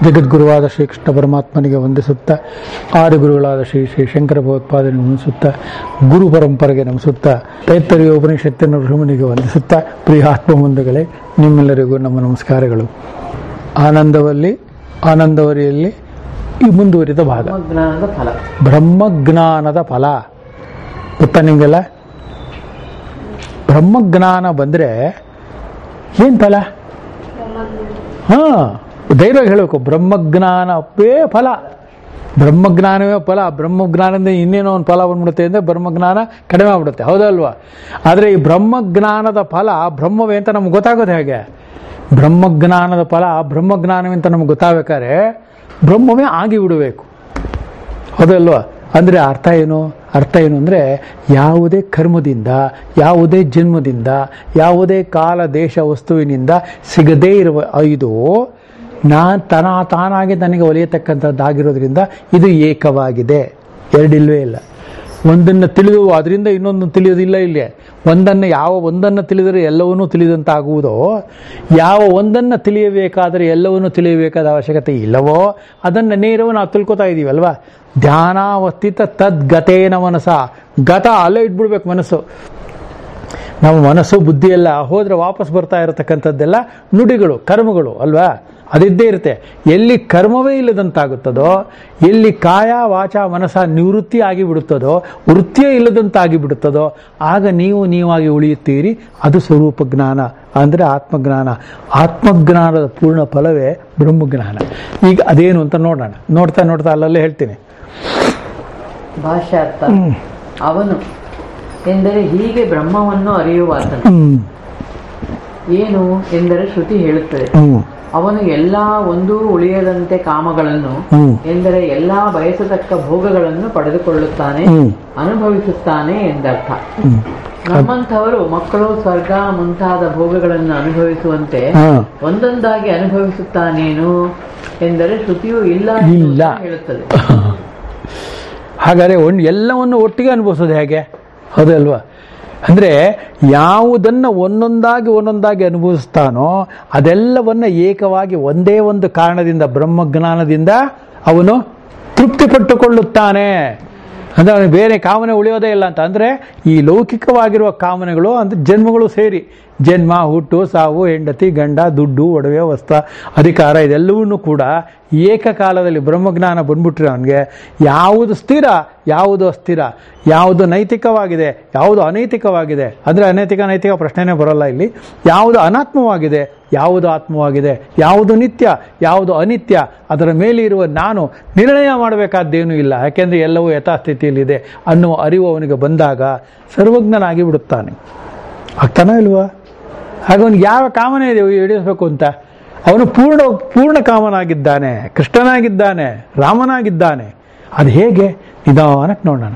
ಜಗದ್ಗುರುವಾದ ಶ್ರೀಕೃಷ್ಣ ಪರಮಾತ್ಮನಿಗೆ ವಂದಿಸುತ್ತಾ ಆದಿ ಗುರುಗಳಾದ ಶ್ರೀ ಶ್ರೀ ಶಂಕರ ಭಗವತ್ಪಾದನೆ ನಮಿಸುತ್ತಾ ಗುರು ಪರಂಪರೆಗೆ ನಮಿಸುತ್ತಾ ತೈತ್ತರಿಯ ಉಪನಿಷತ್ತಿನ ಋಷಿಮುನಿಗೆ ವಂದಿಸುತ್ತಾ ಪ್ರಿಯ ಆತ್ಮಬಂಧುಗಳೇ ನಿಮ್ಮೆಲ್ಲರಿಗೂ ನಮ್ಮ ನಮಸ್ಕಾರಗಳು ಆನಂದವಲ್ಲಿ ಆನಂದವರಿಯಲ್ಲಿ ಈ ಮುಂದುವರಿದ ಭಾಗ ಜ್ಞಾನದ ಫಲ ಬ್ರಹ್ಮಜ್ಞಾನದ ಫಲ ಗೊತ್ತಾ ನಿಮಗೆಲ್ಲ ಬ್ರಹ್ಮಜ್ಞಾನ ಬಂದರೆ ಏನು ಫಲ ಹಾಂ ಧೈರ್ಯವಾಗಿ ಹೇಳಬೇಕು ಬ್ರಹ್ಮಜ್ಞಾನವೇ ಫಲ ಬ್ರಹ್ಮಜ್ಞಾನವೇ ಫಲ ಬ್ರಹ್ಮಜ್ಞಾನದಿಂದ ಇನ್ನೇನೋ ಒಂದು ಫಲ ಬಂದ್ಬಿಡುತ್ತೆ ಅಂದರೆ ಬ್ರಹ್ಮಜ್ಞಾನ ಕಡಿಮೆ ಆಗ್ಬಿಡುತ್ತೆ ಹೌದಲ್ವಾ ಆದರೆ ಈ ಬ್ರಹ್ಮಜ್ಞಾನದ ಫಲ ಬ್ರಹ್ಮವೇ ಅಂತ ನಮ್ಗೆ ಗೊತ್ತಾಗೋದು ಹೇಗೆ ಬ್ರಹ್ಮಜ್ಞಾನದ ಫಲ ಬ್ರಹ್ಮಜ್ಞಾನವೇ ಅಂತ ನಮ್ಗೆ ಗೊತ್ತಾಗಬೇಕಾದ್ರೆ ಬ್ರಹ್ಮವೇ ಆಗಿ ಬಿಡಬೇಕು ಹೌದಲ್ವಾ ಅಂದರೆ ಅರ್ಥ ಏನು ಅರ್ಥ ಏನು ಅಂದರೆ ಯಾವುದೇ ಕರ್ಮದಿಂದ ಯಾವುದೇ ಜನ್ಮದಿಂದ ಯಾವುದೇ ಕಾಲ ದೇಶ ವಸ್ತುವಿನಿಂದ ಸಿಗದೇ ಇರುವ ಇದು ನಾ ತನ ತಾನಾಗಿ ನನಗೆ ಒಲಿಯತಕ್ಕಂಥದ್ದಾಗಿರೋದ್ರಿಂದ ಇದು ಏಕವಾಗಿದೆ ಎರಡಿಲ್ವೇ ಇಲ್ಲ ಒಂದನ್ನು ತಿಳಿದು ಅದರಿಂದ ಇನ್ನೊಂದು ತಿಳಿಯೋದಿಲ್ಲ ಇಲ್ಲಿ ಒಂದನ್ನು ಯಾವ ಒಂದನ್ನು ತಿಳಿದರೆ ಎಲ್ಲವನ್ನೂ ತಿಳಿದಂತಾಗುವುದೋ ಯಾವ ಒಂದನ್ನು ತಿಳಿಯಬೇಕಾದರೆ ಎಲ್ಲವನ್ನೂ ತಿಳಿಯಬೇಕಾದ ಅವಶ್ಯಕತೆ ಇಲ್ಲವೋ ಅದನ್ನು ನೇರವಾಗಿ ನಾವು ತಿಳ್ಕೊತಾ ಇದ್ದೀವಲ್ವಾ ಧ್ಯಾನಾವಸ್ಥಿತ ತದ್ಗತೇನ ಮನಸ ಗತ ಅಲ್ಲೇ ಇಟ್ಬಿಡ್ಬೇಕು ಮನಸ್ಸು ನಮ್ಮ ಮನಸ್ಸು ಬುದ್ಧಿ ಎಲ್ಲ ಹೋದರೆ ವಾಪಸ್ ಬರ್ತಾ ಇರತಕ್ಕಂಥದ್ದೆಲ್ಲ ನುಡಿಗಳು ಕರ್ಮಗಳು ಅಲ್ವಾ ಅದಿದ್ದೇ ಇರುತ್ತೆ ಎಲ್ಲಿ ಕರ್ಮವೇ ಇಲ್ಲದಂತಾಗುತ್ತದೋ ಎಲ್ಲಿ ಕಾಯ ವಾಚ ಮನಸ ನಿವೃತ್ತಿ ಆಗಿ ಬಿಡುತ್ತದೋ ವೃತ್ತಿಯೇ ಇಲ್ಲದಂತಾಗಿ ಬಿಡುತ್ತದೋ ಆಗ ನೀವು ನೀವಾಗಿ ಉಳಿಯುತ್ತೀರಿ ಅದು ಸ್ವರೂಪ ಜ್ಞಾನ ಅಂದರೆ ಆತ್ಮಜ್ಞಾನ ಆತ್ಮಜ್ಞಾನದ ಪೂರ್ಣ ಫಲವೇ ಬ್ರಹ್ಮಜ್ಞಾನ ಈಗ ಅದೇನು ಅಂತ ನೋಡೋಣ ನೋಡ್ತಾ ನೋಡ್ತಾ ಅಲ್ಲಲ್ಲೇ ಹೇಳ್ತೀನಿ ಭಾಷ್ಯಾರ್ಥ ಅವನು ಎಂದರೆ ಹೀಗೆ ಬ್ರಹ್ಮವನ್ನು ಅರಿಯುವಾತನು ಹ್ಮ್ ಏನು ಎಂದರೆ ಶ್ರುತಿ ಹೇಳುತ್ತದೆ ಹ್ಮ್ ಅವನು ಎಲ್ಲಾ ಒಂದೂ ಉಳಿಯದಂತೆ ಕಾಮಗಳನ್ನು ಹ್ಮ್ ಎಂದರೆ ಎಲ್ಲಾ ಬಯಸತಕ್ಕ ಭೋಗಗಳನ್ನು ಪಡೆದುಕೊಳ್ಳುತ್ತಾನೆ ಹ್ಮ್ ಅನುಭವಿಸುತ್ತಾನೆ ಎಂದರ್ಥ ಹ್ಮ್ ನಮ್ಮಂಥವರು ಮಕ್ಕಳು ಸ್ವರ್ಗ ಮುಂತಾದ ಭೋಗಗಳನ್ನು ಅನುಭವಿಸುವಂತೆ ಹಾ ಒಂದೊಂದಾಗಿ ಅನುಭವಿಸುತ್ತಾನೇನು ಎಂದರೆ ಶ್ರುತಿಯು ಇಲ್ಲ ಇಲ್ಲ. ಎಂದು ಹೇಳುತ್ತದೆ ಹಾಗಾದರೆ ಒಂದು ಎಲ್ಲವನ್ನು ಒಟ್ಟಿಗೆ ಅನುಭವಿಸೋದು ಹೇಗೆ ಹೌದಲ್ವಾ ಅಂದರೆ ಯಾವುದನ್ನು ಒಂದೊಂದಾಗಿ ಒಂದೊಂದಾಗಿ ಅನುಭವಿಸ್ತಾನೋ ಅದೆಲ್ಲವನ್ನ ಏಕವಾಗಿ ಒಂದೇ ಒಂದು ಕಾರಣದಿಂದ ಬ್ರಹ್ಮಜ್ಞಾನದಿಂದ ಅವನು ತೃಪ್ತಿಪಟ್ಟುಕೊಳ್ಳುತ್ತಾನೆ ಅಂದರೆ ಅವನು ಬೇರೆ ಕಾಮನೆ ಉಳಿಯೋದೇ ಇಲ್ಲ ಅಂತ ಅಂದರೆ ಈ ಲೌಕಿಕವಾಗಿರುವ ಕಾಮನೆಗಳು ಅಂದರೆ ಜನ್ಮಗಳು ಸೇರಿ ಜನ್ಮ ಹುಟ್ಟು ಸಾವು ಹೆಂಡತಿ ಗಂಡ ದುಡ್ಡು ಒಡವೆ ವಸ್ತ್ರ ಅಧಿಕಾರ ಇದೆಲ್ಲವನ್ನೂ ಕೂಡ ಏಕಕಾಲದಲ್ಲಿ ಬ್ರಹ್ಮಜ್ಞಾನ ಬಂದ್ಬಿಟ್ರೆ ಅವನಿಗೆ ಯಾವುದು ಸ್ಥಿರ ಯಾವುದು ಅಸ್ಥಿರ ಯಾವುದು ನೈತಿಕವಾಗಿದೆ ಯಾವುದು ಅನೈತಿಕವಾಗಿದೆ ಅಂದರೆ ಅನೈತಿಕ ನೈತಿಕ ಪ್ರಶ್ನೆನೇ ಬರೋಲ್ಲ ಇಲ್ಲಿ ಯಾವುದು ಅನಾತ್ಮವಾಗಿದೆ ಯಾವುದು ಆತ್ಮವಾಗಿದೆ ಯಾವುದು ನಿತ್ಯ ಯಾವುದು ಅನಿತ್ಯ ಅದರ ಮೇಲೆ ಇರುವ ನಾನು ನಿರ್ಣಯ ಮಾಡಬೇಕಾದ್ದೇನೂ ಇಲ್ಲ ಯಾಕೆಂದರೆ ಎಲ್ಲವೂ ಯಥಾಸ್ಥಿತಿಯಲ್ಲಿದೆ ಅನ್ನುವ ಅರಿವು ಅವನಿಗೆ ಬಂದಾಗ ಸರ್ವಜ್ಞನಾಗಿ ಬಿಡುತ್ತಾನೆ ಆಗ್ತಾನೋ ಇಲ್ವಾ ಹಾಗೆ ಅವನಿಗೆ ಯಾವ ಕಾಮನೆ ಇದೆ ಈಡೇರಿಸಬೇಕು ಅಂತ ಅವನು ಪೂರ್ಣ ಪೂರ್ಣ ಕಾಮನಾಗಿದ್ದಾನೆ ಕೃಷ್ಣನಾಗಿದ್ದಾನೆ ರಾಮನಾಗಿದ್ದಾನೆ ಅದು ಹೇಗೆ ನಿಧಾನಕ್ಕೆ ನೋಡೋಣ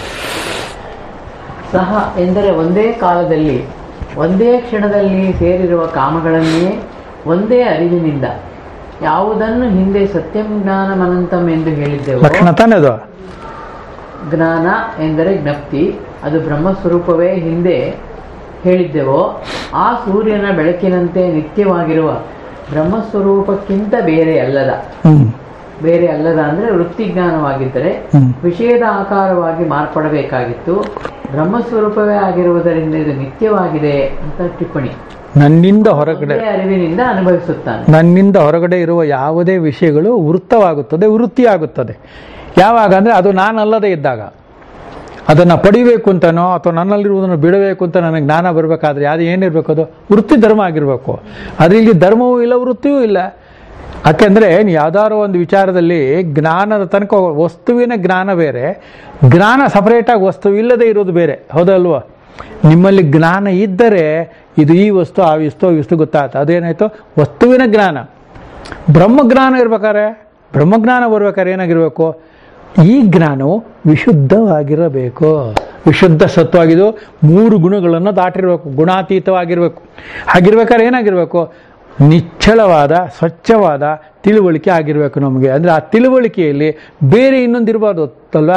ಸಹ ಎಂದರೆ ಒಂದೇ ಕಾಲದಲ್ಲಿ ಒಂದೇ ಕ್ಷಣದಲ್ಲಿ ಸೇರಿರುವ ಕಾಮಗಳನ್ನೇ ಒಂದೇ ಅರಿವಿನಿಂದ ಯಾವುದನ್ನು ಹಿಂದೆ ಸತ್ಯಂ ಜ್ಞಾನಮನಂತಂ ಎಂದು ಹೇಳಿದ್ದೆವು ಲಕ್ಷಣ ತಾನೇ ಅದು ಜ್ಞಾನ ಎಂದರೆ ಜ್ಞಪ್ತಿ ಅದು ಬ್ರಹ್ಮಸ್ವರೂಪವೇ ಹಿಂದೆ ಹೇಳಿದ್ದೆವೋ ಆ ಸೂರ್ಯನ ಬೆಳಕಿನಂತೆ ನಿತ್ಯವಾಗಿರುವ ಬ್ರಹ್ಮಸ್ವರೂಪಕ್ಕಿಂತ ಬೇರೆ ಅಲ್ಲದ ಹ್ಮ್ ಬೇರೆ ಅಲ್ಲದ ಅಂದ್ರೆ ವೃತ್ತಿ ಜ್ಞಾನವಾಗಿದ್ದರೆ ಹ್ಮ್ ವಿಷಯದ ಆಕಾರವಾಗಿ ಮಾರ್ಪಡಬೇಕಾಗಿತ್ತು ಬ್ರಹ್ಮಸ್ವರೂಪವೇ ಆಗಿರುವುದರಿಂದ ಇದು ನಿತ್ಯವಾಗಿದೆ ಅಂತ ಟಿಪ್ಪಣಿ ನನ್ನಿಂದ ಹೊರಗಡೆ ಒಂದೇ ಅರಿವಿನಿಂದ ಅನುಭವಿಸುತ್ತಾನೆ ನನ್ನಿಂದ ಹೊರಗಡೆ ಇರುವ ಯಾವುದೇ ವಿಷಯಗಳು ವೃತ್ತವಾಗುತ್ತದೆ ವೃತ್ತಿಯಾಗುತ್ತದೆ ಯಾವಾಗ ಅಂದರೆ ಅದು ನಾನಲ್ಲದೆ ಇದ್ದಾಗ ಅದನ್ನು ಪಡಿಬೇಕು ಅಂತನೋ ಅಥವಾ ನನ್ನಲ್ಲಿರುವುದನ್ನು ಬಿಡಬೇಕು ಅಂತ ನನಗೆ ಜ್ಞಾನ ಬರಬೇಕಾದ್ರೆ ಅದು ಏನಿರಬೇಕು ಅದು ವೃತ್ತಿ ಧರ್ಮ ಆಗಿರಬೇಕು ಆದರೆ ಇಲ್ಲಿ ಧರ್ಮವೂ ಇಲ್ಲ ವೃತ್ತಿಯೂ ಇಲ್ಲ ಯಾಕೆಂದರೆ ಯಾವ್ದಾದ್ರು ಒಂದು ವಿಚಾರದಲ್ಲಿ ಜ್ಞಾನದ ತನಕ ವಸ್ತುವಿನ ಜ್ಞಾನ ಬೇರೆ ಜ್ಞಾನ ಸಪರೇಟಾಗಿ ವಸ್ತು ಇಲ್ಲದೆ ಇರೋದು ಬೇರೆ ಹೌದಲ್ವಾ ನಿಮ್ಮಲ್ಲಿ ಜ್ಞಾನ ಇದ್ದರೆ ಇದು ಈ ವಸ್ತು ಆ ವಸ್ತು ಆ ವಸ್ತು ಗೊತ್ತಾಗ್ತದೆ ಅದೇನಾಯ್ತು ವಸ್ತುವಿನ ಜ್ಞಾನ ಬ್ರಹ್ಮಜ್ಞಾನ ಇರ್ಬೇಕಾದ್ರೆ ಬ್ರಹ್ಮಜ್ಞಾನ ಬರ್ಬೇಕಾದ್ರೆ ಏನಾಗಿರ್ಬೇಕು ಈ ಜ್ಞಾನವು ವಿಶುದ್ಧವಾಗಿರಬೇಕು ವಿಶುದ್ಧ ಸತ್ವಾಗಿದ್ದು ಮೂರು ಗುಣಗಳನ್ನು ದಾಟಿರಬೇಕು ಗುಣಾತೀತವಾಗಿರಬೇಕು ಹಾಗಿರ್ಬೇಕಾದ್ರೆ ಏನಾಗಿರಬೇಕು ನಿಶ್ಚಲವಾದ ಸ್ವಚ್ಛವಾದ ತಿಳುವಳಿಕೆ ಆಗಿರಬೇಕು ನಮಗೆ ಅಂದರೆ ಆ ತಿಳುವಳಿಕೆಯಲ್ಲಿ ಬೇರೆ ಇನ್ನೊಂದು ಇರಬಾರ್ದು ಅಲ್ವಾ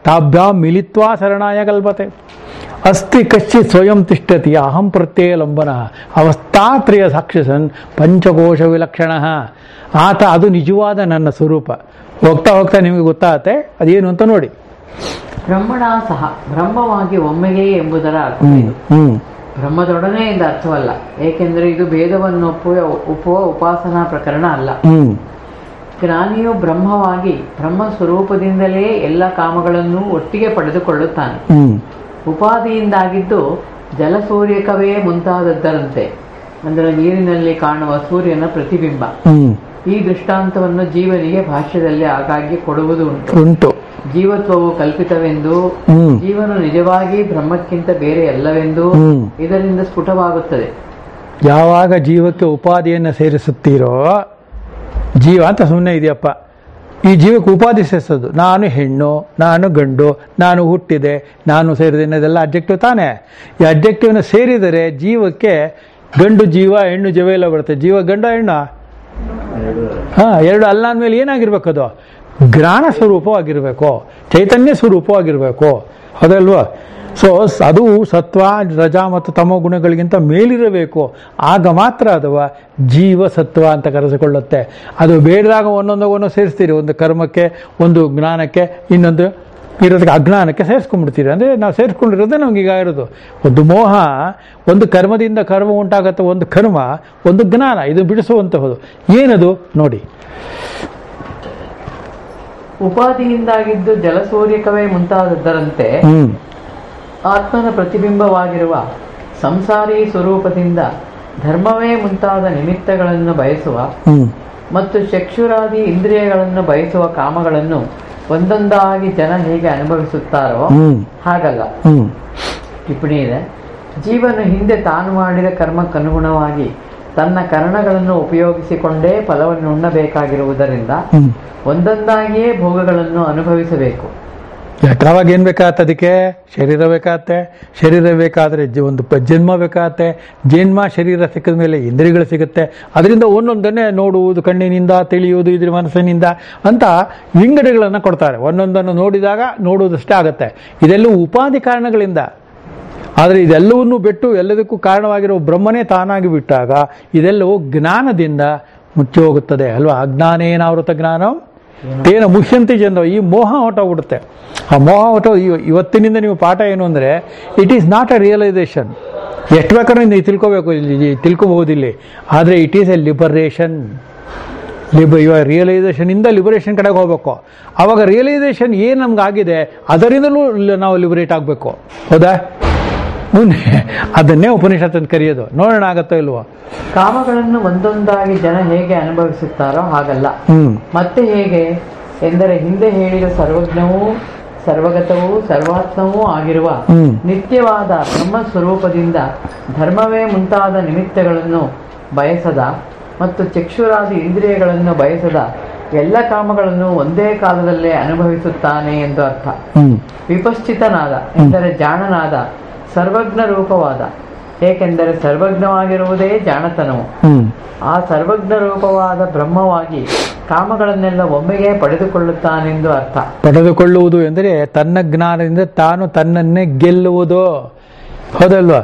ತಾಭ್ಯಾಂ ಮಿಲಿತ್ವಾ ಶರಣಾಯ ಕಲ್ಪತೆ ಅಸ್ತಿ ಕಶ್ಚಿತ್ ಸ್ವಯಂ ತಿಷ್ಠತಿ ಅಹಂ ಪ್ರತ್ಯಯ ಲಂಬನ ಅವಸ್ಥಾತ್ರಯ ಸಾಕ್ಷಿಸನ್ ಪಂಚಕೋಶ ವಿಲಕ್ಷಣ ಆತ ಅದು ನಿಜವಾದ ನನ್ನ ಸ್ವರೂಪ ಹೋಗ್ತಾ ಹೋಗ್ತಾ ನಿಮಗೆ ಗೊತ್ತಾಗತ್ತೆ ಅದೇನು ಅಂತ ನೋಡಿ ಬ್ರಹ್ಮಣ ಸಹ ಬ್ರಹ್ಮವಾಗಿ ಒಮ್ಮೆಗೆ ಎಂಬುದರ ಅರ್ಥ ಹ್ಮ್ ಇದು ಹ್ಮ್ ಬ್ರಹ್ಮದೊಡನೆ ಎಂದು ಅರ್ಥವಲ್ಲ ಏಕೆಂದರೆ ಇದು ಭೇದವನ್ನು ಒಪ್ಪುವ ಒಪ್ಪುವ ಉಪಾಸನಾ ಪ್ರಕರಣ ಅಲ್ಲ ಹ್ಮ್ ಜ್ಞಾನಿಯು ಬ್ರಹ್ಮವಾಗಿ ಬ್ರಹ್ಮ ಸ್ವರೂಪದಿಂದಲೇ ಎಲ್ಲ ಕಾಮಗಳನ್ನು ಒಟ್ಟಿಗೆ ಪಡೆದುಕೊಳ್ಳುತ್ತಾನೆ ಹ್ಮ್ ಉಪಾಧಿಯಿಂದಾಗಿದ್ದು ಜಲಸೂರ್ಯಕವೇ ಮುಂತಾದದ್ದರಂತೆ ಅಂದರೆ ನೀರಿನಲ್ಲಿ ಕಾಣುವ ಸೂರ್ಯನ ಪ್ರತಿಬಿಂಬ ಹ್ಮ್ ಈ ದೃಷ್ಟಾಂತವನ್ನು ಜೀವನಿಗೆ ಭಾಷ್ಯದಲ್ಲಿ ಆಗಾಗ್ಗೆ ಕೊಡುವುದು ಉಂಟು ಉಂಟು ಜೀವತ್ವವು ಕಲ್ಪಿತವೆಂದು ಹ್ಮ್ ಜೀವನು ನಿಜವಾಗಿ ಬ್ರಹ್ಮಕ್ಕಿಂತ ಬೇರೆ ಅಲ್ಲವೆಂದು ಹ್ಮ್. ಇದರಿಂದ ಸ್ಫುಟವಾಗುತ್ತದೆ ಯಾವಾಗ ಜೀವಕ್ಕೆ ಉಪಾಧಿಯನ್ನು ಸೇರಿಸುತ್ತೀರೋ ಜೀವ ಅಂತ ಸುಮ್ಮನೆ ಇದೆಯಪ್ಪ ಈ ಜೀವಕ್ಕೆ ಉಪಾಧಿ ಸೇರಿಸೋದು ನಾನು ಹೆಣ್ಣು ನಾನು ಗಂಡು ನಾನು ಹುಟ್ಟಿದೆ ನಾನು ಸೇರಿದೆ ಅನ್ನೋದೆಲ್ಲ ಅಬ್ಜೆಕ್ಟಿವ್ ತಾನೇ ಈ ಅಬ್ಜೆಕ್ಟಿವ್ನ ಸೇರಿದರೆ ಜೀವಕ್ಕೆ ಗಂಡು ಜೀವ ಹೆಣ್ಣು ಜೀವ ಎಲ್ಲ ಬರುತ್ತೆ ಜೀವ ಗಂಡ ಹೆಣ್ಣ ಹಾ ಎರಡು ಅಲ್ಲ ಅಂದಮೇಲೆ ಏನಾಗಿರ್ಬೇಕು ಅದು ಜ್ಞಾನ ಸ್ವರೂಪವಾಗಿರ್ಬೇಕು ಚೈತನ್ಯ ಸ್ವರೂಪವಾಗಿರ್ಬೇಕು ಹೌದಲ್ವಾ ಸೊ ಅದು ಸತ್ವ ರಜ ಮತ್ತು ತಮೋ ಗುಣಗಳಿಗಿಂತ ಮೇಲಿರಬೇಕು ಆಗ ಮಾತ್ರ ಅದವ ಜೀವ ಸತ್ವ ಅಂತ ಕರೆಸಿಕೊಳ್ಳುತ್ತೆ ಅದು ಬೇಡದಾಗ ಒಂದೊಂದು ಒಂದೊಂದು ಸೇರಿಸ್ತೀರಿ ಒಂದು ಕರ್ಮಕ್ಕೆ ಒಂದು ಜ್ಞಾನಕ್ಕೆ ಇನ್ನೊಂದು ಇರೋದಕ್ಕೆ ಅಜ್ಞಾನಕ್ಕೆ ಸೇರಿಸ್ಕೊಂಡ್ಬಿಡ್ತೀರಿ ಅಂದರೆ ನಾವು ಸೇರಿಸ್ಕೊಂಡಿರೋದೇ ನಮ್ಗೆ ಈಗ ಇರೋದು ಒಂದು ಮೋಹ ಒಂದು ಕರ್ಮದಿಂದ ಕರ್ಮ ಉಂಟಾಗತ್ತೆ ಒಂದು ಕರ್ಮ ಒಂದು ಜ್ಞಾನ ಇದು ಬಿಡಿಸುವಂತಹದ್ದು ಏನದು ನೋಡಿ ಉಪಾಧಿಯಿಂದಾಗಿದ್ದು ಜಲಸೂರ್ಯಕವೇ ಮುಂತಾದದ್ದರಂತೆ ಹ್ಮ್ ಆತ್ಮನ ಪ್ರತಿಬಿಂಬವಾಗಿರುವ ಸಂಸಾರಿ ಸ್ವರೂಪದಿಂದ ಧರ್ಮವೇ ಮುಂತಾದ ನಿಮಿತ್ತಗಳನ್ನು ಬಯಸುವ ಹ್ಮ್ ಮತ್ತು ಚಕ್ಷುರಾದಿ ಇಂದ್ರಿಯಗಳನ್ನು ಬಯಸುವ ಕಾಮಗಳನ್ನು ಒಂದೊಂದಾಗಿ ಜನ ಹೇಗೆ ಅನುಭವಿಸುತ್ತಾರೋ ಹ್ಮ್ ಹಾಗಲ್ಲ ಹ್ಮ್ ಟಿಪ್ಪಣಿ ಇದೆ ಜೀವನು ಹಿಂದೆ ತಾನು ಮಾಡಿದ ಕರ್ಮಕ್ಕನುಗುಣವಾಗಿ ತನ್ನ ಕರ್ಣಗಳನ್ನು ಉಪಯೋಗಿಸಿಕೊಂಡೇ ಫಲವನ್ನು ಉಣ್ಣಬೇಕಾಗಿರುವುದರಿಂದ ಹ್ಮ್ ಒಂದೊಂದಾಗಿಯೇ ಭೋಗಗಳನ್ನು ಅನುಭವಿಸಬೇಕು ಯಾವಾಗ ಏನ್ ಬೇಕಾಗತ್ತೆ ಅದಕ್ಕೆ ಶರೀರ ಬೇಕಾಗತ್ತೆ ಶರೀರ ಬೇಕಾದ್ರೆ ಜ- ಒಂದು ಪ- ಜನ್ಮ ಬೇಕಾಗತ್ತೆ ಜನ್ಮ ಶರೀರ ಸಿಕ್ಕಿದ ಮೇಲೆ ಇಂದ್ರಿಯಗಳು ಸಿಗುತ್ತೆ ಅದರಿಂದ ಒಂದೊಂದನ್ನೇ ನೋಡುವುದು ಕಣ್ಣಿನಿಂದ ತಿಳಿಯುವುದು ಇದ್ರ ಮನಸ್ಸಿನಿಂದ ಅಂತ ವಿಂಗಡಗಳನ್ನು ಕೊಡ್ತಾರೆ ಒಂದೊಂದನ್ನು ನೋಡಿದಾಗ ನೋಡುವುದಷ್ಟೇ ಆಗತ್ತೆ ಇದೆಲ್ಲವೂ ಉಪಾಧಿ ಕಾರಣಗಳಿಂದ ಆದರೆ ಇದೆಲ್ಲವನ್ನೂ ಬಿಟ್ಟು ಎಲ್ಲದಕ್ಕೂ ಕಾರಣವಾಗಿರುವ ಬ್ರಹ್ಮನೇ ತಾನಾಗಿ ಬಿಟ್ಟಾಗ ಇದೆಲ್ಲವೂ ಜ್ಞಾನದಿಂದ ಮುಚ್ಚಿ ಹೋಗುತ್ತದೆ ಅಲ್ವಾ ಅಜ್ಞಾನೇನಾವೃತ ಜ್ಞಾನ ತೇನ ಮುಖ್ಯಂತಿ ಜನರು ಈ ಮೋಹ ಹೊಟ್ಟೋಗ್ಬಿಡುತ್ತೆ ಆ ಮೋಹ ಹೊಟ್ಟೋ ಇವ- ಇವತ್ತಿನಿಂದ ನೀವು ಪಾಠ ಏನು ಅಂದರೆ it is not a realisation ಎಷ್ಟು ಬೇಕಾದ್ರೂ ನೀವು ತಿಳ್ಕೋಬೇಕು ಇಲ್ಲಿ ತಿಳ್ಕೋಬಹುದು ಇಲ್ಲಿ ಆದರೆ ಇಟ್ ಈಸ್ ಎ ಲಿಬರೇಷನ್ ಲಿಬ ಇವಾಗ ರಿಯಲೈಸೇಷನ್ ಇಂದ ಲಿಬರೇಷನ್ ಕಡೆಗೆ ಹೋಗ್ಬೇಕು ಅವಾಗ ರಿಯಲೈಸೇಷನ್ ಏನು ನಮ್ಗೆ ಆಗಿದೆ ಅದರಿಂದಲೂ ಲ- ನಾವು ಲಿಬರೇಟ್ ಆಗಬೇಕು ಹೌದಾ ಮುಂದೆ ಅದನ್ನೇ ಉಪನಿಷತ್ ಅಂತ ಕರೆಯೋದು ನೋಡೋಣ ಆಗತ್ತೋ ಇಲ್ವೋ ಕಾಮಗಳನ್ನು ಒಂದೊಂದಾಗಿ ಜನ ಹೇಗೆ ಅನುಭವಿಸುತ್ತಾರೋ ಹಾಗಲ್ಲ ಹ್ಮ್ ಮತ್ತೆ ಹೇಗೆ ಎಂದರೆ ಹಿಂದೆ ಹೇಳಿದ ಸರ್ವಜ್ಞವೂ ಸರ್ವಗತವೂ ಸರ್ವಾತ್ಮವೂ ಆಗಿರುವ ಹ್ಮ್. ನಿತ್ಯವಾದ ಬ್ರಹ್ಮ ಸ್ವರೂಪದಿಂದ ಧರ್ಮವೇ ಮುಂತಾದ ನಿಮಿತ್ತಗಳನ್ನು ಬಯಸದ ಮತ್ತು ಚಕ್ಷುರಾದಿ ಇಂದ್ರಿಯಗಳನ್ನು ಬಯಸದ ಎಲ್ಲ ಕಾಮಗಳನ್ನು ಒಂದೇ ಕಾಲದಲ್ಲೇ ಅನುಭವಿಸುತ್ತಾನೆ ಎಂದು ಅರ್ಥ ಹ್ಮ್ ವಿಪಶ್ಚಿತನಾದ ಎಂದರೆ ಜಾಣನಾದ ಸರ್ವಜ್ಞ ರೂಪವಾದ ಏಕೆಂದರೆ ಸರ್ವಜ್ಞವಾಗಿರುವುದೇ ಜಾಣತನವು ಹ್ಮ್ ಆ ಸರ್ವಜ್ಞ ರೂಪವಾದ ಬ್ರಹ್ಮವಾಗಿ ಕಾಮಗಳನ್ನೆಲ್ಲ ಒಮ್ಮೆಗೆ ಪಡೆದುಕೊಳ್ಳುತ್ತಾನೆಂದು ಅರ್ಥ ಪಡೆದುಕೊಳ್ಳುವುದು ಎಂದರೆ ತನ್ನ ಜ್ಞಾನದಿಂದ ತಾನು ತನ್ನನ್ನೇ ಗೆಲ್ಲುವುದು ಹೌದಲ್ವಾ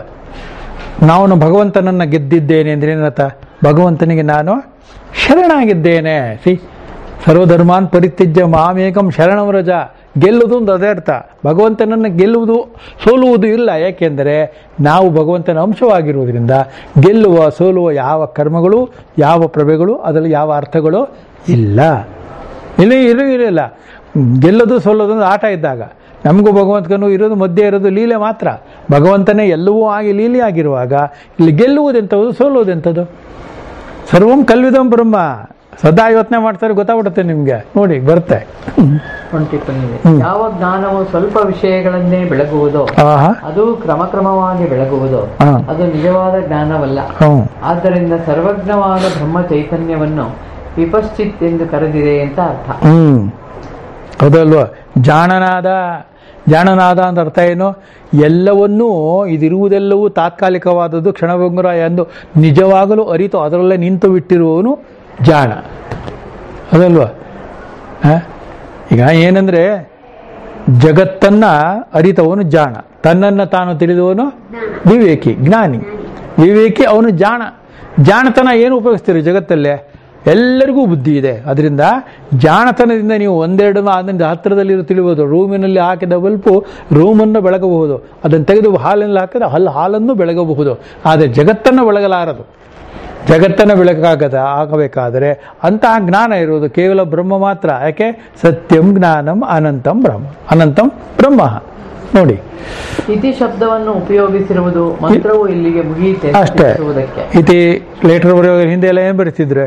ನಾನು ಭಗವಂತನನ್ನ ಗೆದ್ದಿದ್ದೇನೆ ಅಂದ್ರೆ ಏನರ್ಥ ಭಗವಂತನಿಗೆ ನಾನು ಶರಣಾಗಿದ್ದೇನೆ ಸಿ ಸರ್ವಧರ್ಮಾನ್ ಪರಿತ್ಯಜ್ಯ ಮಾಮೇಕಂ ಶರಣವ್ರಜ ಗೆಲ್ಲುವುದು ಒಂದು ಅದೇ ಅರ್ಥ ಭಗವಂತನನ್ನು ಗೆಲ್ಲುವುದು ಸೋಲುವುದು ಇಲ್ಲ ಯಾಕೆಂದರೆ ನಾವು ಭಗವಂತನ ಅಂಶವಾಗಿರುವುದರಿಂದ ಗೆಲ್ಲುವ ಸೋಲುವ ಯಾವ ಕರ್ಮಗಳು ಯಾವ ಪ್ರಭೆಗಳು ಅದರಲ್ಲಿ ಯಾವ ಅರ್ಥಗಳು ಇಲ್ಲ ಇಲ್ಲ ಇರು ಇರಲಿಲ್ಲ ಗೆಲ್ಲೋದು ಸೋಲೋದು ಒಂದು ಆಟ ಇದ್ದಾಗ ನಮಗೂ ಭಗವಂತನೂ ಇರೋದು ಮಧ್ಯೆ ಇರೋದು ಲೀಲೆ ಮಾತ್ರ ಭಗವಂತನೇ ಎಲ್ಲವೂ ಆಗಿ ಲೀಲೆ ಆಗಿರುವಾಗ ಇಲ್ಲಿ ಗೆಲ್ಲುವುದೆಂಥದ್ದು ಸೋಲುವುದೆಂಥದ್ದು ಸರ್ವಂ ಕಲ್ವಿದಂ ಬ್ರಹ್ಮ ಸದಾ ಯೋಚನೆ ಮಾಡ್ತಾರೆ ಗೊತ್ತಾಗ್ಬಿಡುತ್ತೆ ನಿಮಗೆ ನೋಡಿ ಬರುತ್ತೆ ಒಂದು ಟಿಪ್ಪಣಿ ಇದೆ ಹ್ಮ್. ಯಾವ ಜ್ಞಾನವು ಸ್ವಲ್ಪ ವಿಷಯಗಳನ್ನೇ ಬೆಳಗುವುದೋ ಆಹಾ ಅದು ಕ್ರಮಕ್ರಮವಾಗಿ ಬೆಳಗುವುದು ಹಾ. ಅದು ನಿಜವಾದ ಜ್ಞಾನವಲ್ಲ ಹ್ಞೂ ಆದ್ದರಿಂದ ಸರ್ವಜ್ಞವಾದ ಬ್ರಹ್ಮ ಚೈತನ್ಯವನ್ನು ವಿಪಶ್ಚಿತ್ ಎಂದು ಕರೆದಿದೆ ಅಂತ ಅರ್ಥ ಹ್ಮ್ ಹೌದಲ್ವಾ ಜಾಣನಾದ ಜಾಣನಾದ ಅಂತ ಅರ್ಥ ಏನು ಎಲ್ಲವನ್ನೂ ಇದಿರುವುದೆಲ್ಲವೂ ತಾತ್ಕಾಲಿಕವಾದದ್ದು ಕ್ಷಣಭಂಗುರ ಎಂದು ನಿಜವಾಗಲೂ ಅರಿತು ಅದರಲ್ಲೇ ನಿಂತು ಬಿಟ್ಟಿರುವವನು ಜಾಣ ಹೌದಲ್ವಾ ಹ? ಈಗ ಏನಂದ್ರೆ ಜಗತ್ತನ್ನ ಅರಿತವನು ಜಾಣ ತನ್ನನ್ನ ತಾನು ತಿಳಿದವನು ವಿವೇಕಿ ಜ್ಞಾನಿ ವಿವೇಕಿ ಅವನು ಜಾಣ ಜಾಣತನ ಏನು ಉಪಯೋಗಿಸ್ತೀರಿ ಜಗತ್ತಲ್ಲೇ ಎಲ್ಲರಿಗೂ ಬುದ್ಧಿ ಇದೆ ಅದರಿಂದ ಜಾಣತನದಿಂದ ನೀವು ಒಂದೆರಡು ಅದರಿಂದ ಹತ್ತಿರದಲ್ಲಿರೋ ತಿಳಿಬಹುದು ರೂಮಿನಲ್ಲಿ ಹಾಕಿದ ಬಲ್ಪು ರೂಮನ್ನು ಬೆಳಗಬಹುದು ಅದನ್ನು ತೆಗೆದು ಹಾಲಿನಲ್ಲಿ ಹಾಕಿದ ಹಲ್ ಹಾಲನ್ನು ಬೆಳಗಬಹುದು ಆದರೆ ಜಗತ್ತನ್ನು ಬೆಳಗಲಾರದು ಜಗತ್ತನ್ನು ಬೆಳಕಾಗದ ಆಗಬೇಕಾದರೆ ಅಂತಹ ಜ್ಞಾನ ಇರುವುದು ಕೇವಲ ಬ್ರಹ್ಮ ಮಾತ್ರ ಯಾಕೆ ಸತ್ಯಂ ಜ್ಞಾನಂ ಅನಂತಂ ಬ್ರಹ್ಮ ಅನಂತಂ ಬ್ರಹ್ಮ ನೋಡಿ ಇತಿ ಶಬ್ದವನ್ನು ಉಪಯೋಗಿಸಿರುವುದು ಮಂತ್ರವು ಇಲ್ಲಿಗೆ ಮುಗಿಯುತ್ತೆ ಅಷ್ಟೇ ತಿಳಿಸುವುದಕ್ಕೆ ಇತಿ ಲೇಟರ್ ಬರೆಯುವಾಗ ಹಿಂದೆ ಎಲ್ಲ ಏನು ಬರೀತಿದ್ರೆ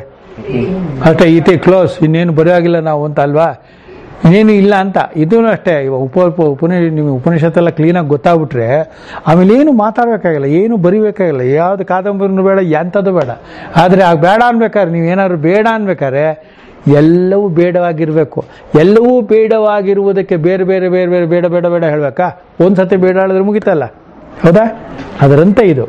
ಅಷ್ಟೇ ಇತಿ ಕ್ಲೋಸ್ ಇನ್ನೇನು ಬರೆಯಾಗಿಲ್ಲ ನಾವು ಅಂತ ಅಲ್ವಾ ಇನ್ನೇನು ಇಲ್ಲ ಅಂತ ಇದೂ ಅಷ್ಟೇ ಇವಾಗ ಉಪ ಉಪ ಉಪನಿ ನಿಮಗೆ ಉಪನಿಷತ್ತೆಲ್ಲ ಕ್ಲೀನಾಗಿ ಗೊತ್ತಾಗ್ಬಿಟ್ರೆ ಆಮೇಲೆ ಏನು ಮಾತಾಡಬೇಕಾಗಿಲ್ಲ ಏನು ಬರಿಬೇಕಾಗಿಲ್ಲ ಯಾವುದು ಕಾದಂಬರಿನೂ ಬೇಡ ಎಂಥದ್ದು ಬೇಡ ಆದರೆ ಆ ಬೇಡ ಅನ್ಬೇಕಾದ್ರೆ ನೀವು ಏನಾದ್ರು ಬೇಡ ಅನ್ಬೇಕಾದ್ರೆ ಎಲ್ಲವೂ ಬೇಡವಾಗಿರಬೇಕು ಎಲ್ಲವೂ ಬೇಡವಾಗಿರುವುದಕ್ಕೆ ಬೇರೆ ಬೇರೆ ಬೇರೆ ಬೇರೆ ಬೇಡ ಬೇಡ ಬೇಡ ಹೇಳಬೇಕಾ ಒಂದು ಸತಿ ಬೇಡ ಹೇಳಿದ್ರೆ ಮುಗಿತಲ್ಲ ಹೌದಾ ಅದರಂತೆ ಇದು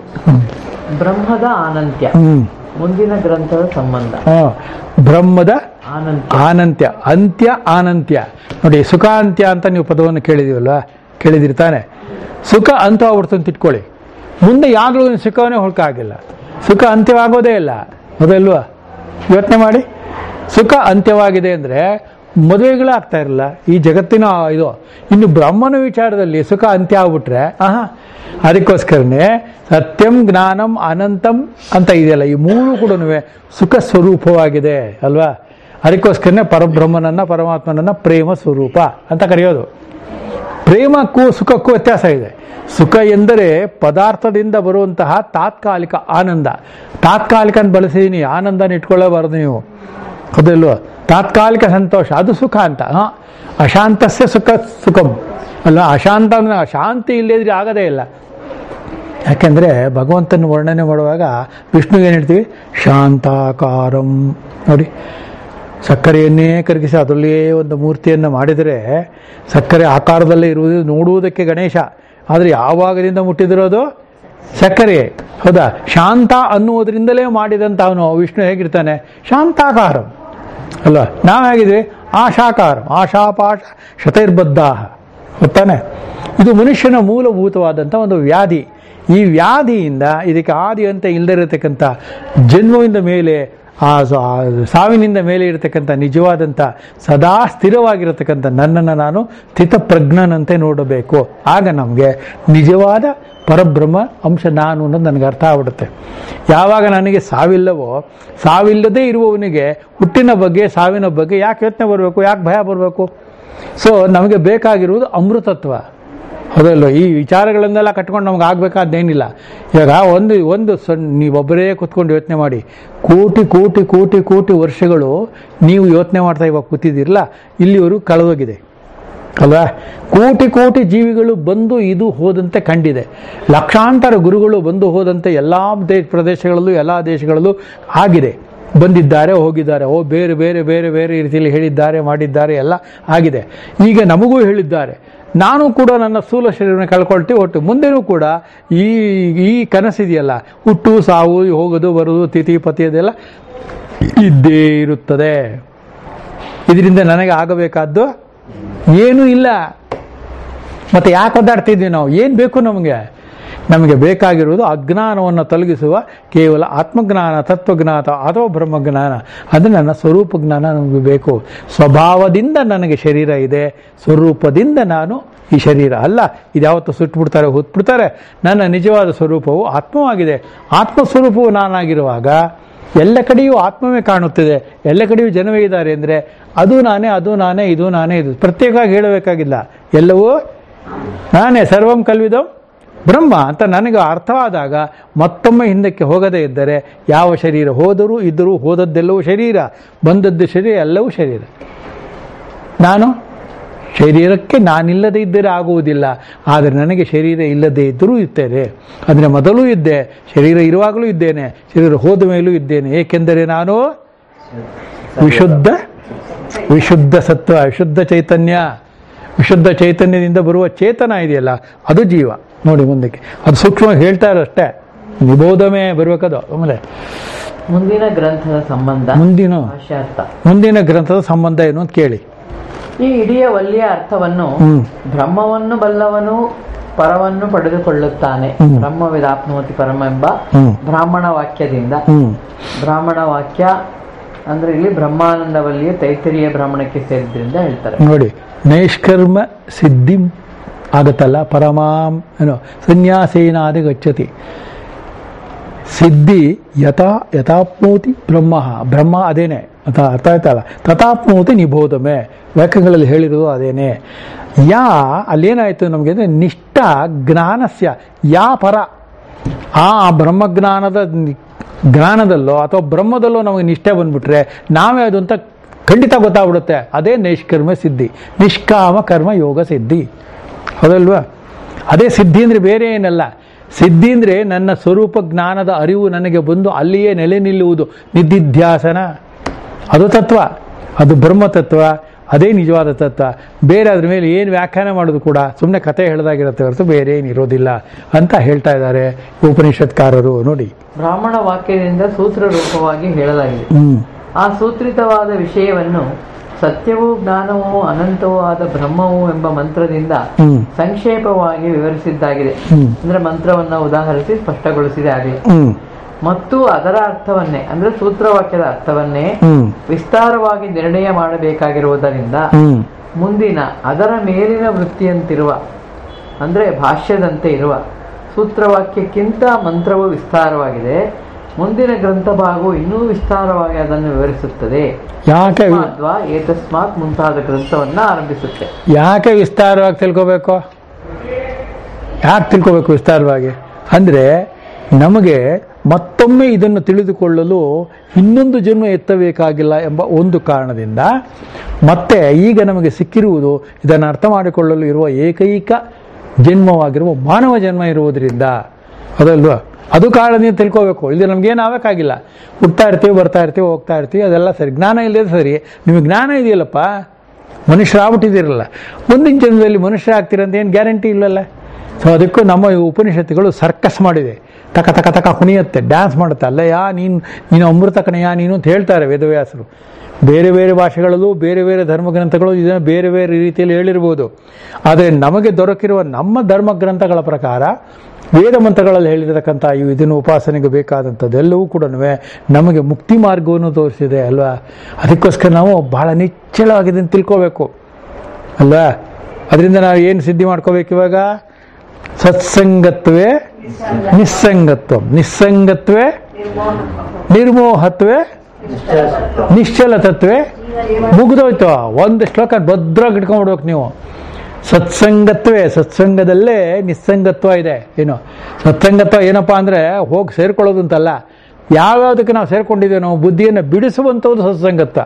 ಬ್ರಹ್ಮದ ಅನಂತ್ಯ ಹ್ಮ್ ಮುಂದಿನ ಗ್ರಂಥದ ಸಂಬಂಧ ಹಾ. ಬ್ರಹ್ಮದ ಅನಂತ್ಯ ಆನಂತ್ಯ ಅಂತ್ಯ ಆನಂತ್ಯ ನೋಡಿ ಸುಖ ಅಂತ್ಯ ಅಂತ ನೀವು ಪದವನ್ನು ಕೇಳಿದೀವಲ್ವಾ ಕೇಳಿದಿರಿ ತಾನೆ ಸುಖ ಅಂತ ಆಗ್ಬಿಡ್ತು ಅಂತ ಇಟ್ಕೊಳ್ಳಿ ಮುಂದೆ ಯಾವ್ದು ಸುಖವನ್ನೇ ಹುಡುಕ ಆಗಿಲ್ಲ ಸುಖ ಅಂತ್ಯವಾಗೋದೇ ಇಲ್ಲ ಹೌದಲ್ವಾ ಯೋಚನೆ ಮಾಡಿ ಸುಖ ಅಂತ್ಯವಾಗಿದೆ ಅಂದರೆ ಮದುವೆಗಳೇ ಆಗ್ತಾ ಇರಲ್ಲ ಈ ಜಗತ್ತಿನ ಇದು ಇನ್ನು ಬ್ರಹ್ಮನ ವಿಚಾರದಲ್ಲಿ ಸುಖ ಅಂತ್ಯ ಆಗ್ಬಿಟ್ರೆ ಆಹಾ ಅದಕ್ಕೋಸ್ಕರನೇ ಸತ್ಯಂ ಜ್ಞಾನಂ ಅನಂತಂ ಅಂತ ಇದೆಯಲ್ಲ ಈ ಮೂರು ಕೂಡ ಸುಖ ಸ್ವರೂಪವಾಗಿದೆ ಅಲ್ವಾ ಅದಕ್ಕೋಸ್ಕರನೇ ಪರಬ್ರಹ್ಮನನ್ನ ಪರಮಾತ್ಮನನ್ನ ಪ್ರೇಮ ಸ್ವರೂಪ ಅಂತ ಕರೆಯೋದು ಪ್ರೇಮಕ್ಕೂ ಸುಖಕ್ಕೂ ವ್ಯತ್ಯಾಸ ಇದೆ ಸುಖ ಎಂದರೆ ಪದಾರ್ಥದಿಂದ ಬರುವಂತಹ ತಾತ್ಕಾಲಿಕ ಆನಂದ ತಾತ್ಕಾಲಿಕ ಅಂತ ಬಳಸಿದೀನಿ ಆನಂದನ ಇಟ್ಕೊಳ್ಳಬಾರದು ನೀವು ಹೌದಲ್ವ ತಾತ್ಕಾಲಿಕ ಸಂತೋಷ ಅದು ಸುಖ ಅಂತ ಹ? ಅಶಾಂತಸ್ಯ ಸುಖ ಸುಖಂ ಅಲ್ಲ ಅಶಾಂತ ಅಂದ್ರೆ ಶಾಂತಿ ಇಲ್ಲದಿದ್ರೆ ಆಗದೇ ಇಲ್ಲ ಯಾಕೆಂದ್ರೆ ಭಗವಂತನ ವರ್ಣನೆ ಮಾಡುವಾಗ ವಿಷ್ಣುಗೆ ಏನು ಹೇಳ್ತೀವಿ ಶಾಂತಾಕಾರಂ ನೋಡಿ ಸಕ್ಕರೆಯನ್ನೇ ಕರಗಿಸಿ ಅದರಲ್ಲಿಯೇ ಒಂದು ಮೂರ್ತಿಯನ್ನು ಮಾಡಿದರೆ ಸಕ್ಕರೆ ಆಕಾರದಲ್ಲೇ ಇರುವುದು ನೋಡುವುದಕ್ಕೆ ಗಣೇಶ ಆದರೆ ಯಾವಾಗದಿಂದ ಮುಟ್ಟಿದಿರೋದು ಸಕ್ಕರೆ ಹೌದಾ ಶಾಂತ ಅನ್ನುವುದರಿಂದಲೇ ಮಾಡಿದಂತ ಅವನು ವಿಷ್ಣು ಹೇಗಿರ್ತಾನೆ ಶಾಂತಾಕಾರಂ ಅಲ್ವಾ ನಾವು ಹೇಗಿದ್ವಿ ಆಶಾಕಾರ ಆಶಾಪಾಶ ಶತೈರ್ಬದ್ಧಾಹ ಗೊತ್ತಾನೆ ಇದು ಮನುಷ್ಯನ ಮೂಲಭೂತವಾದಂಥ ಒಂದು ವ್ಯಾಧಿ ಈ ವ್ಯಾಧಿಯಿಂದ ಇದಕ್ಕೆ ಆದಿ ಅಂತ ಇಲ್ಲದಿರತಕ್ಕಂಥ ಜನ್ಮವಿಂದ ಮೇಲೆ ಆ ಸ- ಆ ಸಾವಿನಿಂದ ಮೇಲೆ ಇರತಕ್ಕಂಥ ನಿಜವಾದಂಥ ಸದಾ ಸ್ಥಿರವಾಗಿರತಕ್ಕಂಥ ನನ್ನನ್ನು ನಾನು ಸ್ಥಿತಪ್ರಜ್ಞನಂತೆ ನೋಡಬೇಕು ಆಗ ನಮಗೆ ನಿಜವಾದ ಪರಬ್ರಹ್ಮ ಅಂಶ ನಾನು ಅನ್ನೋದು ನನಗೆ ಅರ್ಥ ಆಗ್ಬಿಡುತ್ತೆ ಯಾವಾಗ ನನಗೆ ಸಾವಿಲ್ಲವೋ ಸಾವಿಲ್ಲದೆ ಇರುವವನಿಗೆ ಹುಟ್ಟಿನ ಬಗ್ಗೆ ಸಾವಿನ ಬಗ್ಗೆ ಯಾಕೆ ಯೋಚನೆ ಬರಬೇಕು ಯಾಕೆ ಭಯ ಬರಬೇಕು ಸೊ ನಮಗೆ ಬೇಕಾಗಿರುವುದು ಅಮೃತತ್ವ ಹೌದಲ್ವ ಈ ವಿಚಾರಗಳನ್ನೆಲ್ಲ ಕಟ್ಕೊಂಡು ನಮ್ಗೆ ಆಗ್ಬೇಕಾದ್ದೇನಿಲ್ಲ ಇವಾಗ ಒಂದು ಒಂದು ಸಣ್ಣ ನೀವೊಬ್ಬರೇ ಕುತ್ಕೊಂಡು ಯೋಚನೆ ಮಾಡಿ ಕೋಟಿ ಕೋಟಿ ಕೋಟಿ ಕೋಟಿ ವರ್ಷಗಳು ನೀವು ಯೋಚನೆ ಮಾಡ್ತಾ ಇವಾಗ ಕೂತಿದ್ದೀರಲ್ಲ ಇಲ್ಲಿವರೆಗೂ ಕಳೆದೋಗಿದೆ ಅಲ್ವಾ ಕೋಟಿ ಕೋಟಿ ಜೀವಿಗಳು ಬಂದು ಇದು ಹೋದಂತೆ ಕಂಡಿದೆ ಲಕ್ಷಾಂತರ ಗುರುಗಳು ಬಂದು ಹೋದಂತೆ ಎಲ್ಲ ದೇ ಪ್ರದೇಶಗಳಲ್ಲೂ ಎಲ್ಲ ದೇಶಗಳಲ್ಲೂ ಆಗಿದೆ ಬಂದಿದ್ದಾರೆ ಹೋಗಿದ್ದಾರೆ ಓ ಬೇರೆ ಬೇರೆ ಬೇರೆ ಬೇರೆ ರೀತಿಯಲ್ಲಿ ಹೇಳಿದ್ದಾರೆ ಮಾಡಿದ್ದಾರೆ ಎಲ್ಲ ಆಗಿದೆ ಈಗ ನಮಗೂ ಹೇಳಿದ್ದಾರೆ ನಾನು ಕೂಡ ನನ್ನ ಸ್ಥೂಲ ಶರೀರವನ್ನು ಕಳ್ಕೊಳ್ತೀವಿ ಒಟ್ಟು ಮುಂದೆನೂ ಕೂಡ ಈ ಈ ಕನಸಿದೆಯಲ್ಲ ಹುಟ್ಟು ಸಾವು ಹೋಗೋದು ಬರೋದು ತಿಥಿ ಪತಿ ಅದೆಲ್ಲ ಇದ್ದೇ ಇರುತ್ತದೆ ಇದರಿಂದ ನನಗೆ ಆಗಬೇಕಾದ್ದು ಏನೂ ಇಲ್ಲ ಮತ್ತೆ ಯಾಕೆ ಒದ್ದಾಡ್ತಿದ್ವಿ ನಾವು ಏನು ಬೇಕು ನಮಗೆ ನಮಗೆ ಬೇಕಾಗಿರುವುದು ಅಜ್ಞಾನವನ್ನು ತೊಲಗಿಸುವ ಕೇವಲ ಆತ್ಮಜ್ಞಾನ ತತ್ವಜ್ಞಾನ ಅಥವಾ ಬ್ರಹ್ಮಜ್ಞಾನ ಅದು ನನ್ನ ಸ್ವರೂಪ ಜ್ಞಾನ ನಮಗೆ ಬೇಕು ಸ್ವಭಾವದಿಂದ ನನಗೆ ಶರೀರ ಇದೆ ಸ್ವರೂಪದಿಂದ ನಾನು ಈ ಶರೀರ ಅಲ್ಲ ಇದ್ಯಾವತ್ತು ಸುಟ್ಬಿಡ್ತಾರೆ ಹುಟ್ಬಿಡ್ತಾರೆ ನನ್ನ ನಿಜವಾದ ಸ್ವರೂಪವು ಆತ್ಮವಾಗಿದೆ ಆತ್ಮಸ್ವರೂಪವು ನಾನಾಗಿರುವಾಗ ಎಲ್ಲ ಕಡೆಯೂ ಆತ್ಮವೇ ಕಾಣುತ್ತಿದೆ ಎಲ್ಲ ಕಡೆಯೂ ಜನವೇ ಇದ್ದಾರೆ ಅಂದರೆ ಅದು ನಾನೇ ಅದು ನಾನೇ ಇದು ನಾನೇ ಇದು ಪ್ರತ್ಯೇಕವಾಗಿ ಹೇಳಬೇಕಾಗಿಲ್ಲ ಎಲ್ಲವೂ ನಾನೇ ಸರ್ವಂ ಕಲ್ವಿದಂ ಬ್ರಹ್ಮ ಅಂತ ನನಗೆ ಅರ್ಥವಾದಾಗ ಮತ್ತೊಮ್ಮೆ ಹಿಂದಕ್ಕೆ ಹೋಗದೇ ಇದ್ದರೆ ಯಾವ ಶರೀರ ಹೋದರೂ ಇದ್ದರೂ ಹೋದದ್ದೆಲ್ಲವೂ ಶರೀರ ಬಂದದ್ದು ಶರೀರ ಎಲ್ಲವೂ ಶರೀರ ನಾನು ಶರೀರಕ್ಕೆ ನಾನಿಲ್ಲದೆ ಇದ್ದರೆ ಆಗುವುದಿಲ್ಲ ಆದರೆ ನನಗೆ ಶರೀರ ಇಲ್ಲದೆ ಇದ್ದರೂ ಇರ್ತೇನೆ ಅಂದರೆ ಮೊದಲೂ ಇದ್ದೆ ಶರೀರ ಇರುವಾಗಲೂ ಇದ್ದೇನೆ ಶರೀರ ಹೋದ ಮೇಲೂ ಇದ್ದೇನೆ ಏಕೆಂದರೆ ನಾನು ವಿಶುದ್ಧ ವಿಶುದ್ಧ ಸತ್ವ ವಿಶುದ್ಧ ಚೈತನ್ಯ ವಿಶುದ್ಧ ಚೈತನ್ಯದಿಂದ ಬರುವ ಚೇತನ ಇದೆಯಲ್ಲ ಅದು ಜೀವ ನೋಡಿ ಮುಂದಕ್ಕೆ ಅದು ಸೂಕ್ಷ್ಮವಾಗಿ ಹೇಳ್ತಾ ಅಷ್ಟೇ ನಿಬೋಧಮೇ ಬರಬೇಕದು ಆಮೇಲೆ ಮುಂದಿನ ಗ್ರಂಥದ ಸಂಬಂಧ ಮುಂದಿನ ಭಾಷ್ಯಾರ್ಥ ಮುಂದಿನ ಗ್ರಂಥದ ಸಂಬಂಧ ಏನು ಅಂತ ಕೇಳಿ ಈ ಇಡೀ ವಲ್ಲಿಯ ಅರ್ಥವನ್ನು ಹ್ಮ್ ಬ್ರಹ್ಮವನ್ನು ಬಲ್ಲವನು ಪರವನ್ನು ಪಡೆದುಕೊಳ್ಳುತ್ತಾನೆ ಹ್ಮ್. ಬ್ರಹ್ಮವಿದಾಪ್ನೋತಿ ಪರಮ ಎಂಬ ಹ್ಮ್ ಬ್ರಾಹ್ಮಣ ವಾಕ್ಯದಿಂದ ಹ್ಮ್ ಬ್ರಾಹ್ಮಣ ವಾಕ್ಯ ಅಂದ್ರೆ ಇಲ್ಲಿ ಬ್ರಹ್ಮಾನಂದ ವಲ್ಲಿಯ ತೈತರಿಯ ಬ್ರಾಹ್ಮಣಕ್ಕೆ ಸೇರಿದ್ರಿಂದ ಹೇಳ್ತಾರೆ ನೋಡಿ ನೈಷ್ಕರ್ಮ ಸಿದ್ಧಿ ಆಗತ್ತಲ್ಲ ಪರಮಾಂ ಏನೋ ಸನ್ಯಾಸೇನಾದಿ ಗಚ್ಚತಿ ಸಿದ್ಧಿ ಯಥಾ ಯಥಾಪ್ನೋತಿ ಬ್ರಹ್ಮ ಬ್ರಹ್ಮ ಅದೇನೆ ಅಥ ಅರ್ಥ ಆಯ್ತಲ್ಲ ತಥಾಪ್ನೋತಿ ನಿಬೋಧಮೆ ವಾಕ್ಯಗಳಲ್ಲಿ ಹೇಳಿರೋದು ಅದೇನೆ ಯಾ ಅಲ್ಲೇನಾಯ್ತು ನಮಗೆ ಅಂದರೆ ನಿಷ್ಠ ಜ್ಞಾನಸ್ಯ ಯಾ ಪರ ಆ ಬ್ರಹ್ಮಜ್ಞಾನದ ನಿ- ಜ್ಞಾನದಲ್ಲೋ ಅಥವಾ ಬ್ರಹ್ಮದಲ್ಲೋ ನಮಗೆ ನಿಷ್ಠೆ ಬಂದ್ಬಿಟ್ರೆ ನಾವೇ ಅದು ಅಂತ ಖಂಡಿತ ಗೊತ್ತಾಗ್ಬಿಡುತ್ತೆ ಅದೇ ನೈಷ್ಕರ್ಮ ಸಿದ್ಧಿ ನಿಷ್ಕಾಮ ಕರ್ಮ ಯೋಗ ಸಿದ್ಧಿ ಹೌದಲ್ವಾ ಅದೇ ಸಿದ್ಧಿ ಅಂದರೆ ಬೇರೆ ಏನಲ್ಲ ಸಿದ್ಧಿ ಅಂದರೆ ನನ್ನ ಸ್ವರೂಪ ಜ್ಞಾನದ ಅರಿವು ನನಗೆ ಬಂದು ಅಲ್ಲಿಯೇ ನೆಲೆ ನಿಲ್ಲುವುದು ನಿಧಿಧ್ಯಾಸನ ಅದು ತತ್ವ ಅದು ಬ್ರಹ್ಮ ತತ್ವ ಅದೇ ನಿಜವಾದ ತತ್ವ ಬೇರೆ ಅದ್ರ ಮೇಲೆ ಏನು ವ್ಯಾಖ್ಯಾನ ಮಾಡೋದು ಕೂಡ ಸುಮ್ಮನೆ ಕತೆ ಹೇಳ್ದಾಗಿರುತ್ತೆ ಹೊರತು ಬೇರೆ ಏನು ಇರೋದಿಲ್ಲ ಅಂತ ಹೇಳ್ತಾ ಇದ್ದಾರೆ ಉಪನಿಷತ್ಕಾರರು ನೋಡಿ ಬ್ರಾಹ್ಮಣ ವಾಕ್ಯದಿಂದ ಸೂತ್ರ ರೂಪವಾಗಿ ಹೇಳಲಾಗಿದೆ ಹ್ಮ್ ಆ ಸೂತ್ರಿತವಾದ ವಿಷಯವನ್ನು ಸತ್ಯವೂ ಜ್ಞಾನವೂ ಅನಂತವೂ ಆದ ಬ್ರಹ್ಮವು ಎಂಬ ಮಂತ್ರದಿಂದ ಹ್ಮ್ ಸಂಕ್ಷೇಪವಾಗಿ ವಿವರಿಸಿದ್ದಾಗಿದೆ ಹ್ಮ್ ಅಂದ್ರೆ ಮಂತ್ರವನ್ನ ಉದಾಹರಿಸಿ ಸ್ಪಷ್ಟಗೊಳಿಸಿದೆ ಆಗಲಿ ಹ್ಮ್ ಮತ್ತು ಅದರ ಅರ್ಥವನ್ನೇ ಅಂದ್ರೆ ಸೂತ್ರವಾಕ್ಯದ ಅರ್ಥವನ್ನೇ ಹ್ಮ್ ವಿಸ್ತಾರವಾಗಿ ನಿರ್ಣಯ ಮಾಡಬೇಕಾಗಿರುವುದರಿಂದ ಹ್ಮ್ ಮುಂದಿನ ಅದರ ಮೇಲಿನ ವೃತ್ತಿಯಂತಿರುವ ಅಂದ್ರೆ ಭಾಷ್ಯದಂತೆ ಇರುವ ಸೂತ್ರವಾಕ್ಯಕ್ಕಿಂತ ಮಂತ್ರವು ವಿಸ್ತಾರವಾಗಿದೆ ಮುಂದಿನ ಗ್ರಂಥ ಭಾಗವು ಇನ್ನೂ ವಿಸ್ತಾರವಾಗಿ ಅದನ್ನು ವಿವರಿಸುತ್ತದೆ ಯಾಕೆ ವಿ- ಅಥವಾ ಏತಸ್ಮಾತ್ ಮುಂತಾದ ಗ್ರಂಥವನ್ನ ಆರಂಭಿಸುತ್ತೆ ಯಾಕೆ ವಿಸ್ತಾರವಾಗಿ ತಿಳ್ಕೋಬೇಕು ಯಾಕೆ ತಿಳ್ಕೋಬೇಕು ವಿಸ್ತಾರವಾಗಿ ಅಂದರೆ ನಮಗೆ ಮತ್ತೊಮ್ಮೆ ಇದನ್ನು ತಿಳಿದುಕೊಳ್ಳಲು ಇನ್ನೊಂದು ಜನ್ಮ ಎತ್ತಬೇಕಾಗಿಲ್ಲ ಎಂಬ ಒಂದು ಕಾರಣದಿಂದ ಮತ್ತೆ ಈಗ ನಮಗೆ ಸಿಕ್ಕಿರುವುದು ಇದನ್ನು ಅರ್ಥ ಮಾಡಿಕೊಳ್ಳಲು ಇರುವ ಏಕೈಕ ಜನ್ಮವಾಗಿರುವ ಮಾನವ ಜನ್ಮ ಇರುವುದರಿಂದ ಅದಲ್ವಾ ಅದು ಕಾರಣದಿಂದ ತಿಳ್ಕೋಬೇಕು ಇಲ್ಲಿ ನಮಗೇನು ಆಗಬೇಕಾಗಿಲ್ಲ ಹುಡ್ತಾ ಇರ್ತೀವಿ ಬರ್ತಾ ಇರ್ತೀವಿ ಹೋಗ್ತಾ ಇರ್ತೀವಿ ಅದೆಲ್ಲ ಸರಿ ಜ್ಞಾನ ಇಲ್ಲದೆ ಸರಿ ನಿಮಗೆ ಜ್ಞಾನ ಇದೆಯಲ್ಲಪ್ಪ ಮನುಷ್ಯರಾಗ್ಬಿಟ್ಟಿದ್ದೀರಲ್ಲ ಮುಂದಿನ ಜನ್ಮದಲ್ಲಿ ಮನುಷ್ಯರಾಗ್ತೀರಂತ ಏನು ಗ್ಯಾರಂಟಿ ಇಲ್ಲಲ್ಲ ಸೊ ಅದಕ್ಕೂ ನಮ್ಮ ಈ ಉಪನಿಷತ್ತುಗಳು ಸರ್ಕಸ್ ಮಾಡಿದೆ ತಕ ತಕ ತಕ ಕುಣಿಯುತ್ತೆ ಡ್ಯಾನ್ಸ್ ಮಾಡುತ್ತೆ ಅಲ್ಲಯ್ಯ ನೀನು ನೀನು ಅಮೃತ ಕಣಯ್ಯ ನೀನು ಅಂತ ಹೇಳ್ತಾರೆ ವೇದವ್ಯಾಸರು ಬೇರೆ ಬೇರೆ ಭಾಷೆಗಳಲ್ಲೂ ಬೇರೆ ಬೇರೆ ಧರ್ಮಗ್ರಂಥಗಳು ಇದನ್ನು ಬೇರೆ ಬೇರೆ ರೀತಿಯಲ್ಲಿ ಹೇಳಿರ್ಬೋದು ಆದರೆ ನಮಗೆ ದೊರಕಿರುವ ನಮ್ಮ ಧರ್ಮ ಗ್ರಂಥಗಳ ಪ್ರಕಾರ ವೇದ ಮಂತ್ರಗಳಲ್ಲಿ ಹೇಳಿರತಕ್ಕಂಥ ಇವು ಇದನ್ನು ಉಪಾಸನೆಗೆ ಬೇಕಾದಂಥದ್ದೆಲ್ಲವೂ ಕೂಡ ನಮಗೆ ಮುಕ್ತಿ ಮಾರ್ಗವನ್ನು ತೋರಿಸಿದೆ ಅಲ್ವಾ ಅದಕ್ಕೋಸ್ಕರ ನಾವು ಬಹಳ ನಿಚ್ಚಳವಾಗಿ ಇದನ್ನು ತಿಳ್ಕೋಬೇಕು ಅಲ್ವಾ ಅದರಿಂದ ನಾವು ಏನು ಸಿದ್ಧಿ ಮಾಡ್ಕೋಬೇಕು ಇವಾಗ ಸತ್ಸಂಗತ್ವೇ ನಿಸ್ಸಂಗತ್ವ ನಿಸ್ಸಂಗತ್ವೇ ನಿರ್ಮೋಹತ್ವೇ ನಿಶ್ಚಲ ತತ್ವೇ ಮುಗಿದೋಯ್ತು ಒಂದು ಶ್ಲೋಕ ಭದ್ರಾಗಿ ಇಟ್ಕೊಂಡ್ಬಿಡ್ಬೇಕು ನೀವು ಸತ್ಸಂಗತ್ವೇ ಸತ್ಸಂಗದಲ್ಲೇ ನಿಸ್ಸಂಗತ್ವ ಇದೆ ಏನು ಸತ್ಸಂಗತ್ವ ಏನಪ್ಪ ಅಂದರೆ ಹೋಗಿ ಸೇರ್ಕೊಳ್ಳೋದು ಅಂತಲ್ಲ ಯಾವ್ಯಾವುದಕ್ಕೆ ನಾವು ಸೇರ್ಕೊಂಡಿದ್ದೇವೆ ನಾವು ಬುದ್ಧಿಯನ್ನು ಬಿಡಿಸುವಂಥದ್ದು ಸತ್ಸಂಗತ್ವ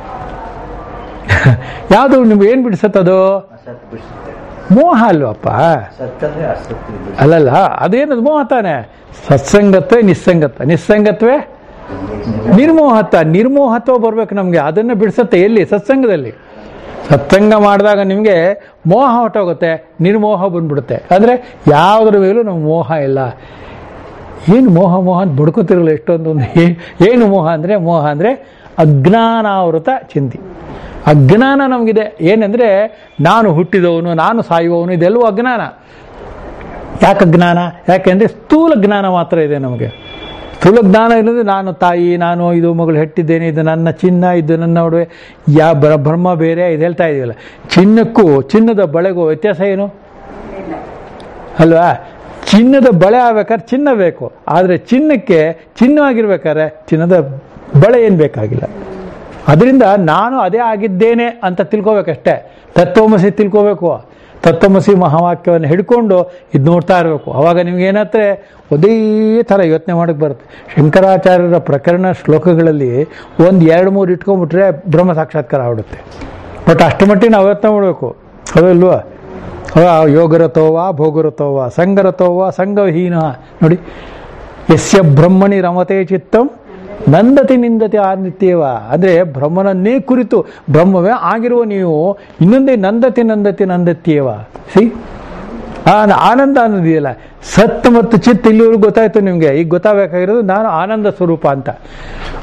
ಯಾವುದು ನಿಮ್ಗೆ ಏನು ಬಿಡಿಸತ್ತದು ಅಸತ್ ಬಿಡಿಸುತ್ತೆ ಮೋಹ ಅಲ್ವಪ್ಪ ಸತ್ತಂದ್ರೆ ಅಸತ್ ಬಿಡಿಸುತ್ತೆ ಅಲ್ಲಲ್ಲ ಅದೇನದು ಮೋಹ ತಾನೆ ಸತ್ಸಂಗತ್ವೇ ನಿಸ್ಸಂಗತ್ವ ನಿಸ್ಸಂಗತ್ವೇ ನಿರ್ಮೋಹತ್ವ ನಿರ್ಮೋಹತ್ವ ಬರ್ಬೇಕು ನಮಗೆ ಅದನ್ನು ಬಿಡಿಸುತ್ತೆ ಎಲ್ಲಿ ಸತ್ಸಂಗದಲ್ಲಿ ಸತ್ಸಂಗ ಮಾಡಿದಾಗ ನಿಮಗೆ ಮೋಹ ಹೊಟ್ಟೋಗುತ್ತೆ ನಿರ್ಮೋಹ ಬಂದ್ಬಿಡುತ್ತೆ ಅಂದರೆ ಯಾವುದ್ರ ಮೇಲೂ ನಮ್ಗೆ ಮೋಹ ಇಲ್ಲ ಏನು ಮೋಹ ಮೋಹ ಅಂತ ಬಡ್ಕೋತಿರಲ್ಲ ಎಷ್ಟೊಂದು ಒಂದು ಏ- ಏನು ಮೋಹ ಅಂದರೆ ಮೋಹ ಅಂದರೆ ಅಜ್ಞಾನಾವೃತ ಚಿಂತೆ ಅಜ್ಞಾನ ನಮಗಿದೆ ಏನಂದರೆ ನಾನು ಹುಟ್ಟಿದವನು ನಾನು ಸಾಯುವವನು ಇದೆಲ್ಲವೂ ಅಜ್ಞಾನ ಯಾಕೆ ಅಜ್ಞಾನ ಯಾಕೆಂದರೆ ಸ್ಥೂಲ ಜ್ಞಾನ ಮಾತ್ರ ಇದೆ ನಮಗೆ ಸ್ಥೂಲ ಜ್ಞಾನ ಇಲ್ಲದೆ ನಾನು ತಾಯಿ ನಾನು ಇದು ಮಗಳು ಹೆಟ್ಟಿದ್ದೇನೆ ಇದು ನನ್ನ ಚಿನ್ನ ಇದು ನನ್ನ ಒಡವೆ ಯಾ ಬ್ರ- ಬ್ರಹ್ಮ ಬೇರೆ ಇದು ಹೇಳ್ತಾ ಇದೀವಲ್ಲ ಚಿನ್ನಕ್ಕೂ ಚಿನ್ನದ ಬಳೆಗೂ ವ್ಯತ್ಯಾಸ ಏನು ಅಲ್ವಾ ಚಿನ್ನದ ಬಳೆ ಆಗ್ಬೇಕಾದ್ರೆ ಚಿನ್ನ ಬೇಕು ಆದರೆ ಚಿನ್ನಕ್ಕೆ ಚಿನ್ನವಾಗಿರ್ಬೇಕಾದ್ರೆ ಚಿನ್ನದ ಬಳೆ ಏನು ಬೇಕಾಗಿಲ್ಲ ಅದರಿಂದ ನಾನು ಅದೇ ಆಗಿದ್ದೇನೆ ಅಂತ ತಿಳ್ಕೊಬೇಕಷ್ಟೇ ತತ್ವಮಸಿ ತಿಳ್ಕೋಬೇಕು ತತ್ವಮಸಿ ಮಹಾವಾಕ್ಯವನ್ನು ಹಿಡ್ಕೊಂಡು ಇದು ನೋಡ್ತಾ ಇರಬೇಕು ಅವಾಗ ನಿಮ್ಗೆ ಏನಂದ್ರೆ ಒಂದೇ ಥರ ಯೋಚನೆ ಮಾಡಕ್ಕೆ ಬರುತ್ತೆ ಶಂಕರಾಚಾರ್ಯರ ಪ್ರಕರಣ ಶ್ಲೋಕಗಳಲ್ಲಿ ಒಂದು ಎರಡು ಮೂರು ಇಟ್ಕೊಂಡ್ಬಿಟ್ರೆ ಬ್ರಹ್ಮ ಸಾಕ್ಷಾತ್ಕಾರ ಆಗ್ಬಿಡುತ್ತೆ ಬಟ್ ಅಷ್ಟು ಮಟ್ಟಿಗೆ ನಾವು ಯೋಚನೆ ಮಾಡಬೇಕು ಹೌದಲ್ವಾ ಯೋಗರತೋವ ಭೋಗರತೋವ ಸಂಗರತೋವ ಸಂಗಹೀನ ನೋಡಿ ಯಸ್ಯ ಬ್ರಹ್ಮಣಿ ರಮತೆ ಚಿತ್ತಂ ನಂದತಿ ನಿಂದತಿ ಆನಿತ್ಯವ ಅಂದರೆ ಬ್ರಹ್ಮನನ್ನೇ ಕುರಿತು ಬ್ರಹ್ಮವೇ ಆಗಿರುವ ನೀವು ಇನ್ನೊಂದೇ ನಂದತಿ ನಂದತಿ ನಂದತ್ಯವ ಸಿ ಆ ಆನಂದ ಅನ್ನೋದಿದೆಯಲ್ಲ ಸತ್ ಮತ್ತು ಚಿತ್ ಇಲ್ಲಿವರೆಗೂ ಗೊತ್ತಾಯ್ತು ನಿಮಗೆ ಈಗ ಗೊತ್ತಾಗಬೇಕಾಗಿರೋದು ನಾನು ಆನಂದ ಸ್ವರೂಪ ಅಂತ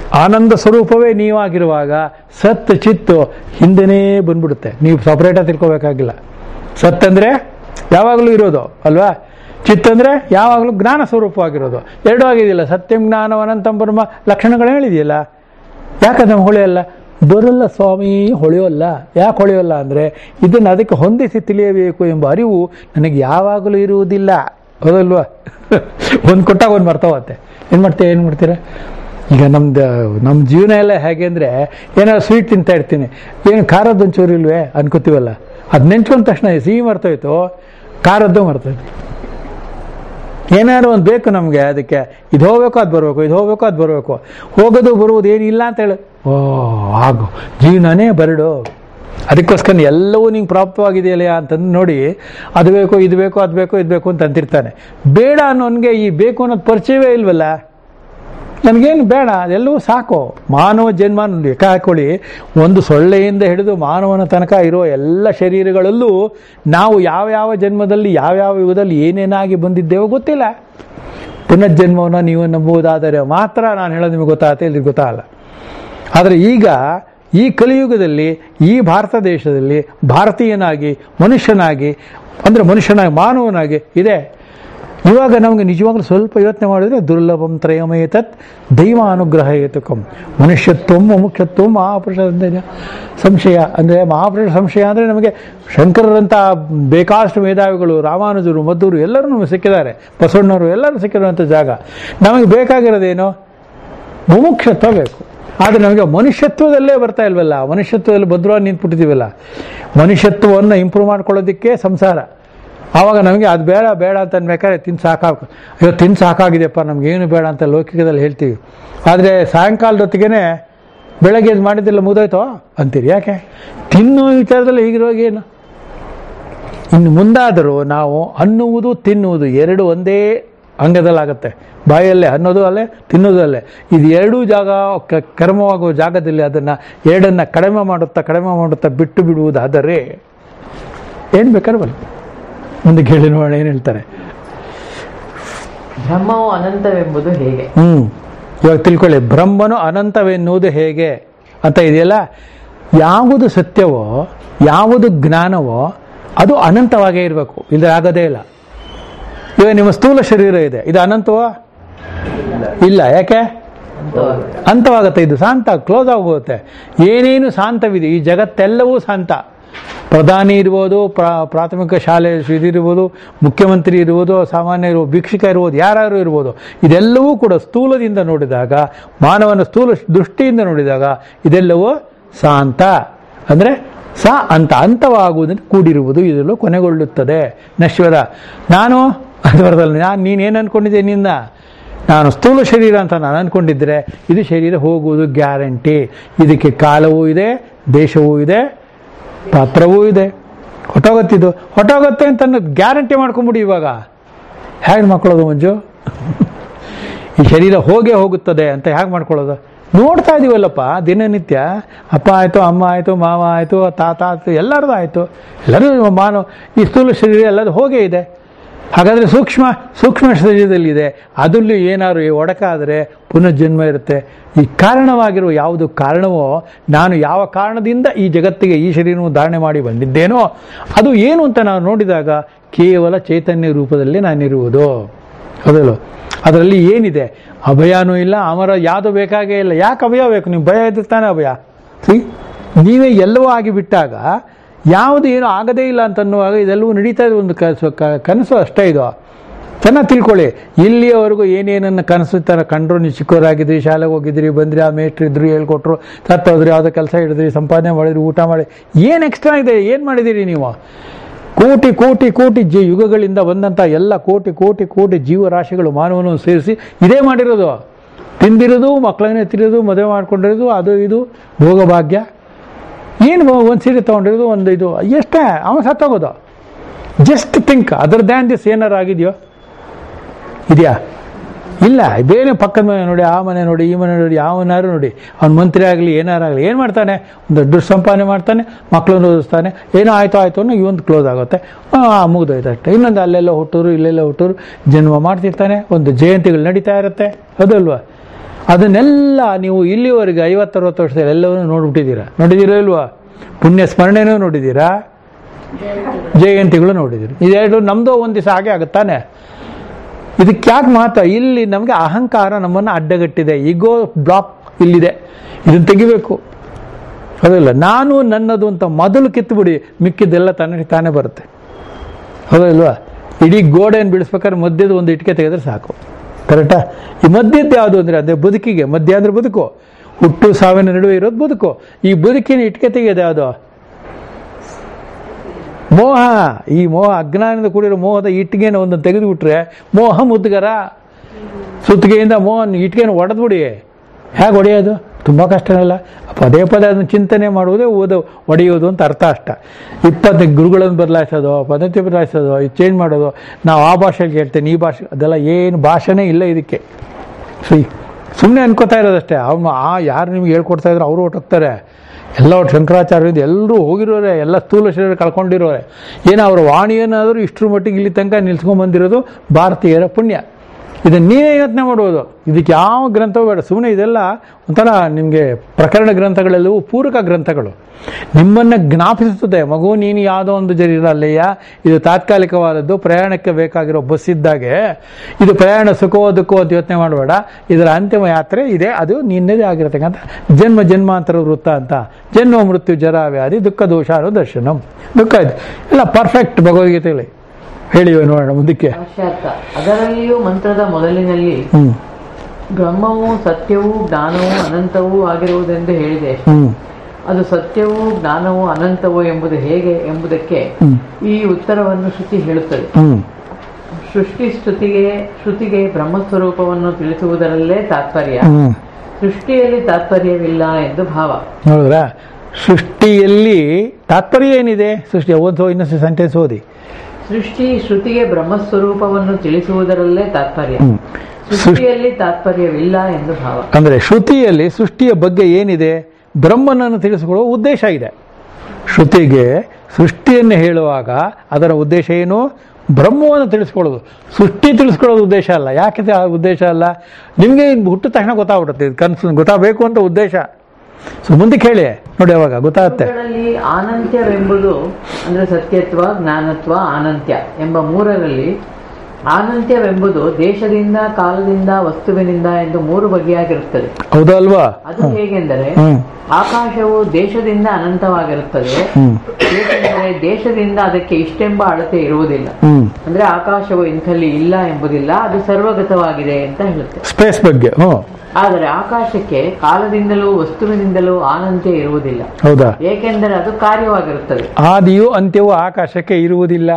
ಆನಂದ ಸ್ವರೂಪವೇ ನೀವಾಗಿರುವಾಗ ಸತ್ ಚಿತ್ತು ಹಿಂದೆನೇ ಬಂದ್ಬಿಡುತ್ತೆ ನೀವು ಸಪ್ರೇಟಾಗಿ ತಿಳ್ಕೊಬೇಕಾಗಿಲ್ಲ ಸತ್ ಅಂದ್ರೆ ಯಾವಾಗಲೂ ಇರೋದು ಅಲ್ವಾ ಚಿತ್ ಅಂದ್ರೆ ಯಾವಾಗಲೂ ಜ್ಞಾನ ಸ್ವರೂಪವಾಗಿರೋದು ಎರಡೂ ಆಗಿದೆಯಲ್ಲ ಸತ್ಯಂ ಜ್ಞಾನ ಅನಂತಂ ಬ್ರಹ್ಮ ಲಕ್ಷಣಗಳು ಹೇಳಿದೆಯಲ್ಲ ಯಾಕಂದ್ರೆ ಹೊಳೆಯಲ್ಲ ಬರಲ್ಲ ಸ್ವಾಮಿ ಹೊಳೆಯೋಲ್ಲ ಯಾಕೆ ಹೊಳೆಯೋಲ್ಲ ಅಂದರೆ ಇದನ್ನು ಅದಕ್ಕೆ ಹೊಂದಿಸಿ ತಿಳಿಯಬೇಕು ಎಂಬ ಅರಿವು ನನಗೆ ಯಾವಾಗಲೂ ಇರುವುದಿಲ್ಲ ಹೌದಲ್ವಾ ಒಂದು ಕೊಟ್ಟಾಗ ಒಂದು ಮರ್ತವತ್ತೆ ಏನು ಮಾಡ್ತೀಯ ಏನು ಮಾಡ್ತೀರಾ ಈಗ ನಮ್ದು ನಮ್ಮ ಜೀವನ ಎಲ್ಲ ಹೇಗೆ ಅಂದರೆ ಏನಾದ್ರು ಸ್ವೀಟ್ ತಿಂತಾ ಇರ್ತೀನಿ ಏನು ಖಾರದ್ದು ಒಂಚೂರು ಇಲ್ವೇ ಅನ್ಕೋತೀವಲ್ಲ ಅದು ನೆಂಚ್ಕೊಂಡ ತಕ್ಷಣ ಸಿಹಿ ಮರ್ತೋಯ್ತು ಖಾರದ್ದು ಮರ್ತೋಯ್ತು ಏನಾದ್ರು ಒಂದು ಬೇಕು ನಮಗೆ ಅದಕ್ಕೆ ಇದು ಹೋಗ್ಬೇಕು ಅದು ಬರಬೇಕು ಇದು ಹೋಗ್ಬೇಕು ಅದು ಬರಬೇಕು ಹೋಗೋದು ಬರುವುದು ಏನಿಲ್ಲ ಅಂತ ಹೇಳಿ ಓ ಆಗು ಜೀವನನೇ ಬರಡು ಅದಕ್ಕೋಸ್ಕರ ಎಲ್ಲವೂ ನಿಂಗೆ ಪ್ರಾಪ್ತವಾಗಿದೆಯಲ್ಲ ಅಂತಂದು ನೋಡಿ ಅದು ಬೇಕು ಇದು ಬೇಕು ಅದು ಬೇಕು ಇದು ಬೇಕು ಅಂತ ಅಂತಿರ್ತಾನೆ ಬೇಡ ಅನ್ನೋನ್ಗೆ ಈ ಬೇಕು ಅನ್ನೋದು ಪರಿಚಯವೇ ಇಲ್ವಲ್ಲ ನನಗೇನು ಬೇಡ ಅದೆಲ್ಲವೂ ಸಾಕು ಮಾನವ ಜನ್ಮ ಲೆಕ್ಕ ಹಾಕೊಳ್ಳಿ ಒಂದು ಸೊಳ್ಳೆಯಿಂದ ಹಿಡಿದು ಮಾನವನ ತನಕ ಇರೋ ಎಲ್ಲ ಶರೀರಗಳಲ್ಲೂ ನಾವು ಯಾವ ಯಾವ ಜನ್ಮದಲ್ಲಿ ಯಾವ್ಯಾವ ಯುಗದಲ್ಲಿ ಏನೇನಾಗಿ ಬಂದಿದ್ದೇವೋ ಗೊತ್ತಿಲ್ಲ ಪುನರ್ಜನ್ಮವನ್ನು ನೀವು ನಂಬುವುದಾದರೆ ಮಾತ್ರ ನಾನು ಹೇಳೋದು ನಿಮಗೆ ಗೊತ್ತಾಗುತ್ತೆ ಇಲ್ಲಿ ಗೊತ್ತಾಗಲ್ಲ ಆದರೆ ಈಗ ಈ ಕಲಿಯುಗದಲ್ಲಿ ಈ ಭಾರತ ದೇಶದಲ್ಲಿ ಭಾರತೀಯನಾಗಿ ಮನುಷ್ಯನಾಗಿ ಅಂದರೆ ಮನುಷ್ಯನಾಗಿ ಮಾನವನಾಗಿ ಇದೆ ಇವಾಗ ನಮಗೆ ನಿಜವಾಗ್ಲೂ ಸ್ವಲ್ಪ ಯೋಚನೆ ಮಾಡಿದ್ರೆ ದುರ್ಲಭಂ ತ್ರಯಮಯತತ್ ದೈವ ಅನುಗ್ರಹ ಹೇತುಕಂ ಮನುಷ್ಯತ್ವಂ ಮುಖ್ಯತ್ವಂ ಮಹಾಪುರುಷ ಸಂಶಯ ಅಂದರೆ ಮಹಾಪುರುಷ ಸಂಶಯ ಅಂದರೆ ನಮಗೆ ಶಂಕರರಂಥ ಬೇಕಾದಷ್ಟು ಮೇಧಾವಿಗಳು ರಾಮಾನುಜರು ಮದ್ದೂರು ಎಲ್ಲರೂ ನಮಗೆ ಸಿಕ್ಕಿದ್ದಾರೆ ಬಸವಣ್ಣವರು ಎಲ್ಲರೂ ಸಿಕ್ಕಿರುವಂಥ ಜಾಗ ನಮಗೆ ಬೇಕಾಗಿರೋದೇನು ಮುಮುಕ್ಷತ್ವ ಬೇಕು ಆದರೆ ನಮಗೆ ಮನುಷ್ಯತ್ವದಲ್ಲೇ ಬರ್ತಾ ಇಲ್ವಲ್ಲ ಮನುಷ್ಯತ್ವದಲ್ಲಿ ಭದ್ರವಾಗಿ ನಿಂತ್ಬಿಟ್ಟಿದ್ದೀವಲ್ಲ ಮನುಷ್ಯತ್ವವನ್ನು ಇಂಪ್ರೂವ್ ಮಾಡ್ಕೊಳ್ಳೋದಕ್ಕೆ ಸಂಸಾರ ಆವಾಗ ನಮಗೆ ಅದು ಬೇಡ ಬೇಡ ಅಂತ ಅನ್ಬೇಕಾದ್ರೆ ತಿಂದು ಸಾಕಾಗ ಅಯ್ಯೋ ತಿಂದು ಸಾಕಾಗಿದೆಯಪ್ಪ ನಮಗೇನು ಬೇಡ ಅಂತ ಲೌಕಿಕದಲ್ಲಿ ಹೇಳ್ತೀವಿ ಆದರೆ ಸಾಯಂಕಾಲದೊತ್ತಿಗೆ ಬೆಳಗ್ಗೆ ಇದು ಮಾಡಿದ್ದೆಲ್ಲ ಮುಗಿದೋಯ್ತೋ ಅಂತೀರಿ ಯಾಕೆ ತಿನ್ನೋ ವಿಚಾರದಲ್ಲಿ ಹೀಗಿರುವಾಗ ಏನು ಇನ್ನು ಮುಂದಾದರೂ ನಾವು ಅನ್ನುವುದು ತಿನ್ನುವುದು ಎರಡು ಒಂದೇ ಅಂಗದಲ್ಲಾಗುತ್ತೆ ಬಾಯಲ್ಲೇ ಅನ್ನೋದು ಅಲ್ಲೇ ತಿನ್ನೋದು ಅಲ್ಲೇ ಇದು ಎರಡೂ ಜಾಗ ಕ- ಕರ್ಮವಾಗುವ ಜಾಗದಲ್ಲಿ ಅದನ್ನು ಎರಡನ್ನ ಕಡಿಮೆ ಮಾಡುತ್ತಾ ಕಡಿಮೆ ಮಾಡುತ್ತಾ ಬಿಟ್ಟು ಬಿಡುವುದಾದರೆ ಏನು ಬೇಕಾದ್ರೆ ಬರಲಿ ಮುಂದೆ ಕೇಳಿ ನೋಡೋಣ ಏನು ಹೇಳ್ತಾರೆ ಬ್ರಹ್ಮವು ಅನಂತವೆಂಬುದು ಹೇಗೆ ಹ್ಮ್ ಇವಾಗ ತಿಳ್ಕೊಳ್ಳಿ ಬ್ರಹ್ಮನು ಅನಂತವೆನ್ನುವುದು ಹೇಗೆ ಅಂತ ಇದೆಯಲ್ಲ ಯಾವುದು ಸತ್ಯವೋ ಯಾವುದು ಜ್ಞಾನವೋ ಅದು ಅನಂತವಾಗೇ ಇರಬೇಕು ಇಲ್ಲದೆ ಆಗೋದೇ ಇಲ್ಲ ಇವಾಗ ನಿಮ್ಮ ಸ್ಥೂಲ ಶರೀರ ಇದೆ ಇದು ಅನಂತವೋ ಇಲ್ಲ ಯಾಕೆ ಅಂತವಾಗುತ್ತೆ ಇದು ಶಾಂತ ಕ್ಲೋಸ್ ಆಗೋಗುತ್ತೆ ಏನೇನು ಶಾಂತವಿದೆ ಈ ಜಗತ್ತೆಲ್ಲವೂ ಶಾಂತ ಪ್ರಧಾನಿ ಇರ್ಬೋದು ಪ್ರಾ ಪ್ರಾಥಮಿಕ ಶಾಲೆ ಇದಿರ್ಬೋದು ಮುಖ್ಯಮಂತ್ರಿ ಇರ್ಬೋದು ಸಾಮಾನ್ಯ ಇರ್ಬೋದು ಭಿಕ್ಷುಕ ಇರ್ಬೋದು ಯಾರು ಇರ್ಬೋದು ಇದೆಲ್ಲವೂ ಕೂಡ ಸ್ಥೂಲದಿಂದ ನೋಡಿದಾಗ ಮಾನವನ ಸ್ಥೂಲ ದೃಷ್ಟಿಯಿಂದ ನೋಡಿದಾಗ ಇದೆಲ್ಲವೂ ಶಾಂತ ಅಂದರೆ ಸ ಅಂತ ಅಂತವಾಗುವುದನ್ನು ಕೂಡಿರುವುದು ಇದರಲ್ಲೂ ಕೊನೆಗೊಳ್ಳುತ್ತದೆ ನಶ್ವರ ನಾನು ಅದು ಬರೋದಲ್ಲ ನಾನು ನೀನೇನು ಅನ್ಕೊಂಡಿದ್ದೆ ನಿನ್ನ ನಾನು ಸ್ಥೂಲ ಶರೀರ ಅಂತ ನಾನು ಅನ್ಕೊಂಡಿದ್ರೆ ಇದು ಶರೀರ ಹೋಗುವುದು ಗ್ಯಾರಂಟಿ ಇದಕ್ಕೆ ಕಾಲವೂ ಇದೆ ದೇಶವೂ ಇದೆ ಪಾತ್ರವೂ ಇದೆ ಹೊಟ್ಟೋಗತ್ತಿದ್ದು ಹೊಟ್ಟೋಗತ್ತೆ ಅಂತ ಗ್ಯಾರಂಟಿ ಮಾಡ್ಕೊಂಬಿಡಿ ಇವಾಗ ಹೇಗೆ ಮಾಡ್ಕೊಳ್ಳೋದು ಮಂಜು ಈ ಶರೀರ ಹೋಗೇ ಹೋಗುತ್ತದೆ ಅಂತ ಹೇಗೆ ಮಾಡ್ಕೊಳ್ಳೋದು ನೋಡ್ತಾ ಇದೀವಲ್ಲಪ್ಪ ದಿನನಿತ್ಯ ಅಪ್ಪ ಆಯಿತು ಅಮ್ಮ ಆಯಿತು ಮಾವ ಆಯಿತು ತಾತ ಆಯಿತು ಎಲ್ಲರದು ಆಯಿತು ಎಲ್ಲರೂ ಮಾನವ ಈ ಸ್ಥೂಲ ಶರೀರ ಎಲ್ಲದು ಹೋಗೇ ಇದೆ ಹಾಗಾದರೆ ಸೂಕ್ಷ್ಮ ಸೂಕ್ಷ್ಮ ಶರೀರದಲ್ಲಿದೆ ಅದರಲ್ಲಿ ಏನಾದ್ರು ಒಡಕಾದರೆ ಪುನರ್ಜನ್ಮ ಇರುತ್ತೆ ಈ ಕಾರಣವಾಗಿರುವ ಯಾವುದು ಕಾರಣವೋ ನಾನು ಯಾವ ಕಾರಣದಿಂದ ಈ ಜಗತ್ತಿಗೆ ಈ ಶರೀರವನ್ನು ಧಾರಣೆ ಮಾಡಿ ಬಂದಿದ್ದೇನೋ ಅದು ಏನು ಅಂತ ನಾವು ನೋಡಿದಾಗ ಕೇವಲ ಚೈತನ್ಯ ರೂಪದಲ್ಲಿ ನಾನಿರುವುದು ಹೌದಲ್ಲ ಅದರಲ್ಲಿ ಏನಿದೆ ಅಭಯನೂ ಇಲ್ಲ ಅಮರ ಯಾವುದು ಬೇಕಾಗೇ ಇಲ್ಲ ಯಾಕೆ ಅಭಯ ಬೇಕು ನೀವು ಭಯ ಇದ್ರೆ ತಾನೇ ಅಭಯ ಸಿ ನೀವೇ ಎಲ್ಲವೂ ಆಗಿಬಿಟ್ಟಾಗ ಯಾವುದು ಏನು ಆಗದೇ ಇಲ್ಲ ಅಂತನ್ನುವಾಗ ಇದೆಲ್ಲವೂ ನಡೀತಾ ಇದೆ ಒಂದು ಕನಸು ಕ- ಕನಸು ಅಷ್ಟೇ ಇದು ಚೆನ್ನಾಗಿ ತಿಳ್ಕೊಳ್ಳಿ ಇಲ್ಲಿಯವರೆಗೂ ಏನೇನನ್ನು ಕನಸು ತರ ಕಂಡ್ರು ನೀವು ಚಿಕ್ಕವರಾಗಿದ್ರಿ ಶಾಲೆಗೆ ಹೋಗಿದ್ರಿ ಬಂದ್ರಿ ಆ ಮೇಟ್ರು ಇದ್ರು ಹೇಳ್ಕೊಟ್ರು ಸತ್ತೋದ್ರಿ ಯಾವುದೋ ಕೆಲಸ ಹಿಡಿದ್ರಿ ಸಂಪಾದನೆ ಮಾಡಿದ್ರಿ ಊಟ ಮಾಡಿ ಏನು ಎಕ್ಸ್ಟ್ರಾ ಇದೆ ಏನು ಮಾಡಿದ್ದೀರಿ ನೀವು ಕೋಟಿ ಕೋಟಿ ಕೋಟಿ ಜೀ ಯುಗಗಳಿಂದ ಬಂದಂಥ ಎಲ್ಲ ಕೋಟಿ ಕೋಟಿ ಕೋಟಿ ಜೀವರಾಶಿಗಳು ಮಾನವನನ್ನು ಸೇರಿಸಿ ಇದೇ ಮಾಡಿರೋದು ತಿಂದಿರೋದು ಮಕ್ಕಳನ್ನೇ ತಿರೋದು ಮದುವೆ ಮಾಡ್ಕೊಂಡಿರೋದು ಅದು ಇದು ಭೋಗಭಾಗ್ಯ ಏನು ಒಂದು ಸೀರೆ ತೊಗೊಂಡಿರೋದು ಒಂದು ಇದು ಎಷ್ಟೇ ಅವನು ಸತ್ತೋಗೋದು just think other than this ಏನಾರು ಆಗಿದೆಯೋ ಇದೆಯಾ ಇಲ್ಲ ಬೇರೆ ಪಕ್ಕದ ಮನೆ ನೋಡಿ ಆ ಮನೆ ನೋಡಿ ಈ ಮನೆ ನೋಡಿ ಯಾವನಾರು ನೋಡಿ ಅವ್ನು ಮಂತ್ರಿ ಆಗಲಿ ಏನಾರಾಗಲಿ ಏನು ಮಾಡ್ತಾನೆ ಒಂದು ದುಡ್ಡು ಸಂಪಾದನೆ ಮಾಡ್ತಾನೆ ಮಕ್ಕಳನ್ನು ಓದಿಸ್ತಾನೆ ಏನೋ ಆಯ್ತು ಆಯ್ತು ಅನ್ನೋ ಇವೊಂದು ಕ್ಲೋಸ್ ಆಗುತ್ತೆ ಮುಗಿದೋಯ್ತು ಅಷ್ಟೇ ಇನ್ನೊಂದು ಅಲ್ಲೆಲ್ಲ ಹುಟ್ಟೂರು ಇಲ್ಲೆಲ್ಲ ಹುಟ್ಟೂರು ಜನ್ಮ ಮಾಡ್ತಿರ್ತಾನೆ ಒಂದು ಜಯಂತಿಗಳು ನಡೀತಾ ಇರುತ್ತೆ ಹೌದಲ್ವಾ ಅದನ್ನೆಲ್ಲ ನೀವು ಇಲ್ಲಿವರೆಗೆ ಐವತ್ತರವತ್ತು ವರ್ಷದಲ್ಲಿ ಎಲ್ಲವನ್ನೂ ನೋಡ್ಬಿಟ್ಟಿದ್ದೀರಾ ನೋಡಿದ್ದೀರಾ ಇಲ್ವಾ ಪುಣ್ಯ ಸ್ಮರಣೆನೂ ನೋಡಿದ್ದೀರಾ ಜಯಂತಿಗಳು ನೋಡಿದ್ದೀರಿ ಇದೆರಡು ನಮ್ದು ಒಂದು ದಿವಸ ಹಾಗೆ ಆಗುತ್ತಾನೆ ಇದಕ್ಕೆ ಯಾಕೆ ಮಹತ್ವ ಇಲ್ಲಿ ನಮಗೆ ಅಹಂಕಾರ ನಮ್ಮನ್ನು ಅಡ್ಡಗಟ್ಟಿದೆ ಈಗೋ ಬ್ಲಾಕ್ ಇಲ್ಲಿದೆ ಇದನ್ನು ತೆಗಿಬೇಕು ಹೌದಲ್ಲ ನಾನು ನನ್ನದು ಅಂತ ಮೊದಲು ಕಿತ್ತುಬಿಡಿ ಮಿಕ್ಕಿದ್ದೆಲ್ಲ ತಾನೇ ತಾನೇ ಬರುತ್ತೆ ಹೌದಲ್ವಾ ಇಡೀ ಗೋಡೆಯನ್ನು ಬಿಡಿಸ್ಬೇಕಾದ್ರೆ ಮಧ್ಯದ ಒಂದು ಇಟ್ಟಿಗೆ ತೆಗೆದ್ರೆ ಸಾಕು ಕರೆಕ್ಟಾ ಈ ಮಧ್ಯದ್ದು ಯಾವುದು ಅಂದರೆ ಅದೇ ಬದುಕಿಗೆ ಮಧ್ಯ ಅಂದರೆ ಬದುಕು ಹುಟ್ಟು ಸಾವಿನ ನಡುವೆ ಇರೋದು ಬದುಕು ಈ ಬದುಕಿನ ಇಟ್ಟಿಗೆ ತೆಗೆಯೋದು ಯಾವುದು ಮೋಹ ಈ ಮೋಹ ಅಜ್ಞಾನದಿಂದ ಕೂಡಿರೋ ಮೋಹದ ಇಟ್ಟಿಗೆನ ಒಂದು ತೆಗೆದುಬಿಟ್ರೆ ಮೋಹ ಮುದ್ಗರ ಸುತ್ತಿಗೆಯಿಂದ ಮೋಹನ್ ಇಟ್ಟಿಗೆನ ಹೊಡೆದ್ಬಿಡಿ ಹೇಗೆ ಹೊಡೆಯೋದು ತುಂಬ ಕಷ್ಟನಲ್ಲ ಪದೇ ಪದೇ ಅದನ್ನು ಚಿಂತನೆ ಮಾಡುವುದೇ ಓದೋ ಹೊಡೆಯೋದು ಅಂತ ಅರ್ಥ ಅಷ್ಟ ಇಪ್ಪತ್ತು ಗುರುಗಳನ್ನು ಬದಲಾಯಿಸೋದು ಪದ್ಧತಿ ಬದಲಾಯಿಸೋದು ಇದು ಚೇಂಜ್ ಮಾಡೋದು ನಾವು ಆ ಭಾಷೆಗೆ ಹೇಳ್ತೇನೆ ಈ ಭಾಷೆ ಅದೆಲ್ಲ ಏನು ಭಾಷೆನೇ ಇಲ್ಲ ಇದಕ್ಕೆ ಸಿ ಸುಮ್ಮನೆ ಅನ್ಕೋತಾ ಇರೋದಷ್ಟೇ ಅವನು ಆ ಯಾರು ನಿಮ್ಗೆ ಹೇಳ್ಕೊಡ್ತಾ ಇದ್ರು ಅವರು ಹೊಟ್ಟೋಗ್ತಾರೆ ಎಲ್ಲ ಒಟ್ಟು ಶಂಕರಾಚಾರ್ಯರಿಂದ ಎಲ್ಲರೂ ಹೋಗಿರೋರೆ ಎಲ್ಲ ಸ್ಥೂಲ ಶರೀರ ಕಳ್ಕೊಂಡಿರೋರೆ ಏನೋ ಅವರ ವಾಣಿಯನ್ನಾದರೂ ಇಷ್ಟರ ಮಟ್ಟಿಗೆ ಇಲ್ಲಿ ತನಕ ನಿಲ್ಸ್ಕೊಂಡ್ಬಂದಿರೋದು ಭಾರತೀಯರ ಪುಣ್ಯ ಇದನ್ನು ನೀವೇ ಯೋಚನೆ ಮಾಡ್ಬೋದು ಇದಕ್ಕೆ ಯಾವ ಗ್ರಂಥವೂ ಬೇಡ ಸುಮ್ಮನೆ ಇದೆಲ್ಲ ಒಂಥರ ನಿಮಗೆ ಪ್ರಕರಣ ಗ್ರಂಥಗಳೆಲ್ಲವೂ ಪೂರಕ ಗ್ರಂಥಗಳು ನಿಮ್ಮನ್ನು ಜ್ಞಾಪಿಸುತ್ತದೆ ಮಗು ನೀನು ಯಾವುದೋ ಒಂದು ಜರೀರ ಅಲ್ಲಯ್ಯ ಇದು ತಾತ್ಕಾಲಿಕವಾದದ್ದು ಪ್ರಯಾಣಕ್ಕೆ ಬೇಕಾಗಿರೋ ಬಸ್ ಇದ್ದಾಗೆ ಇದು ಪ್ರಯಾಣ ಸುಖವೋ ದುಃಖವೋ ಅಂತ ಯೋಚನೆ ಮಾಡಬೇಡ ಇದರ ಅಂತಿಮ ಯಾತ್ರೆ ಇದೆ ಅದು ನಿನ್ನದೇ ಆಗಿರತಕ್ಕಂಥ ಜನ್ಮ ಜನ್ಮಾಂತರ ವೃತ್ತ ಅಂತ ಜನ್ಮ ಮೃತ್ಯು ಜರ ವ್ಯಾಧಿ ದುಃಖ ದೋಷ ಅನ್ನೋ ದರ್ಶನಂ ದುಃಖ ಇದು ಎಲ್ಲ ಪರ್ಫೆಕ್ಟ್ ಭಗವದ್ಗೀತೆಯಲ್ಲಿ ಹೇಳಿ ನೋಡೋಣ ಮುಂದಕ್ಕೆ ಸಾಕ್ಷಾತ್ ಅದರಲ್ಲಿಯೂ ಮಂತ್ರದ ಮೊದಲಿನಲ್ಲಿ ಹ್ಮ್ ಬ್ರಹ್ಮವು ಸತ್ಯವೂ ಜ್ಞಾನವೂ ಅನಂತವೂ ಆಗಿರುವುದೆಂದು ಹೇಳಿದೆ ಹ್ಮ್ ಅದು ಸತ್ಯವೂ ಜ್ಞಾನವೂ ಅನಂತವೂ ಎಂಬುದು ಹೇಗೆ ಎಂಬುದಕ್ಕೆ ಹ್ಮ್ ಈ ಉತ್ತರವನ್ನು ಶ್ರುತಿ ಹೇಳುತ್ತದೆ ಹ್ಮ್ ಸೃಷ್ಟಿ ಶ್ರುತಿಗೆ ಶ್ರುತಿಗೆ ಬ್ರಹ್ಮಸ್ವರೂಪವನ್ನು ತಿಳಿಸುವುದರಲ್ಲೇ ತಾತ್ಪರ್ಯ ಹ್ಮ್ ಸೃಷ್ಟಿಯಲ್ಲಿ ತಾತ್ಪರ್ಯವಿಲ್ಲ ಎಂದು ಭಾವ ನೋಡಿದ್ರಾ ಸೃಷ್ಟಿಯಲ್ಲಿ ತಾತ್ಪರ್ಯ ಏನಿದೆ ಸೃಷ್ಟಿ ಓದೋ ಇನ್ನೊಂದು ಸೆಂಟೆನ್ಸ್ ಓದಿ ಸೃಷ್ಟಿ ಶ್ರುತಿಗೆ ಬ್ರಹ್ಮಸ್ವರೂಪವನ್ನು ತಿಳಿಸುವುದರಲ್ಲೇ ತಾತ್ಪರ್ಯ ಹ್ಮ್. ಸೃಷ್ಟಿಯಲ್ಲಿ ತಾತ್ಪರ್ಯವಿಲ್ಲ ಎಂದು ಭಾವ ಅಂದರೆ ಶ್ರುತಿಯಲ್ಲಿ ಸೃಷ್ಟಿಯ ಬಗ್ಗೆ ಏನಿದೆ ಬ್ರಹ್ಮನನ್ನು ತಿಳಿಸಿಕೊಳ್ಳುವ ಉದ್ದೇಶ ಇದೆ ಶ್ರುತಿಗೆ ಸೃಷ್ಟಿಯನ್ನು ಹೇಳುವಾಗ ಅದರ ಉದ್ದೇಶ ಏನು ಬ್ರಹ್ಮವನ್ನು ತಿಳಿಸ್ಕೊಳ್ಳೋದು ಸೃಷ್ಟಿ ತಿಳಿಸ್ಕೊಳ್ಳೋದು ಉದ್ದೇಶ ಅಲ್ಲ ಯಾಕೆ ಆ ಉದ್ದೇಶ ಅಲ್ಲ ನಿಮಗೆ ಹುಟ್ಟಿದ ತಕ್ಷಣ ಗೊತ್ತಾಗ್ಬಿಡುತ್ತೆ ಇದು ಕನ್ಸು ಗೊತ್ತಾಗಬೇಕು ಅಂತ ಉದ್ದೇಶ ಸೊ ಮುಂದಕ್ಕೆ ಹೇಳಿ ನೋಡಿ ಅವಾಗ ಗೊತ್ತಾಗುತ್ತೆ ಇವುಗಳಲ್ಲಿ ಆನಂತ್ಯವೆಂಬುದು ಅಂದ್ರೆ ಸತ್ಯತ್ವ ಜ್ಞಾನತ್ವ ಆನಂತ್ಯ ಎಂಬ ಮೂರರಲ್ಲಿ ಆನಂತ್ಯವೆಂಬುದು ದೇಶದಿಂದ ಕಾಲದಿಂದ ವಸ್ತುವಿನಿಂದ ಎಂದು ಮೂರು ಬಗೆಯಾಗಿರುತ್ತದೆ ಹೌದಲ್ವಾ ಅದು ಹೇಗೆಂದರೆ ಹ್ಮ್ ಆಕಾಶವು ದೇಶದಿಂದ ಅನಂತವಾಗಿರುತ್ತದೆ ಹ್ಮ್ ಏಕೆಂದರೆ ದೇಶದಿಂದ ಅದಕ್ಕೆ ಇಷ್ಟೆಂಬ ಅಳತೆ ಇರುವುದಿಲ್ಲ ಹ್ಮ್ ಅಂದ್ರೆ ಆಕಾಶವು ಇಂಥಲ್ಲಿ ಇಲ್ಲ ಎಂಬುದಿಲ್ಲ ಅದು ಸರ್ವಗತವಾಗಿದೆ ಅಂತ ಹೇಳುತ್ತೆ ಸ್ಪೇಸ್ ಬಗ್ಗೆ ಹ್ಞೂ ಆದರೆ ಆಕಾಶಕ್ಕೆ ಕಾಲದಿಂದಲೂ ವಸ್ತುವಿನಿಂದಲೂ ಆನಂತ್ಯ ಇರುವುದಿಲ್ಲ ಹೌದಾ ಏಕೆಂದರೆ ಅದು ಕಾರ್ಯವಾಗಿರುತ್ತದೆ ಆದಿಯು ಅಂತ್ಯವೂ ಆಕಾಶಕ್ಕೆ ಇರುವುದಿಲ್ಲ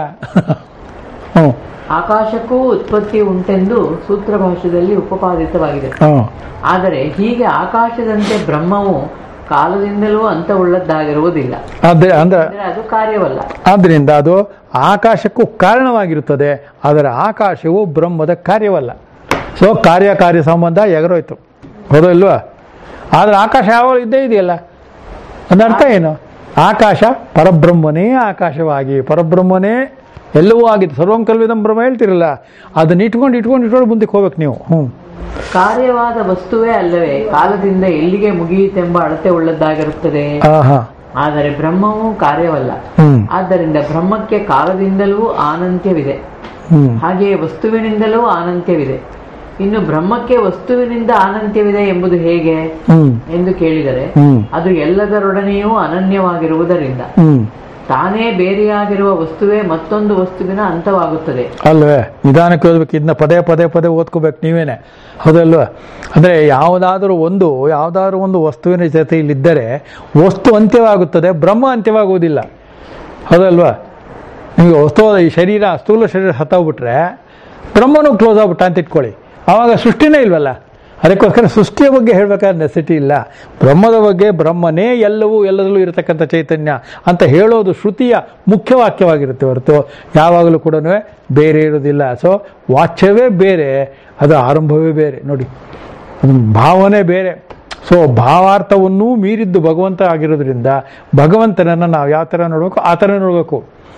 ಹ್ಞೂ ಆಕಾಶಕ್ಕೂ ಉತ್ಪತ್ತಿ ಉಂಟೆಂದು ಸೂತ್ರ ಭಾಷ್ಯದಲ್ಲಿ ಉಪಪಾದಿತವಾಗಿದೆ ಹ್ಞೂ ಆದರೆ ಹೀಗೆ ಆಕಾಶದಂತೆ ಬ್ರಹ್ಮವು ಕಾಲದಿಂದಲೂ ಅಂತವುಳ್ಳದ್ದಾಗಿರುವುದಿಲ್ಲ ಅದೇ ಅಂದ್ರೆ ಅಂದ್ರೆ ಅದು ಕಾರ್ಯವಲ್ಲ ಆದ್ದರಿಂದ ಅದು ಆಕಾಶಕ್ಕೂ ಕಾರಣವಾಗಿರುತ್ತದೆ ಆದರೆ ಆಕಾಶವು ಬ್ರಹ್ಮದ ಕಾರ್ಯವಲ್ಲ ಸೊ ಕಾರ್ಯ ಕಾರ್ಯ ಸಂಬಂಧ ಎಗರೋಯ್ತು ಹೌದೋ ಇಲ್ವಾ ಆದರೆ ಆಕಾಶ ಯಾವಾಗ ಇದ್ದೇ ಇದೆಯಲ್ಲ ಒಂದು ಅರ್ಥ ಏನು ಆಕಾಶ ಪರಬ್ರಹ್ಮನೇ ಆಕಾಶವಾಗಿ ಪರಬ್ರಹ್ಮನೇ ಎಲ್ಲವೂ ಆಗಿದೆ ಸರ್ವಂ ಕಲ್ವಿದಂ ಬ್ರಹ್ಮ ಹೇಳ್ತಿರಲ್ಲ ಅದನ್ನ ಇಟ್ಕೊಂಡು ಇಟ್ಕೊಂಡು ಇಟ್ಕೊಂಡು ಮುಂದಕ್ಕೆ ಹೋಗ್ಬೇಕು ನೀವು ಹ್ಞೂ ಕಾರ್ಯವಾದ ವಸ್ತುವೇ ಅಲ್ಲವೇ ಕಾಲದಿಂದ ಎಲ್ಲಿಗೆ ಮುಗಿಯಿತೆಂಬ ಅಳತೆ ಉಳ್ಳದ್ದಾಗಿರುತ್ತದೆ ಹಾಂ ಹಾಂ ಆದರೆ ಬ್ರಹ್ಮವು ಕಾರ್ಯವಲ್ಲ ಹ್ಞೂ ಆದ್ದರಿಂದ ಬ್ರಹ್ಮಕ್ಕೆ ಕಾಲದಿಂದಲೂ ಆನಂತ್ಯವಿದೆ ಹ್ಞೂ ಹಾಗೆಯೇ ವಸ್ತುವಿನಿಂದಲೂ ಆನಂತ್ಯವಿದೆ ಇನ್ನು ಬ್ರಹ್ಮಕ್ಕೆ ವಸ್ತುವಿನಿಂದ ಆನಂತ್ಯವಿದೆ ಎಂಬುದು ಹೇಗೆ ಹ್ಞೂ ಎಂದು ಕೇಳಿದರೆ ಹ್ಞೂ ಅದು ಎಲ್ಲದರೊಡನೆಯೂ ಅನನ್ಯವಾಗಿರುವುದರಿಂದ ಹ್ಞೂ ತಾನೇ ಬೇರೆಯಾಗಿರುವ ವಸ್ತುವೇ ಮತ್ತೊಂದು ವಸ್ತುವಿನ ಅಂತವಾಗುತ್ತದೆ ಅಲ್ವೇ ನಿಧಾನಕ್ಕೆ ಓದ್ಬೇಕು ಇದನ್ನ ಪದೇ ಪದೇ ಪದೇ ಓದ್ಕೋಬೇಕು ನೀವೇನೆ ಹೌದಲ್ವಾ ಅಂದರೆ ಯಾವುದಾದ್ರೂ ಒಂದು ಯಾವುದಾದ್ರೂ ಒಂದು ವಸ್ತುವಿನ ಜೊತೆ ಇಲ್ಲಿದ್ದರೆ ವಸ್ತು ಅಂತ್ಯವಾಗುತ್ತದೆ ಬ್ರಹ್ಮ ಅಂತ್ಯವಾಗುವುದಿಲ್ಲ ಹೌದಲ್ವಾ ನಿಮಗೆ ವಸ್ತು ಈ ಶರೀರ ಸ್ಥೂಲ ಶರೀರ ಹತ್ತೋಗ್ಬಿಟ್ರೆ ಬ್ರಹ್ಮನೂ ಕ್ಲೋಸ್ ಆಗ್ಬಿಟ್ಟ ಅಂತ ಇಟ್ಕೊಳ್ಳಿ ಆವಾಗ ಸೃಷ್ಟಿನೇ ಇಲ್ವಲ್ಲ ಅದಕ್ಕೋಸ್ಕರ ಸೃಷ್ಟಿಯ ಬಗ್ಗೆ ಹೇಳಬೇಕಾದ ನೆಸಿಟಿ ಇಲ್ಲ ಬ್ರಹ್ಮದ ಬಗ್ಗೆ ಬ್ರಹ್ಮನೇ ಎಲ್ಲವೂ ಎಲ್ಲದರಲ್ಲೂ ಇರತಕ್ಕಂಥ ಚೈತನ್ಯ ಅಂತ ಹೇಳೋದು ಶ್ರುತಿಯ ಮುಖ್ಯವಾಕ್ಯವಾಗಿರುತ್ತೆ ಹೊರತು ಯಾವಾಗಲೂ ಕೂಡ ಬೇರೆ ಇರೋದಿಲ್ಲ ಸೊ ವಾಚ್ಯವೇ ಬೇರೆ ಅದು ಆರಂಭವೇ ಬೇರೆ ನೋಡಿ ಅದು ಭಾವನೆ ಬೇರೆ ಸೊ ಭಾವಾರ್ಥವನ್ನೂ ಮೀರಿದ್ದು ಭಗವಂತ ಆಗಿರೋದ್ರಿಂದ ಭಗವಂತನನ್ನು ನಾವು ಯಾವ ಥರ ನೋಡಬೇಕು ಆ ಥರ ನೋಡಬೇಕು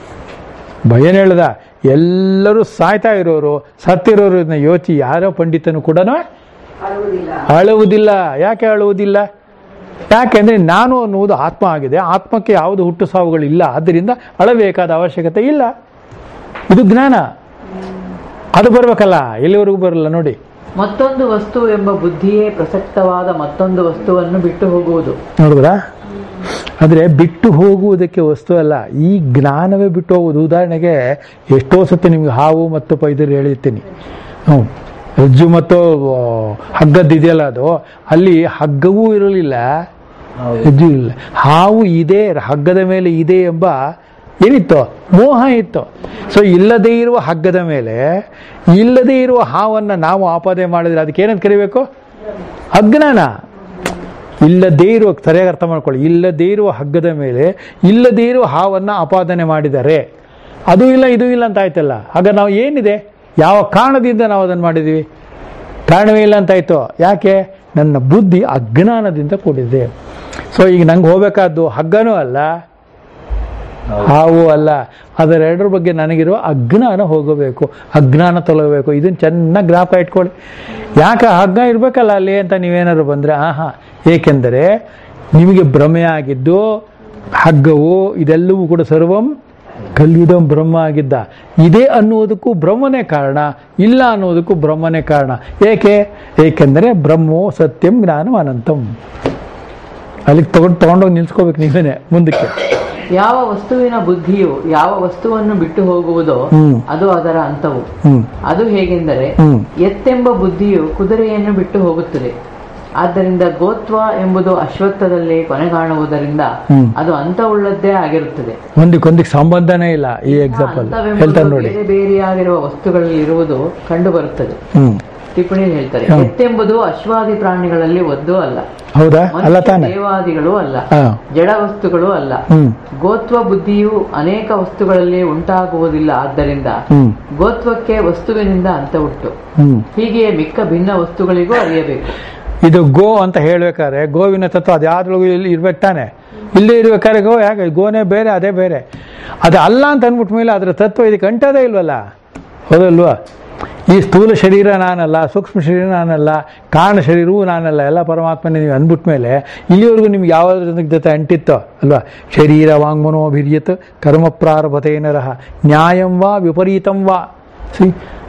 ಭಯನ್ ಹೇಳ್ದ ಎಲ್ಲರೂ ಸಾಯ್ತಾ ಇರೋರು ಸತ್ತಿರೋರು ಇದನ್ನ ಯೋಚಿ ಯಾರೋ ಪಂಡಿತನು ಕೂಡ ಅಳುವುದಿಲ್ಲ ಯಾಕೆ ಅಳುವುದಿಲ್ಲ ಯಾಕೆಂದ್ರೆ ನಾನು ಅನ್ನುವುದು ಆತ್ಮ ಆಗಿದೆ ಆತ್ಮಕ್ಕೆ ಯಾವುದು ಹುಟ್ಟು ಸಾವುಗಳಿಲ್ಲ ಆದ್ದರಿಂದ ಅಳಬೇಕಾದ ಅವಶ್ಯಕತೆ ಇಲ್ಲ ಇದು ಜ್ಞಾನ ಅದು ಬರ್ಬೇಕಲ್ಲ ಎಲ್ಲಿವರೆಗೂ ಬರಲ್ಲ ನೋಡಿ ಮತ್ತೊಂದು ವಸ್ತು ಎಂಬ ಬುದ್ಧಿಯೇ ಪ್ರಸಕ್ತವಾದ ಮತ್ತೊಂದು ವಸ್ತುವನ್ನು ಬಿಟ್ಟು ಹೋಗುವುದು ನೋಡಿದ್ರಾ ಅಂದ್ರೆ ಬಿಟ್ಟು ಹೋಗುವುದಕ್ಕೆ ವಸ್ತು ಅಲ್ಲ ಈ ಜ್ಞಾನವೇ ಬಿಟ್ಟು ಹೋಗುವುದು ಉದಾಹರಣೆಗೆ ಎಷ್ಟೋ ಸತಿ ನಿಮ್ಗೆ ಹಾವು ಮತ್ತು ಪೈದಲ್ಲಿ ಹೇಳಿರ್ತೀನಿ ಹ್ಞೂ ಹೆಜ್ಜು ಮತ್ತು ಆ, ಹಗ್ಗದ್ದು ಇದೆಯಲ್ಲ ಅದು ಅಲ್ಲಿ ಹಗ್ಗವೂ ಇರಲಿಲ್ಲ ಹೆಜ್ಜು ಇಲ್ಲ ಹಾವು ಇದೆ ಹಗ್ಗದ ಮೇಲೆ ಇದೆ ಎಂಬ ಏನಿತ್ತು ಮೋಹ ಇತ್ತು ಸೊ ಇಲ್ಲದೇ ಇರುವ ಹಗ್ಗದ ಮೇಲೆ ಇಲ್ಲದೇ ಇರುವ ಹಾವನ್ನು ನಾವು ಆಪಾದನೆ ಮಾಡಿದ್ರೆ ಅದಕ್ಕೆ ಏನಂತ ಕರಿಬೇಕು ಅಜ್ಞಾನ ಇಲ್ಲದೇ ಇರುವ ಸರಿಯಾಗಿ ಅರ್ಥ ಮಾಡ್ಕೊಳ್ಳಿ ಇಲ್ಲದೇ ಇರುವ ಹಗ್ಗದ ಮೇಲೆ ಇಲ್ಲದೇ ಇರುವ ಹಾವನ್ನು ಆಪಾದನೆ ಮಾಡಿದರೆ ಅದು ಇಲ್ಲ ಇದು ಇಲ್ಲ ಅಂತ ಆಯ್ತಲ್ಲ ಆಗ ನಾವು ಏನಿದೆ ಯಾವ ಕಾರಣದಿಂದ ನಾವು ಅದನ್ನು ಮಾಡಿದ್ದೀವಿ ಕಾರಣವೇ ಇಲ್ಲ ಅಂತ ಆಯ್ತು ಯಾಕೆ ನನ್ನ ಬುದ್ಧಿ ಅಜ್ಞಾನದಿಂದ ಕೂಡಿದೆ ಸೊ ಈಗ ನಂಗೆ ಹೋಗ್ಬೇಕಾದ್ದು ಹಗ್ಗನೂ ಅಲ್ಲ ಹಾವು ಅಲ್ಲ ಅದರೆರಡರ ಬಗ್ಗೆ ನನಗಿರುವ ಅಜ್ಞಾನ ಹೋಗಬೇಕು ಅಜ್ಞಾನ ತೊಲಗಬೇಕು ಇದನ್ನು ಚೆನ್ನಾಗಿ ಜ್ಞಾಪಕ ಇಟ್ಕೊಳ್ಳಿ ಯಾಕೆ ಹಗ್ಗ ಇರಬೇಕಲ್ಲ ಅಲ್ಲಿ ಅಂತ ನೀವೇನಾದ್ರು ಬಂದರೆ ಆಹಾ ಏಕೆಂದರೆ ನಿಮಗೆ ಭ್ರಮೆ ಆಗಿದ್ದು ಹಗ್ಗವು ಇದೆಲ್ಲವೂ ಕೂಡ ಸರ್ವಂ ಕಲ್ಲಿದಂ ಬ್ರಹ್ಮ ಆಗಿದ್ದ ಇದೆ ಅನ್ನುವುದಕ್ಕೂ ಬ್ರಹ್ಮನೇ ಕಾರಣ ಇಲ್ಲ ಅನ್ನೋದಕ್ಕೂ ಬ್ರಹ್ಮನೇ ಕಾರಣ ಏಕೆ ಏಕೆಂದರೆ ಬ್ರಹ್ಮೋ ಸತ್ಯಂ ಜ್ಞಾನಂ ಅನಂತಂ ಅಲ್ಲಿಗೆ ತಗೊಂಡು ತಗೊಂಡೋಗಿ ನಿಲ್ಸ್ಕೋಬೇಕು ನೀವೇನೆ ಮುಂದಕ್ಕೆ ಯಾವ ವಸ್ತುವಿನ ಬುದ್ಧಿಯು ಯಾವ ವಸ್ತುವನ್ನು ಬಿಟ್ಟು ಹೋಗುವುದೋ ಹ್ಮ್. ಅದು ಅದರ ಅಂತವು ಹ್ಮ್ ಅದು ಹೇಗೆಂದರೆ ಹ್ಮ್. ಎತ್ತೆಂಬ ಬುದ್ಧಿಯು ಕುದುರೆಯನ್ನು ಬಿಟ್ಟು ಹೋಗುತ್ತದೆ ಆದ್ದರಿಂದ ಗೋತ್ವ ಎಂಬುದು ಅಶ್ವತ್ಥದಲ್ಲಿ ಕೊನೆಗಾಣುವುದರಿಂದ ಹ್ಮ್. ಅದು ಅಂತವುಳ್ಳದ್ದೇ ಆಗಿರುತ್ತದೆ ಒಂದಕ್ಕೊಂದಕ್ಕೆ ಸಂಬಂಧನೇ ಇಲ್ಲ ಈ ಎಕ್ಸಾಂಪಲ್ ಅಂತವೆಂಬುದು ಹೇಳ್ತಾರೆ ನೋಡಿ ಬೇರೆ ಬೇರೆಯಾಗಿರುವ ವಸ್ತುಗಳಲ್ಲಿ ಇರುವುದು ಕಂಡು ಬರುತ್ತದೆ ಹ್ಮ್ ಟಿಪ್ಪಣಿಯಲ್ಲಿ ಹೇಳ್ತಾರೆ ಹ್ಮ್. ಎತ್ತೆಂಬುದು ಅಶ್ವಾದಿ ಪ್ರಾಣಿಗಳಲ್ಲಿ ಒಂದು ಅಲ್ಲ ಹೌದಾ ಅಲ್ಲ ಮನುಷ್ಯ ತಾನೆ ದೇವಾದಿಗಳು ಅಲ್ಲ ಹಾ ಜಡ ವಸ್ತುಗಳು ಅಲ್ಲ ಹ್ಮ್ ಗೋತ್ವ ಬುದ್ಧಿಯು ಅನೇಕ ವಸ್ತುಗಳಲ್ಲಿ ಉಂಟಾಗುವುದಿಲ್ಲ ಆದ್ದರಿಂದ ಹ್ಮ್ ಗೋತ್ವಕ್ಕೆ ವಸ್ತುವಿನಿಂದ ಅಂತ ಉಂಟು ಹ್ಮ್ ಹೀಗೆಯೇ ಮಿಕ್ಕ ಭಿನ್ನ ವಸ್ತುಗಳಿಗೂ ಅರಿಯಬೇಕು ಇದು ಗೋ ಅಂತ ಹೇಳ್ಬೇಕಾದ್ರೆ ಗೋವಿನ ತತ್ವ ಅದು ಯಾವ್ದ್ರೊಳಗೂ ಇಲ್ಲಿ ಇರ್ಬೇಕು ತಾನೆ ಇಲ್ಲೇ ಇರ್ಬೇಕಾದ್ರೆ ಗೋ ಯಾಕೆ ಗೋನೇ ಬೇರೆ ಅದೇ ಬೇರೆ ಅದು ಅಲ್ಲ ಅಂತ ಅಂದ್ಬಿಟ್ಟ ಮೇಲೆ ಅದರ ತತ್ವ ಇದಕ್ಕೆ ಅಂಟೋದೇ ಇಲ್ವಲ್ಲ ಹೌದಲ್ವಾ ಈ ಸ್ಥೂಲ ಶರೀರ ನಾನಲ್ಲ ಸೂಕ್ಷ್ಮ ಶರೀರ ನಾನಲ್ಲ ಕಾರಣ ಶರೀರವೂ ನಾನಲ್ಲ ಎಲ್ಲ ಪರಮಾತ್ಮನೇ ನೀವು ಅಂದ್ಬಿಟ್ಟ ಮೇಲೆ ಇಲ್ಲಿವರೆಗೂ ನಿಮ್ಗೆ ಯಾವ್ದ್ರ ಜೊತೆ ಅಂಟಿತ್ತೋ ಅಲ್ವಾ ಶರೀರ ವಾಂಗ್ಮನೋಭಿರ್ಯತ್ ಕರ್ಮ ಪ್ರಾರಭತೇನರಹ ನ್ಯಾಯಂ ವಾ ವಿಪರೀತಂ ವಾ ಸಿ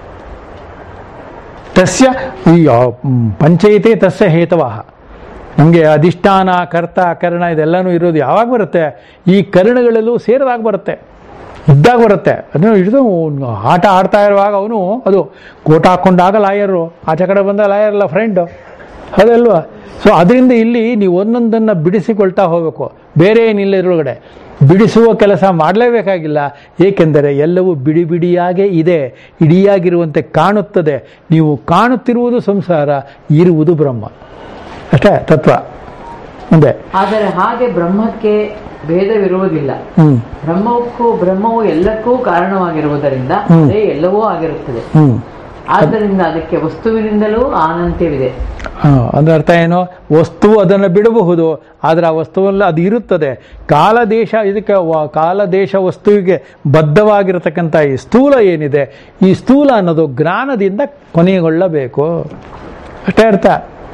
ತಸ್ಯ ಈ ಆ, ಮ್, ಪಂಚೈತೆ ತಸ್ಯ ಹೇತವಃ ನಮಗೆ ಅಧಿಷ್ಠಾನ ಕರ್ತ ಕರ್ಣ ಇದೆಲ್ಲನೂ ಇರೋದು ಯಾವಾಗ ಬರುತ್ತೆ ಈ ಕರ್ಣಗಳಲ್ಲೂ ಸೇರಿದಾಗ ಬರುತ್ತೆ ಇದ್ದಾಗ ಬರುತ್ತೆ ಅದನ್ನು ಹಿಡಿದು ಅವ್ನು ಆಟ ಆಡ್ತಾ ಇರುವಾಗ ಅವನು ಅದು ಕೋಟ ಹಾಕೊಂಡಾಗ ಲಾಯರು ಆಚೆ ಕಡೆ ಬಂದ ಲಾಯರ್ ಅಲ್ಲ ಫ್ರೆಂಡ್ ಅದಲ್ವಾ ಸೊ ಅದರಿಂದ ಇಲ್ಲಿ ನೀವು ಒಂದೊಂದನ್ನು ಬಿಡಿಸಿಕೊಳ್ತಾ ಹೋಗಬೇಕು ಬೇರೆ ಏನಿಲ್ಲ ಇದ್ರೊಳಗಡೆ ಬಿಡಿಸುವ ಕೆಲಸ ಮಾಡಲೇಬೇಕಾಗಿಲ್ಲ ಏಕೆಂದರೆ ಎಲ್ಲವೂ ಬಿಡಿ ಬಿಡಿಯಾಗೇ ಇದೆ ಇಡಿಯಾಗಿರುವಂತೆ ಕಾಣುತ್ತದೆ ನೀವು ಕಾಣುತ್ತಿರುವುದು ಸಂಸಾರ ಇರುವುದು ಬ್ರಹ್ಮ ಅಷ್ಟೇ ತತ್ವ ಮುಂದೆ ಆದರೆ ಹಾಗೆ ಬ್ರಹ್ಮಕ್ಕೆ ಭೇದವಿರುವುದಿಲ್ಲ ಹ್ಮ್ ಬ್ರಹ್ಮಕ್ಕೂ ಬ್ರಹ್ಮವು ಎಲ್ಲಕ್ಕೂ ಕಾರಣವಾಗಿರುವುದರಿಂದ ಹ್ಮ್. ಅದೇ ಎಲ್ಲವೂ ಆಗಿರುತ್ತದೆ ಹ್ಮ್ ಆದ್ದರಿಂದ ಅದಕ್ಕೆ ವಸ್ತುವಿನಿಂದಲೂ ಆನಂತ್ಯವಿದೆ ಆ, ಅಂದ್ರೆ ಅರ್ಥ ಏನು ವಸ್ತು ಅದನ್ನು ಬಿಡಬಹುದು ಆದರೆ ಆ ವಸ್ತುವಲ್ಲ ಅದು ಇರುತ್ತದೆ ಕಾಲ ದೇಶ ಇದಕ್ಕೆ ವ- ಕಾಲ ದೇಶ ವಸ್ತುವಿಗೆ ಬದ್ಧವಾಗಿರತಕ್ಕಂಥ ಈ ಸ್ಥೂಲ ಏನಿದೆ ಈ ಸ್ಥೂಲ ಅನ್ನೋದು ಜ್ಞಾನದಿಂದ ಕೊನೆಗೊಳ್ಳಬೇಕು ಅಷ್ಟೇ ಅರ್ಥ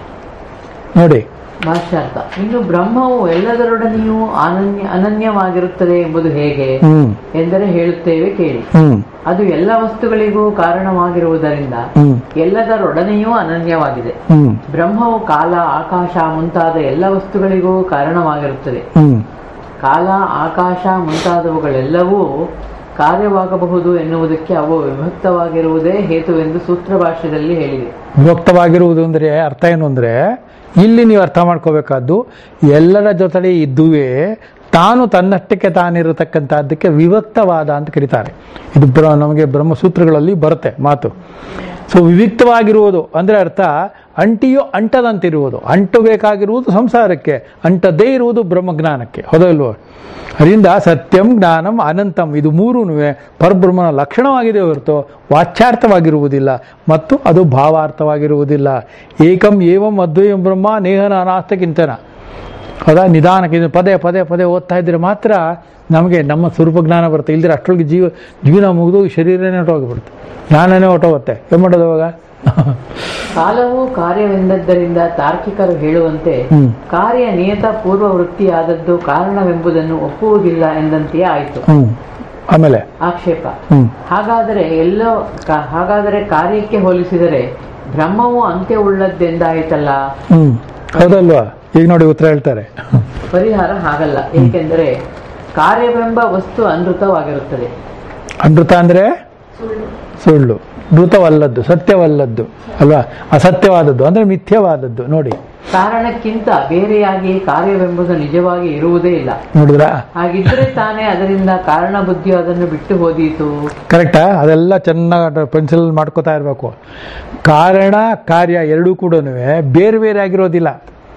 ನೋಡಿ ಭಾಷ್ಯಾರ್ಥ ಇನ್ನು ಬ್ರಹ್ಮವು ಎಲ್ಲದರೊಡನೆಯೂ ಅನನ್ಯ ಅನನ್ಯವಾಗಿರುತ್ತದೆ ಎಂಬುದು ಹೇಗೆ ಹ್ಮ್ ಎಂದರೆ ಹೇಳುತ್ತೇವೆ ಕೇಳಿ ಹ್ಮ್ ಅದು ಎಲ್ಲ ವಸ್ತುಗಳಿಗೂ ಕಾರಣವಾಗಿರುವುದರಿಂದ ಹ್ಮ್ ಎಲ್ಲದರೊಡನೆಯೂ ಅನನ್ಯವಾಗಿದೆ ಹ್ಮ್ ಬ್ರಹ್ಮವು ಕಾಲ ಆಕಾಶ ಮುಂತಾದ ಎಲ್ಲ ವಸ್ತುಗಳಿಗೂ ಕಾರಣವಾಗಿರುತ್ತದೆ ಹ್ಮ್ ಕಾಲ ಆಕಾಶ ಮುಂತಾದವುಗಳೆಲ್ಲವೂ ಕಾರ್ಯವಾಗಬಹುದು ಎನ್ನುವುದಕ್ಕೆ ಅವು ವಿಭಕ್ತವಾಗಿರುವುದೇ ಹೇತುವೆಂದು ಸೂತ್ರ ಭಾಷ್ಯದಲ್ಲಿ ಹೇಳಿದೆ ವಿಭಕ್ತವಾಗಿರುವುದು ಅಂದರೆ ಅರ್ಥ ಏನು ಅಂದರೆ ಇಲ್ಲಿ ನೀವು ಅರ್ಥ ಮಾಡ್ಕೋಬೇಕಾದ್ದು ಎಲ್ಲರ ಜೊತೆಗೆ ಇದ್ದುವೇ ತಾನು ತನ್ನಷ್ಟಕ್ಕೆ ತಾನಿರತಕ್ಕಂಥದ್ದಕ್ಕೆ ವಿಭಕ್ತವಾದ ಅಂತ ಕರೀತಾರೆ ಇದು ಬ್ರ ನಮಗೆ ಬ್ರಹ್ಮಸೂತ್ರಗಳಲ್ಲಿ ಬರುತ್ತೆ ಮಾತು ಸೊ ವಿವಿಕ್ತವಾಗಿರುವುದು ಅಂದರೆ ಅರ್ಥ ಅಂಟಿಯೋ ಅಂಟದಂತಿರುವುದು ಅಂಟಬೇಕಾಗಿರುವುದು ಸಂಸಾರಕ್ಕೆ ಅಂಟದೇ ಇರುವುದು ಬ್ರಹ್ಮಜ್ಞಾನಕ್ಕೆ ಹೌದಲ್ವೋ ಅದರಿಂದ ಸತ್ಯಂ ಜ್ಞಾನಂ ಅನಂತಂ ಇದು ಮೂರೂ ಪರಬ್ರಹ್ಮನ ಲಕ್ಷಣವಾಗಿದೆ ಹೊರತು ವಾಚ್ಯಾರ್ಥವಾಗಿರುವುದಿಲ್ಲ ಮತ್ತು ಅದು ಭಾವಾರ್ಥವಾಗಿರುವುದಿಲ್ಲ ಏಕಂ ಏವಂ ಅದ್ವಯಂ ಬ್ರಹ್ಮ ನೇಹನ ಅನಾಸ್ತ ಕಿಂಚನ ಹೌದಾ ನಿಧಾನಕ್ಕೆ ಇದು ಪದೇ ಪದೇ ಪದೇ ಓದ್ತಾ ಇದ್ರೆ ಮಾತ್ರ ನಮಗೆ ನಮ್ಮ ಸ್ವರೂಪ ಜ್ಞಾನ ಬರುತ್ತೆ ಇಲ್ದಿರ ಅಷ್ಟರೊಳಗೆ ಜೀವ ಜೀವನ ಮುಗಿದು ಶರೀರನೇ ಹೊಟ್ಟೋಗ್ಬಿಡುತ್ತೆ ಜ್ಞಾನನೇ ಹೊಟ್ಟೋಗುತ್ತೆ ಏನು ಮಾಡೋದು ಅವಾಗ ಕಾಲವು ಕಾರ್ಯವೆಂದದ್ದರಿಂದ ತಾರ್ಕಿಕರು ಹೇಳುವಂತೆ ಹ್ಮ್. ಕಾರ್ಯ ನಿಯತ ಪೂರ್ವ ವೃತ್ತಿಯಾದದ್ದು ಕಾರಣವೆಂಬುದನ್ನು ಒಪ್ಪುವುದಿಲ್ಲ ಎಂದಂತೆಯೇ ಆಯಿತು ಹ್ಮ್ ಆಮೇಲೆ ಆಕ್ಷೇಪ ಹ್ಮ್ ಹಾಗಾದರೆ ಎಲ್ಲೋ ಕಾ- ಹಾಗಾದರೆ ಕಾರ್ಯಕ್ಕೆ ಹೋಲಿಸಿದರೆ ಬ್ರಹ್ಮವು ಅಂತ್ಯವುಳ್ಳದ್ದೆಂದಾಯಿತಲ್ಲ ಹ್ಮ್ ಹೌದಲ್ವಾ ಈಗ ನೋಡಿ ಉತ್ತರ ಹೇಳ್ತಾರೆ ಪರಿಹಾರ ಹಾಗಲ್ಲ ಏಕೆಂದರೆ ಕಾರ್ಯವೆಂಬ ವಸ್ತು ಅನೃತವಾಗಿರುತ್ತದೆ ಅಮೃತ ಅಂದ್ರೆ ಸುಳ್ಳು ಮೃತವಲ್ಲದ್ದು ಸತ್ಯವಲ್ಲದ್ದು ಅಲ್ವಾ ಅಸತ್ಯವಾದದ್ದು ಅಂದ್ರೆ ಮಿಥ್ಯವಾದದ್ದು ನೋಡಿ ಕಾರಣಕ್ಕಿಂತ ಬೇರೆಯಾಗಿ ಕಾರ್ಯವೆಂಬುದು ನಿಜವಾಗಿ ಇರುವುದೇ ಇಲ್ಲ ನೋಡಿದ್ರಾ ಹಾಗಿದ್ರೆ ತಾನೇ ಅದರಿಂದ ಕಾರಣ ಬುದ್ಧಿಯು ಅದನ್ನು ಬಿಟ್ಟು ಹೋದೀತು ಕರೆಕ್ಟಾ ಅದೆಲ್ಲ ಚೆನ್ನಾಗಿ ಪೆನ್ಸಿಲ್ ಮಾಡ್ಕೋತಾ ಇರಬೇಕು ಕಾರಣ ಕಾರ್ಯ ಎರಡೂ ಕೂಡ ಬೇರೆ ಬೇರೆ ಆಗಿರೋದಿಲ್ಲ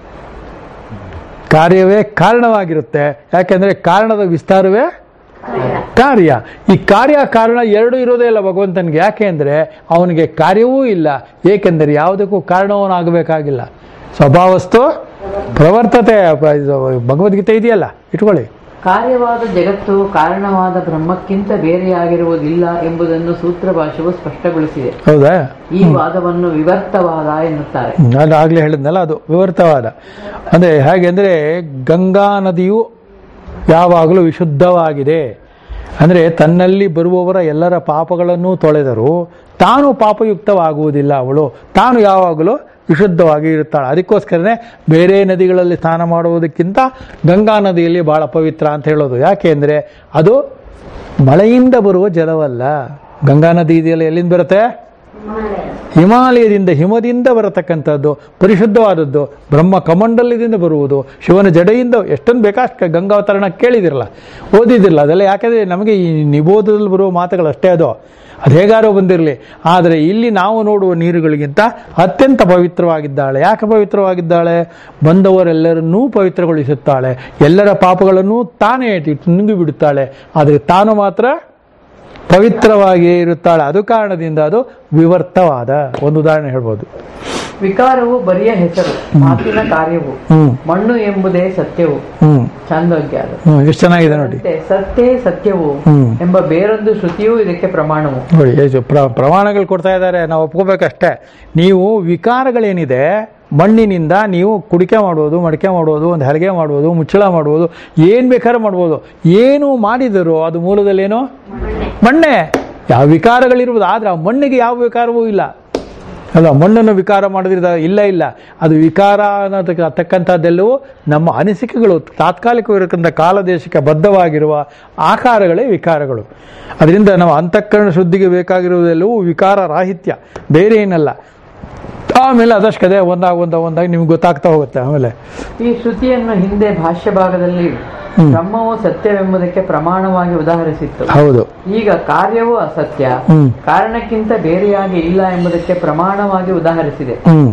ಕಾರ್ಯವೇ ಕಾರಣವಾಗಿರುತ್ತೆ ಯಾಕೆಂದ್ರೆ ಕಾರಣದ ವಿಸ್ತಾರವೇ ಕಾರ್ಯ ಈ ಕಾರ್ಯ ಕಾರಣ ಎರಡು ಇರೋದೇ ಇಲ್ಲ ಭಗವಂತನಿಗೆ ಯಾಕೆ ಅಂದ್ರೆ ಅವನಿಗೆ ಕಾರ್ಯವೂ ಇಲ್ಲ ಏಕೆಂದರೆ ಯಾವುದಕ್ಕೂ ಕಾರಣವನ್ನಾಗಬೇಕಾಗಿಲ್ಲ ಸ್ವಭಾವಸ್ತು ಪ್ರವರ್ತತೆ ಪ- ಇದು ಭಗವದ್ಗೀತೆ ಇದೆಯಲ್ಲ ಇಟ್ಕೊಳ್ಳಿ ಕಾರ್ಯವಾದ ಜಗತ್ತು ಕಾರಣವಾದ ಬ್ರಹ್ಮಕ್ಕಿಂತ ಬೇರೆಯಾಗಿರುವುದಿಲ್ಲ ಎಂಬುದನ್ನು ಸೂತ್ರ ಭಾಷೆಯು ಸ್ಪಷ್ಟಗೊಳಿಸಿದೆ ಹೌದಾ ಈ ವಾದವನ್ನು ವಿವರ್ತವಾದ ಎನ್ನುತ್ತಾರೆ ನಾನು ಆಗ್ಲೇ ಹೇಳಿದ್ನಲ್ಲ ಅದು ವಿವರ್ತವಾದ ಅಂದ್ರೆ ಹೇಗೆ ಅಂದ್ರೆ ಗಂಗಾ ನದಿಯು ಯಾವಾಗಲೂ ವಿಶುದ್ಧವಾಗಿದೆ ಅಂದ್ರೆ ತನ್ನಲ್ಲಿ ಬರುವವರ ಎಲ್ಲರ ಪಾಪಗಳನ್ನು ತೊಳೆದರೂ ತಾನು ಪಾಪಯುಕ್ತವಾಗುವುದಿಲ್ಲ ಅವಳು ತಾನು ಯಾವಾಗಲೂ ವಿಶುದ್ಧವಾಗಿ ಇರುತ್ತಾಳೆ ಅದಕ್ಕೋಸ್ಕರನೇ ಬೇರೆ ನದಿಗಳಲ್ಲಿ ಸ್ನಾನ ಮಾಡುವುದಕ್ಕಿಂತ ಗಂಗಾ ನದಿಯಲ್ಲಿ ಬಹಳ ಪವಿತ್ರ ಅಂತ ಹೇಳೋದು ಯಾಕೆ ಅಂದ್ರೆ ಅದು ಮಳೆಯಿಂದ ಬರುವ ಜಲವಲ್ಲ ಗಂಗಾ ನದಿ ಇದೆಯಲ್ಲ ಎಲ್ಲಿಂದ ಬರುತ್ತೆ ಹಿಮಾಲಯದಿಂದ ಹಿಮದಿಂದ ಬರತಕ್ಕಂಥದ್ದು ಪರಿಶುದ್ಧವಾದದ್ದು ಬ್ರಹ್ಮ ಕಮಂಡಲದಿಂದ ಬರುವುದು ಶಿವನ ಜಡೆಯಿಂದ ಎಷ್ಟೊಂದು ಬೇಕಾಷ್ಟು ಗಂಗಾವತರಣ ಕೇಳಿದಿರಲ್ಲ ಓದಿದಿರಲ್ಲ ಅದೆಲ್ಲ ಯಾಕಂದ್ರೆ ನಮಗೆ ಈ ನಿಬೋಧದಲ್ಲಿ ಬರುವ ಮಾತುಗಳು ಅಷ್ಟೇ ಅದು ಅದು ಹೇಗಾರೋ ಬಂದಿರಲಿ ಆದರೆ ಇಲ್ಲಿ ನಾವು ನೋಡುವ ನೀರುಗಳಿಗಿಂತ ಅತ್ಯಂತ ಪವಿತ್ರವಾಗಿದ್ದಾಳೆ ಯಾಕೆ ಪವಿತ್ರವಾಗಿದ್ದಾಳೆ ಬಂದವರೆಲ್ಲರನ್ನೂ ಪವಿತ್ರಗೊಳಿಸುತ್ತಾಳೆ ಎಲ್ಲರ ಪಾಪಗಳನ್ನು ತಾನೇ ನುಂಗಿ ಬಿಡುತ್ತಾಳೆ ಆದರೆ ತಾನು ಮಾತ್ರ ಪವಿತ್ರವಾಗಿಯೇ ಇರುತ್ತಾಳೆ ಅದು ಕಾರಣದಿಂದ ಅದು ವಿವರ್ತವಾದ ಒಂದು ಉದಾಹರಣೆ ಹೇಳ್ಬೋದು ವಿಕಾರವು ಬರಿಯ ಹೆಸರು ಮಾತಿನ ಕಾರ್ಯವು ಹ್ಮ್ ಮಣ್ಣು ಎಂಬುದೇ ಸತ್ಯವು ಹ್ಮ್ ಚಾಂದೋಗ್ಯ ಅದು ಹ್ಮ್ ಎಷ್ಟು ಚೆನ್ನಾಗಿದೆ ನೋಡಿ ಮತ್ತೆ ಸತ್ತೇ ಸತ್ಯವು ಹ್ಮ್. ಎಂಬ ಬೇರೊಂದು ಶ್ರುತಿಯೂ ಇದಕ್ಕೆ ಪ್ರಮಾಣವು ನೋಡಿ ಎಷ್ಟು ಪ್ರ- ಪ್ರಮಾಣಗಳು ಕೊಡ್ತಾ ಇದ್ದಾರೆ ನಾವು ಒಪ್ಕೋಬೇಕಷ್ಟೇ ನೀವು ವಿಕಾರಗಳೇನಿದೆ ಮಣ್ಣಿನಿಂದ ನೀವು ಕುಡಿಕೆ ಮಾಡ್ಬೋದು ಮಡಿಕೆ ಮಾಡ್ಬೋದು ಒಂದು ಹಲಗೆ ಮಾಡ್ಬೋದು ಮುಚ್ಚಳ ಮಾಡ್ಬೋದು ಏನು ಬೇಕಾದ್ರೂ ಮಾಡ್ಬೋದು ಏನು ಮಾಡಿದರೂ ಅದು ಮೂಲದಲ್ಲೇನು ಮಣ್ಣೆ ಯಾವ ವಿಕಾರಗಳಿರ್ಬೋದು ಆದರೆ ಆ ಮಣ್ಣಿಗೆ ಯಾವ ವಿಕಾರವೂ ಇಲ್ಲ ಅಲ್ಲ ಮಣ್ಣನ್ನು ವಿಕಾರ ಮಾಡಿದ್ರೆ ಇಲ್ಲ ಇಲ್ಲ ಅದು ವಿಕಾರ ಅನ್ನೋದಕ್ಕೆ ತಕ್ಕಂಥದ್ದೆಲ್ಲವೂ ನಮ್ಮ ಅನಿಸಿಕೆಗಳು ತಾತ್ಕಾಲಿಕವಿರತಕ್ಕಂಥ ಕಾಲದೇಶಕ್ಕೆ ಬದ್ಧವಾಗಿರುವ ಆಕಾರಗಳೇ ವಿಕಾರಗಳು ಅದರಿಂದ ನಾವು ಅಂತಃಕರಣ ಶುದ್ಧಿಗೆ ಬೇಕಾಗಿರುವುದೆಲ್ಲವೂ ವಿಕಾರ ರಾಹಿತ್ಯ ಬೇರೆ ಏನಲ್ಲ ಆಮೇಲೆ ಅದಷ್ಟೇ ಒಂದಾಗ ಒಂದ ಒಂದಾಗಿ ನಿಮ್ಗೆ ಗೊತ್ತಾಗ್ತಾ ಹೋಗುತ್ತೆ ಆಮೇಲೆ ಈ ಶ್ರುತಿಯನ್ನು ಹಿಂದೆ ಭಾಷ್ಯ ಭಾಗದಲ್ಲಿ ಹ್ಮ್. ಬ್ರಹ್ಮವು ಸತ್ಯವೆಂಬುದಕ್ಕೆ ಪ್ರಮಾಣವಾಗಿ ಉದಾಹರಿಸಿತ್ತು ಹೌದು ಈಗ ಕಾರ್ಯವೂ ಅಸತ್ಯ ಹ್ಮ್. ಕಾರಣಕ್ಕಿಂತ ಬೇರೆಯಾಗಿ ಇಲ್ಲ ಎಂಬುದಕ್ಕೆ ಪ್ರಮಾಣವಾಗಿ ಉದಾಹರಿಸಿದೆ ಹ್ಮ್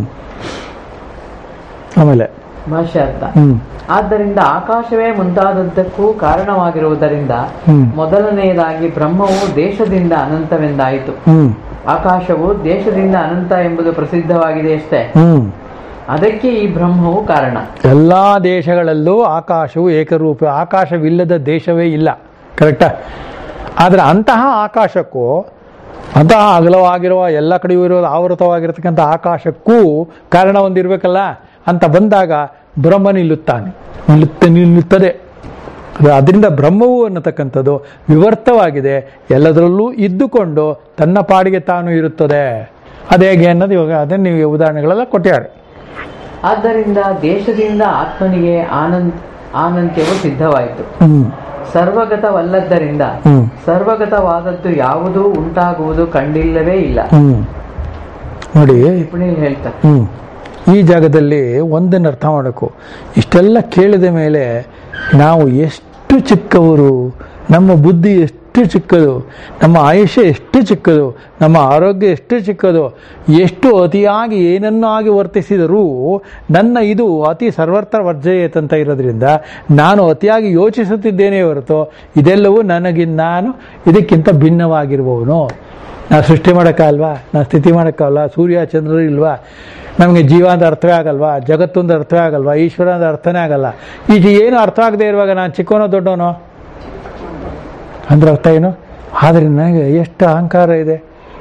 ಆಮೇಲೆ ಭಾಷ್ಯಾರ್ಥ ಹ್ಮ್ ಆದ್ದರಿಂದ ಆಕಾಶವೇ ಮುಂತಾದದ್ದಕ್ಕೂ ಕಾರಣವಾಗಿರುವುದರಿಂದ ಹ್ಮ್. ಮೊದಲನೆಯದಾಗಿ ಬ್ರಹ್ಮವು ದೇಶದಿಂದ ಅನಂತವೆಂದಾಯಿತು ಹ್ಮ್ ಆಕಾಶವು ದೇಶದಿಂದ ಅನಂತ ಎಂಬುದು ಪ್ರಸಿದ್ಧವಾಗಿದೆ ಅಷ್ಟೇ ಹ್ಮ್ ಅದಕ್ಕೆ ಈ ಬ್ರಹ್ಮವು ಕಾರಣ ಎಲ್ಲ ದೇಶಗಳಲ್ಲೂ ಆಕಾಶವು ಏಕರೂಪ ಆಕಾಶವಿಲ್ಲದ ದೇಶವೇ ಇಲ್ಲ ಕರೆಕ್ಟಾ ಆದರೆ ಅಂತಹ ಆಕಾಶಕ್ಕೂ ಅಂತಹ ಅಗಲವಾಗಿರುವ ಎಲ್ಲ ಕಡೆಯೂ ಇರೋ ಆವೃತವಾಗಿರತಕ್ಕಂಥ ಆಕಾಶಕ್ಕೂ ಕಾರಣ ಒಂದಿರಬೇಕಲ್ಲ ಅಂತ ಬಂದಾಗ ಬ್ರಹ್ಮ ನಿಲ್ಲುತ್ತಾನೆ ನಿಲ್ಲುತ್ತ ನಿಲ್ಲುತ್ತದೆ ಅದು ಅದರಿಂದ ಬ್ರಹ್ಮವು ಅನ್ನತಕ್ಕಂಥದ್ದು ವಿವರ್ತವಾಗಿದೆ ಎಲ್ಲದರಲ್ಲೂ ಇದ್ದುಕೊಂಡು ತನ್ನ ಪಾಡಿಗೆ ತಾನು ಇರುತ್ತದೆ ಅದು ಹೇಗೆ ಅನ್ನೋದು ಇವಾಗ ಅದನ್ನು ನೀವು ಉದಾಹರಣೆಗಳೆಲ್ಲ ಕೊಟ್ಟಿದ್ದಾರೆ ಆದ್ದರಿಂದ ದೇಶದಿಂದ ಆತ್ಮನಿಗೆ ಆನಂದ್ ಆನಂತ್ಯವು ಸಿದ್ಧವಾಯಿತು ಹ್ಮ್ ಸರ್ವಗತವಲ್ಲದ್ದರಿಂದ ಹ್ಮ್ ಸರ್ವಗತವಾದದ್ದು ಯಾವುದೂ ಉಂಟಾಗುವುದು ಕಂಡಿಲ್ಲವೇ ಇಲ್ಲ ಹ್ಮ್ ನೋಡಿ ಟಿಪ್ಪಣಿಯಲ್ಲಿ ಹೇಳ್ತಾರೆ ಹ್ಮ್ ಈ ಜಾಗದಲ್ಲಿ ಒಂದನ್ನು ಅರ್ಥ ಮಾಡಬೇಕು ಇಷ್ಟೆಲ್ಲ ಕೇಳಿದ ಮೇಲೆ ನಾವು ಎಷ್ಟು ಚಿಕ್ಕವರು ನಮ್ಮ ಬುದ್ಧಿ ಎಷ್ಟು ಚಿಕ್ಕದು ನಮ್ಮ ಆಯುಷ್ಯ ಎಷ್ಟು ಚಿಕ್ಕದು ನಮ್ಮ ಆರೋಗ್ಯ ಎಷ್ಟು ಚಿಕ್ಕದು ಎಷ್ಟು ಅತಿಯಾಗಿ ಏನನ್ನಾಗಿ ವರ್ತಿಸಿದರೂ ನನ್ನ ಇದು ಅತಿ ಸರ್ವರ್ಥ ವರ್ಜಯೇತ್ ಅಂತ ಇರೋದ್ರಿಂದ ನಾನು ಅತಿಯಾಗಿ ಯೋಚಿಸುತ್ತಿದ್ದೇನೆ ಹೊರತು ಇದೆಲ್ಲವೂ ನನಗೆ ನಾನು ಇದಕ್ಕಿಂತ ಭಿನ್ನವಾಗಿರುವವನು ನಾ ಸೃಷ್ಟಿ ಮಾಡೋಕ್ಕಲ್ವಾ ನಾ ಸ್ಥಿತಿ ಮಾಡೋಕ್ಕಲ್ಲ ಸೂರ್ಯ ಚಂದ್ರರು ಇಲ್ವಾ ನಮಗೆ ಜೀವ ಅಂತ ಅರ್ಥವೇ ಆಗಲ್ವಾ ಜಗತ್ತೊಂದು ಅರ್ಥವೇ ಆಗಲ್ವಾ ಈಶ್ವರ ಅಂತ ಅರ್ಥನೇ ಆಗಲ್ಲ ಈಗ ಏನು ಅರ್ಥ ಆಗದೆ ಇರುವಾಗ ನಾನು ಚಿಕ್ಕವನೋ ದೊಡ್ಡವನೋ ಅಂದ್ರೆ ಅರ್ಥ ಏನು ಆದರೆ ನನಗೆ ಎಷ್ಟು ಅಹಂಕಾರ ಇದೆ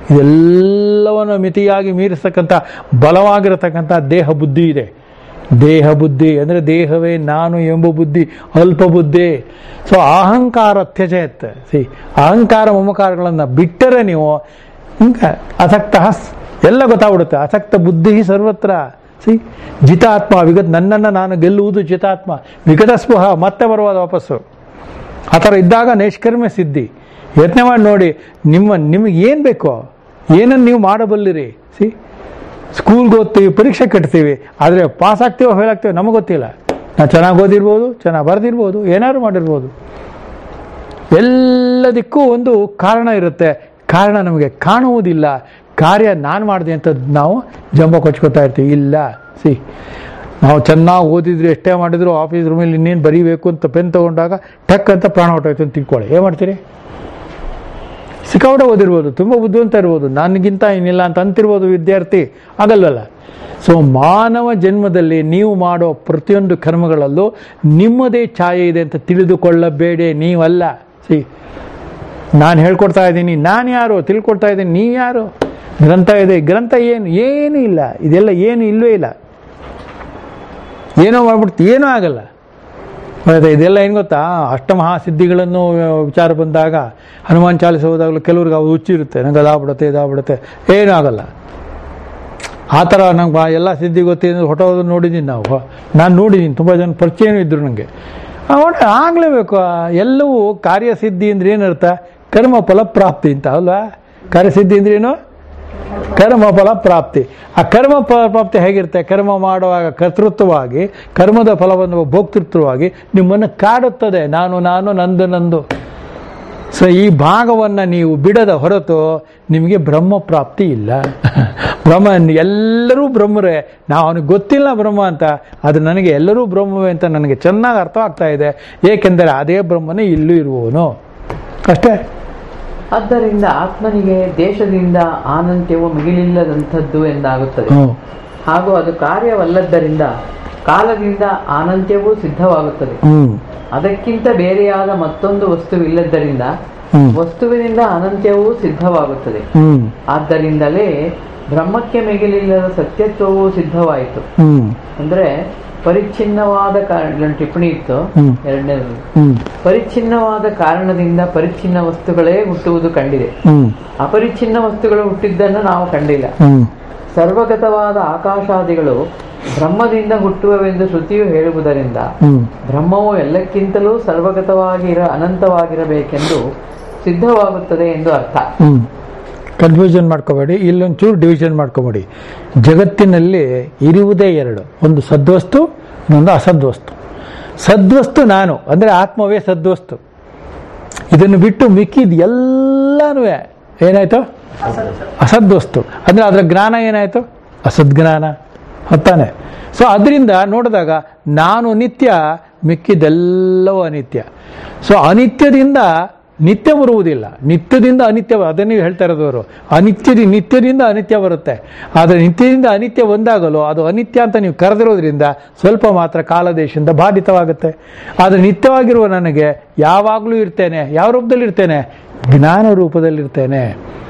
ಇದೆಲ್ಲವನ್ನು ಮಿತಿಯಾಗಿ ಮೀರಿಸ್ತಕ್ಕಂಥ ಬಲವಾಗಿರತಕ್ಕಂಥ ದೇಹ ಬುದ್ಧಿ ಇದೆ ದೇಹ ಬುದ್ಧಿ ಅಂದರೆ ದೇಹವೇ ನಾನು ಎಂಬ ಬುದ್ಧಿ ಅಲ್ಪ ಬುದ್ಧಿ ಸೊ ಅಹಂಕಾರ ತ್ಯಜಯತ್ ಸಿ ಅಹಂಕಾರ ಮಮಕಾರಗಳನ್ನು ಬಿಟ್ಟರೆ ನೀವು ಹಿಂಗೆ ಅಸಕ್ತ ಎಲ್ಲ ಗೊತ್ತಾಗ್ಬಿಡುತ್ತೆ ಅಸಕ್ತ ಬುದ್ಧಿ ಸರ್ವತ್ರ ಸಿ ಜಿತಾತ್ಮ ವಿಗತ್ ನನ್ನನ್ನು ನಾನು ಗೆಲ್ಲುವುದು ಜಿತಾತ್ಮ ವಿಗತ ಸ್ಪೃಹ ಮತ್ತೆ ಬರುವುದು ವಾಪಸ್ಸು ಆ ಥರ ಇದ್ದಾಗ ನೈಷ್ಕರ್ಮ್ಯ ಸಿದ್ಧಿ ಯತ್ನೆ ಮಾಡಿ ನೋಡಿ ನಿಮ್ಮ ನಿಮಗೆ ಏನು ಬೇಕೋ ಏನನ್ನು ನೀವು ಮಾಡಬಲ್ಲಿರಿ ಸಿ ಸ್ಕೂಲ್ಗೆ ಓದ್ತೀವಿ ಪರೀಕ್ಷೆ ಕಟ್ತೀವಿ ಆದರೆ ಪಾಸ್ ಆಗ್ತೀವೋ ಫೇಲ್ ಆಗ್ತೀವೋ ನಮಗೆ ಗೊತ್ತಿಲ್ಲ ನಾವು ಚೆನ್ನಾಗಿ ಓದಿರ್ಬೋದು ಚೆನ್ನಾಗಿ ಬರೆದಿರ್ಬೋದು ಏನಾದ್ರು ಮಾಡಿರ್ಬೋದು ಎಲ್ಲದಕ್ಕೂ ಒಂದು ಕಾರಣ ಇರುತ್ತೆ ಕಾರಣ ನಮಗೆ ಕಾಣುವುದಿಲ್ಲ ಕಾರ್ಯ ನಾನು ಮಾಡಿದೆ ಅಂತ ನಾವು ಜಂಬ ಕೊಚ್ಕೋತಾ ಇರ್ತೀವಿ ಇಲ್ಲ ಸಿ ನಾವು ಚೆನ್ನಾಗಿ ಓದಿದ್ರು ಎಷ್ಟೇ ಮಾಡಿದ್ರು ಆಫೀಸ್ ರೂಮಲ್ಲಿ ಇನ್ನೇನು ಬರೀಬೇಕು ಅಂತ ಪೆನ್ ತೊಗೊಂಡಾಗ ಟಕ್ ಅಂತ ಪ್ರಾಣ ಹೊಟ್ಟೋಯ್ತು ಅಂತ ತಿಳ್ಕೊಳ್ಳಿ ಏನು ಮಾಡ್ತೀರಿ ಸಿಕ್ಕಾಪಟ್ಟೆ ಓದಿರ್ಬೋದು ತುಂಬ ಬುದ್ಧಿವಂತ ಇರ್ಬೋದು ನನಗಿಂತ ಏನಿಲ್ಲ ಅಂತ ಅಂತಿರ್ಬೋದು ವಿದ್ಯಾರ್ಥಿ ಆಗಲ್ವಲ್ಲ ಸೊ ಮಾನವ ಜನ್ಮದಲ್ಲಿ ನೀವು ಮಾಡೋ ಪ್ರತಿಯೊಂದು ಕರ್ಮಗಳಲ್ಲೂ ನಿಮ್ಮದೇ ಛಾಯೆ ಇದೆ ಅಂತ ತಿಳಿದುಕೊಳ್ಳಬೇಡಿ ನೀವಲ್ಲ ಸಿ ನಾನು ಹೇಳ್ಕೊಡ್ತಾ ಇದ್ದೀನಿ ನಾನು ಯಾರು ತಿಳ್ಕೊಡ್ತಾ ಇದ್ದೀನಿ ನೀವು ಯಾರು ಗ್ರಂಥ ಇದೆ ಗ್ರಂಥ ಏನು ಏನೂ ಇಲ್ಲ ಇದೆಲ್ಲ ಏನು ಇಲ್ಲವೇ ಇಲ್ಲ ಏನೋ ಮಾಡ್ಬಿಡ್ತು ಏನೂ ಆಗಲ್ಲ ಮತ್ತೆ ಇದೆಲ್ಲ ಏನು ಗೊತ್ತಾ ಅಷ್ಟಮಹಾಸಿದ್ಧಿಗಳನ್ನು ವಿಚಾರ ಬಂದಾಗ ಹನುಮಾನ್ ಚಾಲಿಸ ಹೋದಾಗಲೂ ಕೆಲವ್ರಿಗೆ ಅವು ಹುಚ್ಚಿರುತ್ತೆ ನಂಗೆ ಅದಾಗ್ಬಿಡುತ್ತೆ ಇದಾಗ್ಬಿಡುತ್ತೆ ಏನೂ ಆಗಲ್ಲ ಆ ಥರ ನಂಗೆ ಬಾ ಎಲ್ಲ ಸಿದ್ಧಿ ಗೊತ್ತಿದ್ದು ಹೊಟ್ಟೋದು ನೋಡಿದ್ದೀನಿ ನಾವು ನಾನು ನೋಡಿದ್ದೀನಿ ತುಂಬ ಜನ ಪರಿಚಯನೂ ಇದ್ದರು ನನಗೆ ಅವನು ಆಗಲೇಬೇಕು ಎಲ್ಲವೂ ಕಾರ್ಯಸಿದ್ಧಿ ಅಂದ್ರೆ ಏನರ್ಥ ಕರ್ಮ ಫಲ ಪ್ರಾಪ್ತಿ ಅಂತ ಅಲ್ವಾ ಕಾರ್ಯಸಿದ್ಧಿ ಅಂದ್ರೆ ಏನು ಕರ್ಮ ಫಲ ಪ್ರಾಪ್ತಿ ಆ ಕರ್ಮ ಫಲ ಪ್ರಾಪ್ತಿ ಹೇಗಿರುತ್ತೆ ಕರ್ಮ ಮಾಡುವಾಗ ಕರ್ತೃತ್ವವಾಗಿ ಕರ್ಮದ ಫಲವನ್ನು ಭೋಕ್ತೃತ್ವವಾಗಿ ನಿಮ್ಮನ್ನು ಕಾಡುತ್ತದೆ ನಾನು ನಾನು ನಂದು ನಂದು ಸೊ ಈ ಭಾಗವನ್ನು ನೀವು ಬಿಡದ ಹೊರತು ನಿಮಗೆ ಬ್ರಹ್ಮ ಪ್ರಾಪ್ತಿ ಇಲ್ಲ ಬ್ರಹ್ಮ ಎಲ್ಲರೂ ಬ್ರಹ್ಮರೇ ನಾವು ಅವನಿಗೆ ಗೊತ್ತಿಲ್ಲ ಬ್ರಹ್ಮ ಅಂತ ಅದು ನನಗೆ ಎಲ್ಲರೂ ಬ್ರಹ್ಮವೇ ಅಂತ ನನಗೆ ಚೆನ್ನಾಗಿ ಅರ್ಥ ಆಗ್ತಾ ಇದೆ ಏಕೆಂದರೆ ಅದೇ ಬ್ರಹ್ಮನೇ ಇಲ್ಲೂ ಇರುವವನು ಅಷ್ಟೇ ಆದ್ದರಿಂದ ಆತ್ಮನಿಗೆ ದೇಶದಿಂದ ಆನಂತ್ಯವು ಮಿಗಿಲಿಲ್ಲದಂಥದ್ದು ಎಂದಾಗುತ್ತದೆ ಹ್ಞೂ ಹಾಗೂ ಅದು ಕಾರ್ಯವಲ್ಲದ್ದರಿಂದ ಕಾಲದಿಂದ ಆನಂತ್ಯವೂ ಸಿದ್ಧವಾಗುತ್ತದೆ ಹ್ಞೂ ಅದಕ್ಕಿಂತ ಬೇರೆಯಾದ ಮತ್ತೊಂದು ವಸ್ತುವಿಲ್ಲದ್ದರಿಂದ ಹ್ಞೂ ವಸ್ತುವಿನಿಂದ ಅನಂತ್ಯವೂ ಸಿದ್ಧವಾಗುತ್ತದೆ ಹ್ಞೂ ಆದ್ದರಿಂದಲೇ ಬ್ರಹ್ಮಕ್ಕೆ ಮಿಗಿಲಿಲ್ಲದ ಸತ್ಯತ್ವವೂ ಸಿದ್ಧವಾಯಿತು ಹ್ಞೂ ಅಂದ್ರೆ ಪರಿಚ್ಛಿನ್ನವಾದ ಕಾರಣ ಇಲ್ಲೊಂದು ಟಿಪ್ಪಣಿ ಇತ್ತು ಹ್ಮ್. ಎರಡನೇದು ಹ್ಞೂ ಪರಿಚ್ಛಿನ್ನವಾದ ಕಾರಣದಿಂದ ಪರಿಚ್ಛಿನ್ನ ವಸ್ತುಗಳೇ ಹುಟ್ಟುವುದು ಕಂಡಿದೆ ಹ್ಞೂ ಅಪರಿಚ್ಛಿನ್ನ ವಸ್ತುಗಳು ಹುಟ್ಟಿದ್ದನ್ನು ನಾವು ಕಂಡಿಲ್ಲ ಹ್ಞೂ ಸರ್ವಗತವಾದ ಆಕಾಶಾದಿಗಳು ಬ್ರಹ್ಮದಿಂದ ಹುಟ್ಟುವವೆಂದು ಶ್ರುತಿಯು ಹೇಳುವುದರಿಂದ ಹ್ಞೂ ಬ್ರಹ್ಮವು ಎಲ್ಲಕ್ಕಿಂತಲೂ ಸರ್ವಗತವಾಗಿರ ಅನಂತವಾಗಿರಬೇಕೆಂದು ಸಿದ್ಧವಾಗುತ್ತದೆ ಎಂದು ಅರ್ಥ ಹ್ಞೂ ಕನ್ಫ್ಯೂಷನ್ ಮಾಡ್ಕೋಬೇಡಿ ಇಲ್ಲೊಂಚೂರು ಡಿವಿಷನ್ ಮಾಡ್ಕೋಬೇಡಿ ಜಗತ್ತಿನಲ್ಲಿ ಇರುವುದೇ ಎರಡು ಒಂದು ಸದ್ವಸ್ತು ಇನ್ನೊಂದು ಅಸದ್ವಸ್ತು ಸದ್ವಸ್ತು ನಾನು ಅಂದರೆ ಆತ್ಮವೇ ಸದ್ವಸ್ತು ಇದನ್ನು ಬಿಟ್ಟು ಮಿಕ್ಕಿದ ಎಲ್ಲನೂ ಏನಾಯ್ತು ಅಸದ್ವಸ್ತು ಅಂದರೆ ಅದರ ಜ್ಞಾನ ಏನಾಯ್ತು ಅಸದ್ಜ್ಞಾನ ಹೊತ್ತಾನೆ ಸೊ ಅದರಿಂದ ನೋಡಿದಾಗ ನಾನು ನಿತ್ಯ ಮಿಕ್ಕಿದೆಲ್ಲವೂ ಅನಿತ್ಯ ಸೊ ಅನಿತ್ಯದಿಂದ ನಿತ್ಯ ಬರುವುದಿಲ್ಲ ನಿತ್ಯದಿಂದ ಅನಿತ್ಯ ಅದನ್ನೇ ನೀವು ಹೇಳ್ತಾ ಇರೋದು ಅವರು ಅನಿತ್ಯದ ನಿತ್ಯದಿಂದ ಅನಿತ್ಯ ಬರುತ್ತೆ ಆದರೆ ನಿತ್ಯದಿಂದ ಅನಿತ್ಯ ಒಂದಾಗಲು ಅದು ಅನಿತ್ಯ ಅಂತ ನೀವು ಕರೆದಿರೋದ್ರಿಂದ ಸ್ವಲ್ಪ ಮಾತ್ರ ಕಾಲದೇಶದಿಂದ ಬಾಧಿತವಾಗುತ್ತೆ ಆದರೆ ನಿತ್ಯವಾಗಿರುವ ನನಗೆ ಯಾವಾಗಲೂ ಇರ್ತೇನೆ ಯಾವ ರೂಪದಲ್ಲಿ ಇರ್ತೇನೆ ಜ್ಞಾನ ರೂಪದಲ್ಲಿರ್ತೇನೆ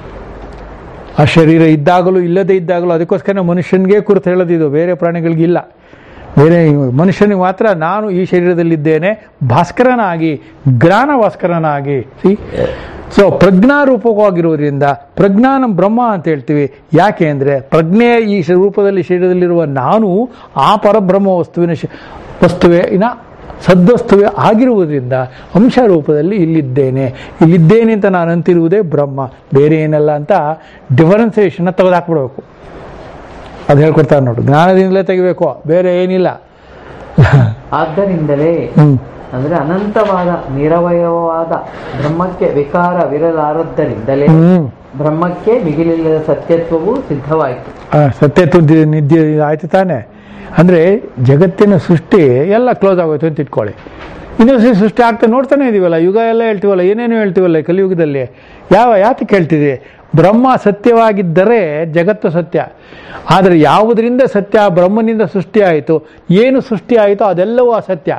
ಆ ಶರೀರ ಇದ್ದಾಗಲೂ ಇಲ್ಲದೇ ಇದ್ದಾಗಲೂ ಅದಕ್ಕೋಸ್ಕರ ಮನುಷ್ಯನಿಗೆ ಕುರಿತು ಹೇಳೋದಿದು ಬೇರೆ ಪ್ರಾಣಿಗಳಿಗಿಲ್ಲ ಬೇರೆ ಮನುಷ್ಯನಿಗೆ ಮಾತ್ರ ನಾನು ಈ ಶರೀರದಲ್ಲಿದ್ದೇನೆ ಭಾಸ್ಕರನಾಗಿ ಜ್ಞಾನ ಭಾಸ್ಕರನಾಗಿ ಸಿ ಸೊ ಪ್ರಜ್ಞಾರೂಪವಾಗಿರುವುದರಿಂದ ಪ್ರಜ್ಞಾನ ಬ್ರಹ್ಮ ಅಂತ ಹೇಳ್ತೀವಿ ಯಾಕೆ ಅಂದರೆ ಪ್ರಜ್ಞೆಯ ಈ ಶ- ರೂಪದಲ್ಲಿ ಶರೀರದಲ್ಲಿರುವ ನಾನು ಆ ಪರಬ್ರಹ್ಮ ವಸ್ತುವಿನ ಶ- ವಸ್ತುವೇ ಇನ್ನ ಸದ್ವಸ್ತುವೇ ಆಗಿರುವುದರಿಂದ ಅಂಶ ರೂಪದಲ್ಲಿ ಇಲ್ಲಿದ್ದೇನೆ ಇಲ್ಲಿದ್ದೇನೆ ಅಂತ ನಾನು ಅಂತಿರುವುದೇ ಬ್ರಹ್ಮ ಬೇರೆ ಏನಲ್ಲ ಅಂತ ಡಿಫರೆನ್ಸಿಯೇಷನ್ ತೆಗೆದಾಕ್ಬಿಡ್ಬೇಕು ಅದು ಹೇಳ್ಕೊಡ್ತಾರೆ ನೋಡು ಜ್ಞಾನದಿಂದಲೇ ತೆಗಿಬೇಕು ಬೇರೆ ಏನಿಲ್ಲ ಆದ್ದರಿಂದಲೇ ಹ್ಮ್ ಅಂದ್ರೆ ಅನಂತವಾದ ನಿರವಯವವಾದ ಬ್ರಹ್ಮಕ್ಕೆ ವಿಕಾರವಿರಲಾರದ್ದರಿಂದಲೇ ಹ್ಮ್ ಬ್ರಹ್ಮಕ್ಕೆ ಮಿಗಿಲಿಲ್ಲದ ಸತ್ಯತ್ವವು ಸಿದ್ಧವಾಯಿತು ಆ, ಸತ್ಯತ್ವ ದಿ- ನಿದ್ದೆ ಆಯ್ತು ತಾನೆ ಅಂದರೆ ಜಗತ್ತಿನ ಸೃಷ್ಟಿ ಎಲ್ಲ ಕ್ಲೋಸ್ ಆಗೋಯ್ತು ಅಂತ ಇಟ್ಕೊಳ್ಳಿ ಇನ್ನೊಂದು ಸೃಷ್ಟಿ ಆಗ್ತಾ ನೋಡ್ತಾನೆ ಇದೀವಲ್ಲ ಯುಗ ಎಲ್ಲ ಹೇಳ್ತೀವಲ್ಲ ಏನೇನು ಹೇಳ್ತೀವಲ್ಲ ಈ ಕಲಿಯುಗದಲ್ಲಿ ಯಾವ ಯಾತಕ್ಕೆ ಹೇಳ್ತಿದೆ ಬ್ರಹ್ಮ ಸತ್ಯವಾಗಿದ್ದರೆ ಜಗತ್ತು ಸತ್ಯ ಆದರೆ ಯಾವುದರಿಂದ ಸತ್ಯ ಬ್ರಹ್ಮನಿಂದ ಸೃಷ್ಟಿ ಆಯಿತು ಏನು ಸೃಷ್ಟಿ ಆಯಿತೋ ಅದೆಲ್ಲವೂ ಅಸತ್ಯ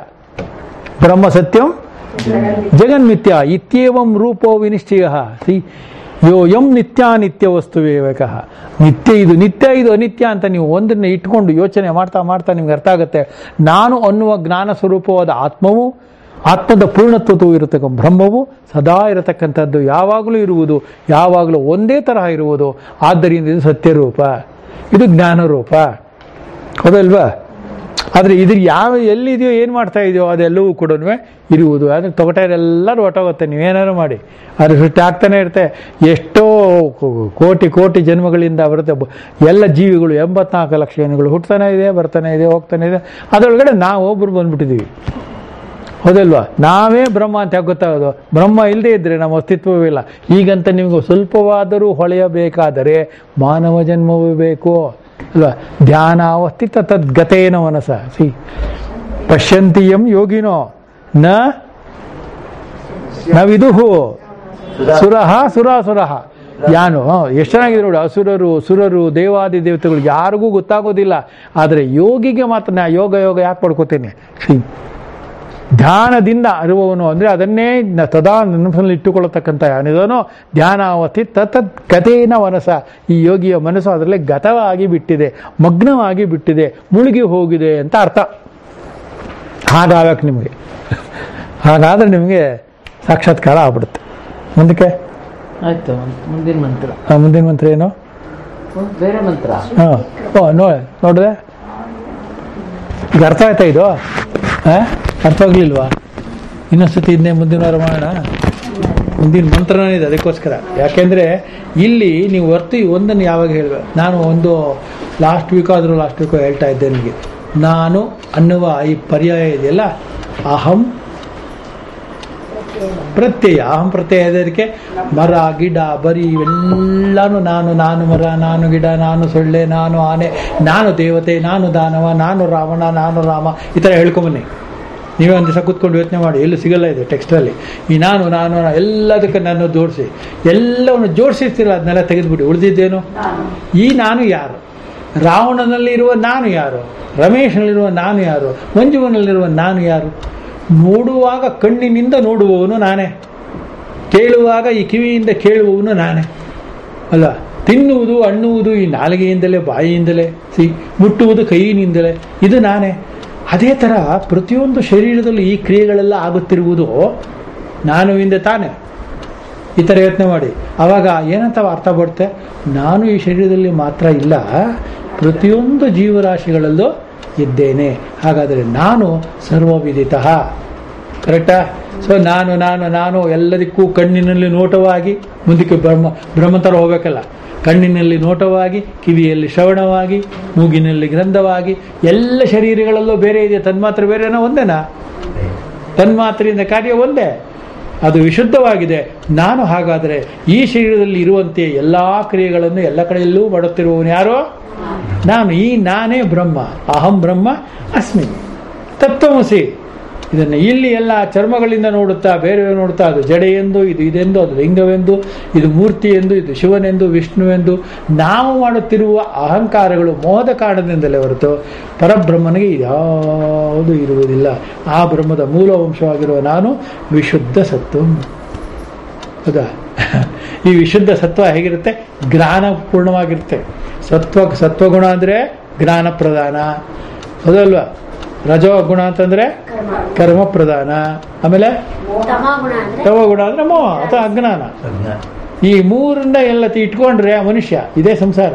ಬ್ರಹ್ಮ ಸತ್ಯಂ ಜಗನ್ಮಿಥ್ಯ ಇತ್ಯೇವಂ ರೂಪೋ ವಿನಿಶ್ಚಯ ಸಿ ಯೋ ಯಂ ನಿತ್ಯಾನಿತ್ಯ ವಸ್ತು ವಿವೇಕ ನಿತ್ಯ ಇದು ನಿತ್ಯ ಇದು ಅನಿತ್ಯ ಅಂತ ನೀವು ಒಂದನ್ನ ಇಟ್ಕೊಂಡು ಯೋಚನೆ ಮಾಡ್ತಾ ಮಾಡ್ತಾ ನಿಮ್ಗೆ ಅರ್ಥ ಆಗುತ್ತೆ ನಾನು ಅನ್ನುವ ಜ್ಞಾನ ಸ್ವರೂಪವಾದ ಆತ್ಮವು ಆತ್ಮದ ಪೂರ್ಣತ್ವವು ಇರತಕ್ಕ ಬ್ರಹ್ಮವು ಸದಾ ಇರತಕ್ಕಂಥದ್ದು ಯಾವಾಗಲೂ ಇರುವುದು ಯಾವಾಗಲೂ ಒಂದೇ ತರಹ ಇರುವುದು ಆದ್ದರಿಂದ ಇದು ಸತ್ಯರೂಪ ಇದು ಜ್ಞಾನರೂಪ ಹೌದಲ್ವಾ ಆದರೆ ಇದ್ರ ಯಾವ ಎಲ್ಲಿದೆಯೋ ಏನು ಮಾಡ್ತಾ ಇದೆಯೋ ಅದೆಲ್ಲವೂ ಕೂಡ ಇರುವುದು ಆದರೆ ತೊಗಟೆಲ್ಲರೂ ಹೊಟ್ಟೋಗುತ್ತೆ ನೀವೇನಾದ್ರು ಮಾಡಿ ಅದು ಸೃಷ್ಟಿ ಆಗ್ತಾನೆ ಇರುತ್ತೆ ಎಷ್ಟೋ ಕೋ- ಕೋಟಿ ಕೋಟಿ ಜನ್ಮಗಳಿಂದ ಬರುತ್ತೆ ಬ- ಎಲ್ಲ ಜೀವಿಗಳು ಎಂಬತ್ನಾಲ್ಕು ಲಕ್ಷ ಜನಗಳು ಹುಟ್ತಾನೆ ಇದೆ ಬರ್ತಾನೆ ಇದೆ ಹೋಗ್ತಾನೆ ಇದೆ ಅದರೊಳಗಡೆ ನಾವು ಒಬ್ರು ಬಂದ್ಬಿಟ್ಟಿದ್ದೀವಿ ಹೌದಲ್ವಾ ನಾವೇ ಬ್ರಹ್ಮ ಅಂತ ಯಾಕೆ ಗೊತ್ತಾಗೋದು ಬ್ರಹ್ಮ ಇಲ್ಲದೆ ಇದ್ರೆ ನಮ್ಮ ಅಸ್ತಿತ್ವವೇ ಇಲ್ಲ ಈಗಂತ ನಿಮಗೆ ಸ್ವಲ್ಪವಾದರೂ ಹೊಳೆಯಬೇಕಾದರೆ ಮಾನವ ಜನ್ಮವೂ ಬೇಕು ಅಲ್ವಾ ಧ್ಯಾನ ಅವಸ್ಥಿತ ತದ್ಗತೇನ ಮನಸ ಸಿ ಪಶ್ಯಂತಿಯಂ ಯೋಗಿನೋ ನ ನವಿದುಹು ಸುರಹ ಸುರಾಸುರಹ ಯಾನು ಎಷ್ಟು ಚೆನ್ನಾಗಿದೆ ನೋಡಿ ಅಸುರರು ಸುರರು ದೇವಾದಿ ದೇವತೆಗಳು ಯಾರಿಗೂ ಗೊತ್ತಾಗೋದಿಲ್ಲ ಆದರೆ ಯೋಗಿಗೆ ಮಾತ್ರ ನಾ ಯೋಗ ಯೋಗ ಯಾಕೆ ಪಡ್ಕೋತೀನಿ ಸಿ ಧ್ಯಾನದಿಂದ ಅರಿವವನು ಅಂದರೆ ಅದನ್ನೇ ನ- ಸದಾ ನೆನಪಿನಲ್ಲಿ ಇಟ್ಟುಕೊಳ್ಳತಕ್ಕಂಥ ಏನಿದನೋ ಧ್ಯಾನ ಅವಧಿ ತತ್ ಗತೇನ ಮನಸ ಈ ಯೋಗಿಯ ಮನಸ್ಸು ಅದರಲ್ಲೇ ಗತವಾಗಿ ಬಿಟ್ಟಿದೆ ಮಗ್ನವಾಗಿ ಬಿಟ್ಟಿದೆ ಮುಳುಗಿ ಹೋಗಿದೆ ಅಂತ ಅರ್ಥ ಹಾಗಾಗಕ್ಕೆ ನಿಮಗೆ ಹಾಗಾದ್ರೆ ನಿಮಗೆ ಸಾಕ್ಷಾತ್ಕಾರ ಆಗ್ಬಿಡುತ್ತೆ ಮುಂದಕ್ಕೆ ಆಯ್ತು ಮುಂದಿನ ಮಂತ್ರ ಆ, ಮುಂದಿನ ಮಂತ್ರ ಏನು ಒಂದ್ ಬೇರೆ ಮಂತ್ರ ಹಾಂ ಓ ನೋ ನೋಡಿದೆ ಈಗ ಅರ್ಥ ಆಯ್ತಾ ಇದು ಆ? ಅರ್ಥ ಆಗ್ಲಿಲ್ವಾ ಇನ್ನೊಂದ್ಸತಿ ಇದನ್ನೇ ಮುಂದಿನ ವಾರ ಮಾಡೋಣ ಮುಂದಿನ ಮಂತ್ರನೇ ಇದೆ ಅದಕ್ಕೋಸ್ಕರ ಯಾಕೆಂದ್ರೆ ಇಲ್ಲಿ ನೀವು ಹೊರ್ತು ಈ ಒಂದನ್ನು ಯಾವಾಗ ಹೇಳ್ಬೇಕು ನಾನು ಒಂದು ಲಾಸ್ಟ್ ವೀಕ್ ಆದರೂ ಲಾಸ್ಟ್ ವೀಕೋ ಹೇಳ್ತಾ ಇದ್ದೆ ನಿಮಗೆ ನಾನು ಅನ್ನುವ ಈ ಪರ್ಯಾಯ ಇದೆಯಲ್ಲ ಅಹಂ ಪ್ರತ್ಯಯ ಅಹಂ ಪ್ರತ್ಯಯ ಇದಕ್ಕೆ ಮರ ಗಿಡ ಬರಿ ಇವೆಲ್ಲಾನು ನಾನು ನಾನು ಮರ ನಾನು ಗಿಡ ನಾನು ಸೊಳ್ಳೆ ನಾನು ಆನೆ ನಾನು ದೇವತೆ ನಾನು ದಾನವ ನಾನು ರಾವಣ ನಾನು ರಾಮ ಈ ಥರ ಹೇಳ್ಕೊಂಬನ್ನಿ ನೀವೇ ಒಂದು ದಿವಸ ಕೂತ್ಕೊಂಡು ಯೋಚನೆ ಮಾಡಿ ಎಲ್ಲೂ ಸಿಗಲ್ಲ ಇದೆ ಟೆಕ್ಸ್ಟಲ್ಲಿ ಈ ನಾನು ನಾನು ನಾನು ಎಲ್ಲದಕ್ಕೆ ನಾನು ಜೋಡಿಸಿ ಎಲ್ಲವನ್ನು ಜೋಡಿಸಿರ್ತೀರ ಅದನ್ನೆಲ್ಲ ತೆಗೆದುಬಿಡಿ ಉಳಿದಿದ್ದೇನು ಈ ನಾನು ಯಾರು ರಾವಣನಲ್ಲಿರುವ ನಾನು ಯಾರು ರಮೇಶನಲ್ಲಿರುವ ನಾನು ಯಾರು ಮಂಜುವನಲ್ಲಿರುವ ನಾನು ಯಾರು ನೋಡುವಾಗ ಕಣ್ಣಿನಿಂದ ನೋಡುವವನು ನಾನೇ ಕೇಳುವಾಗ ಈ ಕಿವಿಯಿಂದ ಕೇಳುವವನು ನಾನೇ ಅಲ್ಲ ತಿನ್ನುವುದು ಅಣ್ಣುವುದು ಈ ನಾಲಿಗೆಯಿಂದಲೇ ಬಾಯಿಯಿಂದಲೇ ಸಿ ಮುಟ್ಟುವುದು ಕೈಯಿನಿಂದಲೇ ಇದು ನಾನೇ ಅದೇ ಥರ ಪ್ರತಿಯೊಂದು ಶರೀರದಲ್ಲಿ ಈ ಕ್ರಿಯೆಗಳೆಲ್ಲ ಆಗುತ್ತಿರುವುದು ನಾನು ಇಂದ ತಾನೇ ಈ ಥರ ಯೋಚನೆ ಮಾಡಿ ಆವಾಗ ಏನಂತ ಅರ್ಥ ಬರುತ್ತೆ ನಾನು ಈ ಶರೀರದಲ್ಲಿ ಮಾತ್ರ ಇಲ್ಲ ಪ್ರತಿಯೊಂದು ಜೀವರಾಶಿಗಳಲ್ಲೂ ಇದ್ದೇನೆ ಹಾಗಾದರೆ ನಾನು ಸರ್ವವಿದಿತ ಕರೆಕ್ಟಾ ಸೊ ನಾನು ನಾನು ನಾನು ಎಲ್ಲದಕ್ಕೂ ಕಣ್ಣಿನಲ್ಲಿ ನೋಟವಾಗಿ ಮುಂದಕ್ಕೆ ಬ್ರಹ್ಮ ಬ್ರಹ್ಮ ಥರ ಹೋಗ್ಬೇಕಲ್ಲ ಕಣ್ಣಿನಲ್ಲಿ ನೋಟವಾಗಿ ಕಿವಿಯಲ್ಲಿ ಶ್ರವಣವಾಗಿ ಮೂಗಿನಲ್ಲಿ ಗ್ರಂಥವಾಗಿ ಎಲ್ಲ ಶರೀರಗಳಲ್ಲೂ ಬೇರೆ ಇದೆ ತನ್ಮಾತ್ರ ಬೇರೆನೋ ಒಂದೇನಾ ತನ್ಮಾತ್ರೆಯಿಂದ ಕಾರ್ಯ ಒಂದೇ ಅದು ವಿಶುದ್ಧವಾಗಿದೆ ನಾನು ಹಾಗಾದರೆ ಈ ಶರೀರದಲ್ಲಿ ಇರುವಂತೆ ಎಲ್ಲ ಕ್ರಿಯೆಗಳನ್ನು ಎಲ್ಲ ಕಡೆಯಲ್ಲೂ ಮಾಡುತ್ತಿರುವವನು ಯಾರೋ ನಾನು ಈ ನಾನೇ ಬ್ರಹ್ಮ ಅಹಂ ಬ್ರಹ್ಮ ಅಸ್ಮಿ ತತ್ವಮಸಿ ಇದನ್ನು ಇಲ್ಲಿ ಎಲ್ಲ ಚರ್ಮಗಳಿಂದ ನೋಡುತ್ತಾ ಬೇರೆ ನೋಡುತ್ತಾ ಅದು ಜಡೆ ಎಂದು ಇದು ಇದೆಂದು ಅದು ಲಿಂಗವೆಂದು ಇದು ಮೂರ್ತಿ ಎಂದು ಇದು ಶಿವನೆಂದು ವಿಷ್ಣುವೆಂದು ನಾವು ಮಾಡುತ್ತಿರುವ ಅಹಂಕಾರಗಳು ಮೋಹದ ಕಾರಣದಿಂದಲೇ ಹೊರತು ಪರಬ್ರಹ್ಮನಿಗೆ ಯಾವುದು ಇರುವುದಿಲ್ಲ ಆ ಬ್ರಹ್ಮದ ಮೂಲ ವಂಶವಾಗಿರುವ ನಾನು ವಿಶುದ್ಧ ಸತ್ವ ಹೌದಾ ಈ ವಿಶುದ್ಧ ಸತ್ವ ಹೇಗಿರುತ್ತೆ ಜ್ಞಾನ ಪೂರ್ಣವಾಗಿರುತ್ತೆ ಸತ್ವ ಸತ್ವಗುಣ ಅಂದರೆ ಜ್ಞಾನ ಪ್ರಧಾನ ಹೌದಲ್ವಾ ರಜೋ ಗುಣ ಅಂತಂದ್ರೆ ಕರ್ಮ ಪ್ರಧಾನ ಆಮೇಲೆ ತಮಗುಣ ಅಂದ್ರೆ ತಮಗುಣ ಅಂದ್ರೆ ಮೋಹ ಅಥವಾ ಅಜ್ಞಾನ ಅಜ್ಞಾನ ಈ ಮೂರನ್ನ ಎಲ್ಲ ಇಟ್ಕೊಂಡ್ರೆ ಆ ಮನುಷ್ಯ ಇದೇ ಸಂಸಾರ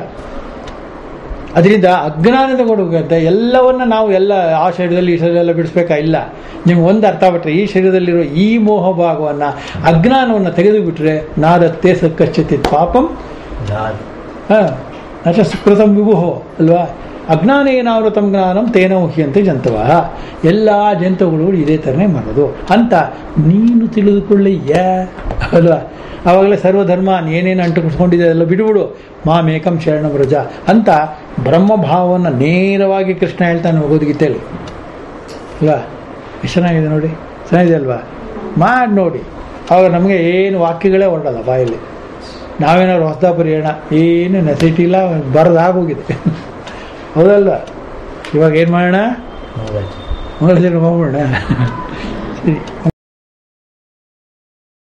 ಅದರಿಂದ ಅಜ್ಞಾನದ ಕೊಡುವಂತೆ ಎಲ್ಲವನ್ನ ನಾವು ಎಲ್ಲ ಆ ಶರೀರದಲ್ಲಿ ಈ ಶರೀರದಲ್ಲಿ ಬಿಡಿಸ್ಬೇಕಾ ಇಲ್ಲ ನಿಮ್ಗೆ ಒಂದು ಅರ್ಥ ಬಿಟ್ರೆ ಈ ಶರೀರದಲ್ಲಿರೋ ಈ ಮೋಹ ಭಾಗವನ್ನ ಅಜ್ಞಾನವನ್ನು ತೆಗೆದು ಬಿಟ್ರೆ ನಾದತ್ತೆ ಸಕ್ಕಚ್ಚಿತ್ ಪಾಪಂ ಜ್ಞಾನ ಹ, ನಚ ಸುಕೃತಂ ವಿಭುಹೋ ಅಲ್ವಾ ಅಜ್ಞಾನೇನಾವೃತಂ ಜ್ಞಾನಂ ತೇನ ಮುಖ್ಯಂತೆ ಜಂತವ ಎಲ್ಲ ಜಂತುಗಳು ಇದೇ ಥರನೇ ಮಾಡೋದು ಅಂತ ನೀನು ತಿಳಿದುಕೊಳ್ಳಯ್ಯ ಅಲ್ವಾ ಆವಾಗಲೇ ಸರ್ವಧರ್ಮ ಏನೇನು ಅಂಟುಕೊಂಡಿದೆ ಎಲ್ಲ ಬಿಡುಬಿಡು ಮಾಮೇಕಂ ಶರಣ ವ್ರಜ ಅಂತ ಬ್ರಹ್ಮಭಾವವನ್ನು ನೇರವಾಗಿ ಕೃಷ್ಣ ಹೇಳ್ತಾನೆ ಭಗವದ್ಗೀತೆಯಲ್ಲಿ ಅಲ್ವಾ ಎಷ್ಟು ಚೆನ್ನಾಗಿದೆ ನೋಡಿ ಚೆನ್ನಾಗಿದೆ ಅಲ್ವಾ ಮಾಡಿ ನೋಡಿ ಆವಾಗ ನಮಗೆ ಏನು ವಾಕ್ಯಗಳೇ ಹೊರಡಲ್ಲ ಬಾಯಲ್ಲಿ ನಾವೇನಾದ್ರು ಹೊಸದ ಬರೆಯೋಣ ಏನು ನೆಸಿಟಿ ಇಲ್ಲ ಬರದಾಗೋಗಿದೆ ಹೌದಲ್ವಾ ಇವಾಗ ಏನು ಮಾಡೋಣ ನೋಡಾಯ್ತು ಮಂಗಳೂರು ಹೋಗೋಣ ಸರಿ